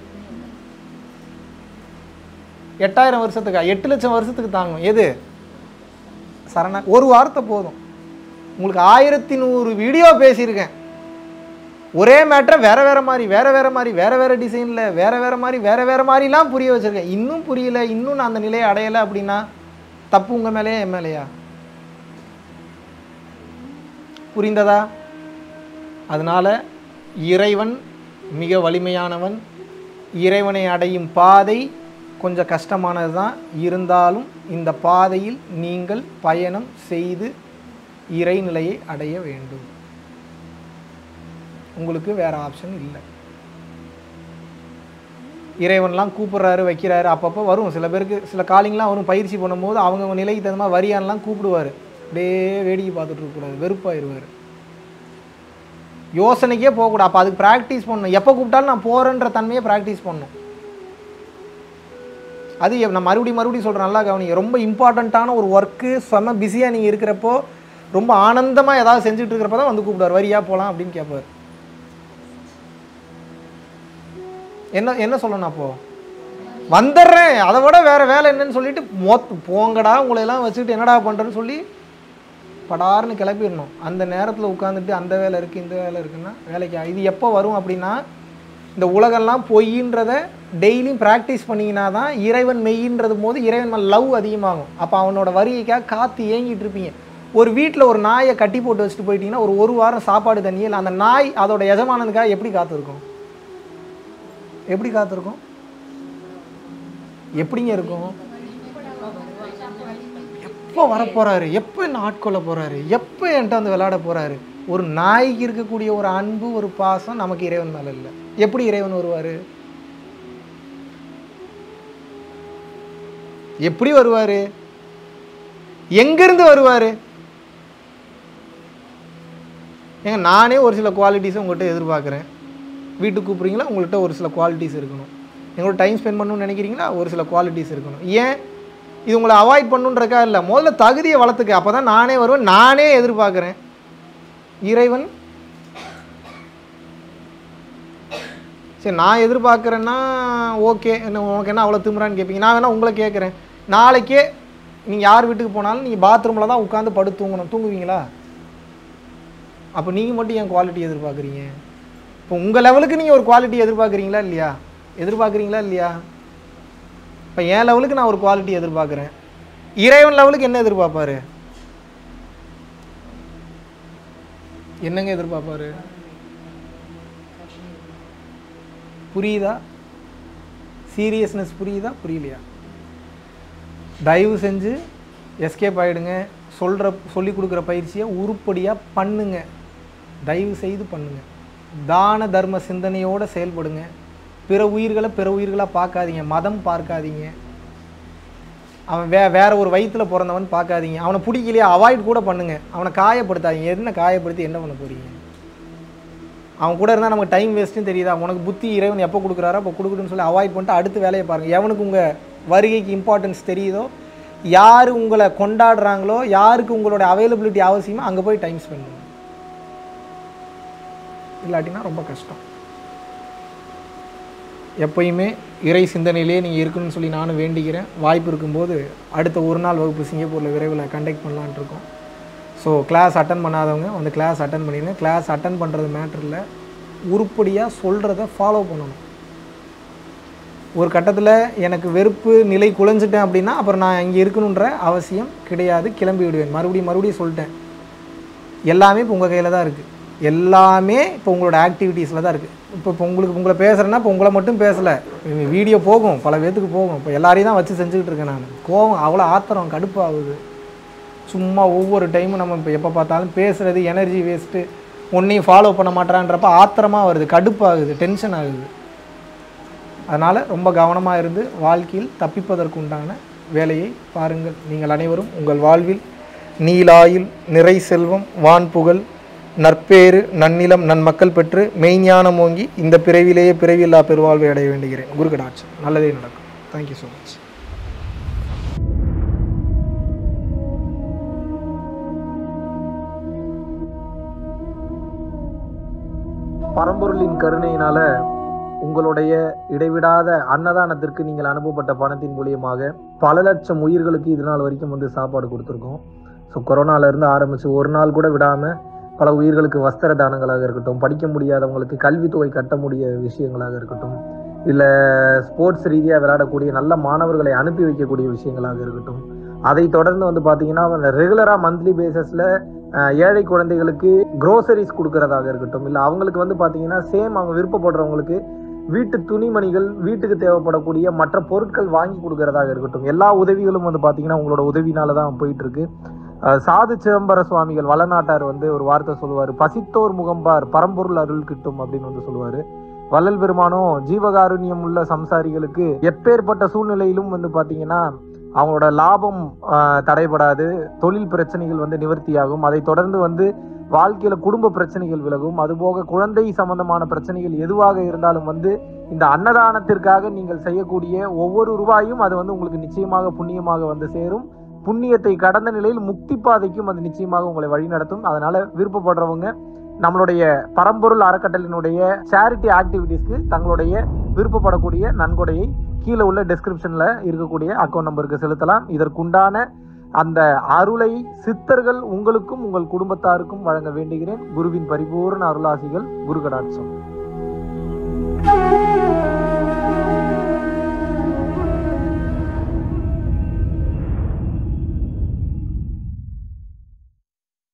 எட்டாயிரம் வருஷத்துக்கா எட்டு லட்சம் வருஷத்துக்கு தாங்கும் எது சரண ஒரு வார்த்தை போதும் உங்களுக்கு ஆயிரத்தி நூறு வீடியோ பேசியிருக்கேன் ஒரே மேட்ரை வேற வேற மாதிரி வேற வேற மாதிரி வேற வேற டிசைனில் வேற வேற மாதிரி வேற வேற மாதிரிலாம் புரிய வச்சிருக்கேன் இன்னும் புரியல இன்னும் நான் அந்த நிலையை அடையலை அப்படின்னா தப்பு உங்கள் மேலேயா என் மேலேயா புரிந்ததா அதனால இறைவன் மிக வலிமையானவன் இறைவனை அடையும் பாதை கொஞ்சம் கஷ்டமானது தான் இருந்தாலும் இந்த பாதையில் நீங்கள் பயணம் செய்து இறைநிலையை அடைய வேண்டும் உங்களுக்கு வேற ஆப்ஷன் இல்லை இறைவன்லாம் கூப்பிட்றாரு வைக்கிறாரு அப்பப்போ வரும் சில பேருக்கு சில காலிங்லாம் வரும் பயிற்சி பண்ணும்போது அவங்கவுங்க நிலைக்கு தகுந்த மாதிரி வரியான்லாம் கூப்பிடுவார் அப்படியே வேடிக்கை பார்த்துட்டு இருக்கக்கூடாது வெறுப்பாயிருவார் யோசனைக்கே போகக்கூடாது அப்போ அதுக்கு ப்ராக்டிஸ் பண்ணணும் எப்போ கூப்பிட்டாலும் நான் போகிறேன்ற தன்மையை ப்ராக்டிஸ் பண்ணணும் அது எப்- நான் மறுபடியும் மறுபடியும் சொல்கிறேன் நல்லா கவனிங்க ரொம்ப இம்பார்ட்டண்ட்டான ஒரு ஒர்க்கு செம்ம பிஸியாக நீங்கள் இருக்கிறப்போ ரொம்ப ஆனந்தமாக ஏதாவது செஞ்சுட்டு இருக்கிறப்ப தான் வந்து கூப்பிடுவார் வரியா போகலாம் அப்படின்னு கேட்பார் என்ன என்ன சொல்லணும் அப்போ வந்துடுறேன் அதை விட வேற வேலை என்னன்னு சொல்லிட்டு மொத் போங்கடா உங்களை எல்லாம் வச்சுக்கிட்டு என்னடா பண்ணுறேன்னு சொல்லி படார்னு கிளப்பிடணும் அந்த நேரத்தில் உட்காந்துட்டு அந்த வேலை இருக்குது இந்த வேலை இருக்குன்னா வேலைக்கு ஆ- இது எப்போ வரும் அப்படின்னா இந்த உலகெல்லாம் பொய்ன்றத டெய்லியும் ப்ராக்டிஸ் பண்ணிங்கன்னா தான் இறைவன் மெய்யின்றது போது இறைவன் மேலே லவ் அதிகமாகும் அப்போ அவனோட வரிக்கைக்காக காத்து ஏங்கிட்டு இருப்பீங்க ஒரு வீட்டில் ஒரு நாயை கட்டி போட்டு வச்சுட்டு போயிட்டீங்கன்னா ஒரு ஒரு வாரம் சாப்பாடு தண்ணி இல்லை அந்த நாய் அதோட எஜமானனுக்காக எப்படி காத்திருக்கும் எப்படி காத்திருக்கும் எப்படிங்க இருக்கும் எப்போ வரப்போறாரு எப்போ என்ன ஆட்கொள்ள போறாரு எப்போ என்கிட்ட வந்து விளையாட போறாரு ஒரு நாய்க்கு இருக்கக்கூடிய ஒரு அன்பு ஒரு பாசம் நமக்கு இறைவன் மேல இல்லை எப்படி இறைவன் வருவாரு எப்படி வருவாரு எங்கிருந்து வருவாரு ஏங்க நானே ஒரு சில குவாலிட்டிஸை உங்கள்கிட்ட எதிர்பார்க்குறேன் வீட்டுக்கு கூப்பிட்றீங்களா உங்கள்கிட்ட ஒரு சில குவாலிட்டிஸ் இருக்கணும் எங்களோட டைம் ஸ்பெண்ட் பண்ணணும்னு நினைக்கிறீங்களா ஒரு சில குவாலிட்டிஸ் இருக்கணும் ஏன் இது உங்களை அவாய்ட் பண்ணுன்றக்கா இல்லை முதல்ல தகுதியை வளர்த்துக்க அப்போ தான் நானே வருவேன் நானே எதிர்பார்க்குறேன் இறைவன் சரி நான் எதிர்பார்க்குறேன்னா ஓகே என்ன உனக்கு என்ன அவ்வளோ திமுறான்னு கேட்பீங்க நான் வேணால் உங்களை கேட்குறேன் நாளைக்கே நீங்கள் யார் வீட்டுக்கு போனாலும் நீங்கள் பாத்ரூமில் தான் உட்காந்து படுத்து தூங்கணும் தூங்குவீங்களா அப்போ நீங்கள் மட்டும் ஏன் குவாலிட்டி எதிர்பார்க்குறீங்க இப்போ உங்கள் லெவலுக்கு நீங்கள் ஒரு குவாலிட்டி எதிர்பார்க்குறீங்களா இல்லையா எதிர்பார்க்குறீங்களா இல்லையா இப்போ என் லெவலுக்கு நான் ஒரு குவாலிட்டி எதிர்பார்க்குறேன் இறைவன் லெவலுக்கு என்ன எதிர்பார்ப்பாரு என்னங்க எதிர்பார்ப்பாரு புரியுதா சீரியஸ்னஸ் புரியுதா புரியலையா தயவு செஞ்சு எஸ்கேப் ஆகிடுங்க சொல்கிற சொல்லி கொடுக்குற பயிற்சியை உருப்படியாக பண்ணுங்க தயவு செய்து பண்ணுங்க தான தர்ம சிந்தனையோடு செயல்படுங்க பிற உயிர்களை பிற உயிர்களாக பார்க்காதீங்க மதம் பார்க்காதீங்க அவன் வே வேற ஒரு வயிற்றில் பிறந்தவன் பார்க்காதீங்க அவனை பிடிக்கலையா அவாய்ட் கூட பண்ணுங்க அவனை காயப்படுத்தாதீங்க என்ன காயப்படுத்தி என்ன பண்ண போறீங்க அவன் கூட இருந்தால் நமக்கு டைம் வேஸ்ட்டுன்னு தெரியுதா உனக்கு புத்தி இறைவன் எப்போ கொடுக்குறாரோ அப்போ கொடுக்கணும்னு சொல்லி அவாய்ட் பண்ணிட்டு அடுத்து வேலையை பாருங்கள் எவனுக்கு உங்கள் வருகைக்கு இம்பார்ட்டன்ஸ் தெரியுதோ யார் உங்களை கொண்டாடுறாங்களோ யாருக்கு உங்களோட அவைலபிலிட்டி அவசியமோ அங்கே போய் டைம் ஸ்பெண்ட் பண்ணுங்க இல்லாட்டினா ரொம்ப கஷ்டம் எப்பயுமே இறை சிந்தனையிலே நீங்கள் இருக்கணும்னு சொல்லி நானும் வேண்டிக்கிறேன் வாய்ப்பு இருக்கும்போது அடுத்த ஒரு நாள் வகுப்பு சிங்கப்பூரில் விரைவில் கண்டக்ட் பண்ணலான்ட்டு இருக்கோம் ஸோ கிளாஸ் அட்டன் பண்ணாதவங்க வந்து கிளாஸ் அட்டன் பண்ணிடுங்க கிளாஸ் அட்டன் பண்ணுறது மேட்டரில் உருப்படியாக சொல்கிறத ஃபாலோ பண்ணணும் ஒரு கட்டத்தில் எனக்கு வெறுப்பு நிலை குலைஞ்சிட்டேன் அப்படின்னா அப்புறம் நான் இங்கே இருக்கணுன்ற அவசியம் கிடையாது கிளம்பி விடுவேன் மறுபடியும் மறுபடியும் சொல்லிட்டேன் எல்லாமே இப்போ உங்கள் கையில் தான் இருக்குது எல்லாமே இப்போ உங்களோட ஆக்டிவிட்டீஸில் தான் இருக்குது இப்போ இப்போ உங்களுக்கு உங்களை பேசுகிறேன்னா இப்போ உங்களை மட்டும் பேசலை வீடியோ போகும் பல பேத்துக்கு போகும் இப்போ எல்லாரையும் தான் வச்சு செஞ்சுக்கிட்டு இருக்கேன் நான் கோவம் அவ்வளோ ஆத்திரம் கடுப்பாகுது சும்மா ஒவ்வொரு டைமும் நம்ம இப்போ எப்போ பார்த்தாலும் பேசுகிறது எனர்ஜி வேஸ்ட்டு ஒன்றையும் ஃபாலோ பண்ண மாட்டேறான்றப்ப ஆத்திரமாக வருது கடுப்பாகுது டென்ஷன் ஆகுது அதனால் ரொம்ப கவனமாக இருந்து வாழ்க்கையில் தப்பிப்பதற்கு உண்டான வேலையை பாருங்கள் நீங்கள் அனைவரும் உங்கள் வாழ்வில் நீலாயில் நிறை செல்வம் வான் புகழ் நற்பேறு நன்னிலம் நன்மக்கள் பெற்று மெய்ஞானம் ஓங்கி இந்த பிறவிலேயே பிறவியில்லா பெருவாழ்வை அடைய வேண்டுகிறேன் குரு கடாட்சம் நல்லதே நடக்கும் தேங்க்யூ ஸோ மச் பரம்பொருளின் கருணையினால உங்களுடைய இடைவிடாத அன்னதானத்திற்கு நீங்கள் அனுப்பப்பட்ட பணத்தின் மூலியமாக பல லட்சம் உயிர்களுக்கு இது நாள் வரைக்கும் வந்து சாப்பாடு கொடுத்துருக்கோம் ஸோ கொரோனாலேருந்து ஆரம்பித்து ஒரு நாள் கூட விடாமல் பல உயிர்களுக்கு வஸ்திர தானங்களாக இருக்கட்டும் படிக்க முடியாதவங்களுக்கு கல்வித்தொகை கட்ட முடிய விஷயங்களாக இருக்கட்டும் இல்லை ஸ்போர்ட்ஸ் ரீதியாக விளையாடக்கூடிய நல்ல மாணவர்களை அனுப்பி வைக்கக்கூடிய விஷயங்களாக இருக்கட்டும் அதை தொடர்ந்து வந்து பார்த்தீங்கன்னா ரெகுலராக மந்த்லி பேசிஸில் ஏழை குழந்தைகளுக்கு க்ரோசரிஸ் கொடுக்கறதாக இருக்கட்டும் இல்லை அவங்களுக்கு வந்து பார்த்தீங்கன்னா சேம் அவங்க விருப்பப்படுறவங்களுக்கு வீட்டு துணிமணிகள் வீட்டுக்கு தேவைப்படக்கூடிய மற்ற பொருட்கள் வாங்கி கொடுக்கறதாக இருக்கட்டும் எல்லா உதவிகளும் வந்து பார்த்தீங்கன்னா உங்களோட உதவினால தான் போயிட்டு இருக்கு அஹ் சாது சிதம்பர சுவாமிகள் வளநாட்டார் வந்து ஒரு வார்த்தை சொல்லுவார் பசித்தோர் முகம்பார் பரம்பொருள் அருள் கிட்டும் அப்படின்னு வந்து சொல்லுவார் வள்ளல் பெருமானும் ஜீவகாருண்யம் உள்ள சம்சாரிகளுக்கு எப்பேற்பட்ட சூழ்நிலையிலும் வந்து பார்த்தீங்கன்னா அவங்களோட லாபம் ஆஹ், தடைபடாது தொழில் பிரச்சனைகள் வந்து நிவர்த்தியாகும் அதை தொடர்ந்து வந்து வாழ்க்கையில குடும்ப பிரச்சனைகள் விலகும் அதுபோக குழந்தை சம்பந்தமான பிரச்சனைகள் எதுவாக இருந்தாலும் வந்து இந்த அன்னதானத்திற்காக நீங்கள் செய்யக்கூடிய ஒவ்வொரு ரூபாயும் அது வந்து உங்களுக்கு நிச்சயமாக புண்ணியமாக வந்து சேரும் புண்ணியத்தை கடந்த நிலையில் முக்தி பாதைக்கும் அது நிச்சயமாக உங்களை வழிநடத்தும் அதனால விருப்பப்படுறவங்க நம்மளுடைய பரம்பொருள் அறக்கட்டளினுடைய சேரிட்டி ஆக்டிவிட்டீஸ்க்கு தங்களுடைய விருப்பப்படக்கூடிய நன்கொடையை கீழே உள்ள டெஸ்கிரிப்ஷன்ல இருக்கக்கூடிய அக்கௌண்ட் நம்பருக்கு செலுத்தலாம் இதற்குண்டான அந்த அருளை சித்தர்கள் உங்களுக்கும் உங்கள் குடும்பத்தாருக்கும் வழங்க வேண்டுகிறேன் குருவின் பரிபூர்ண அருளாசிகள் குரு கடாட்சம்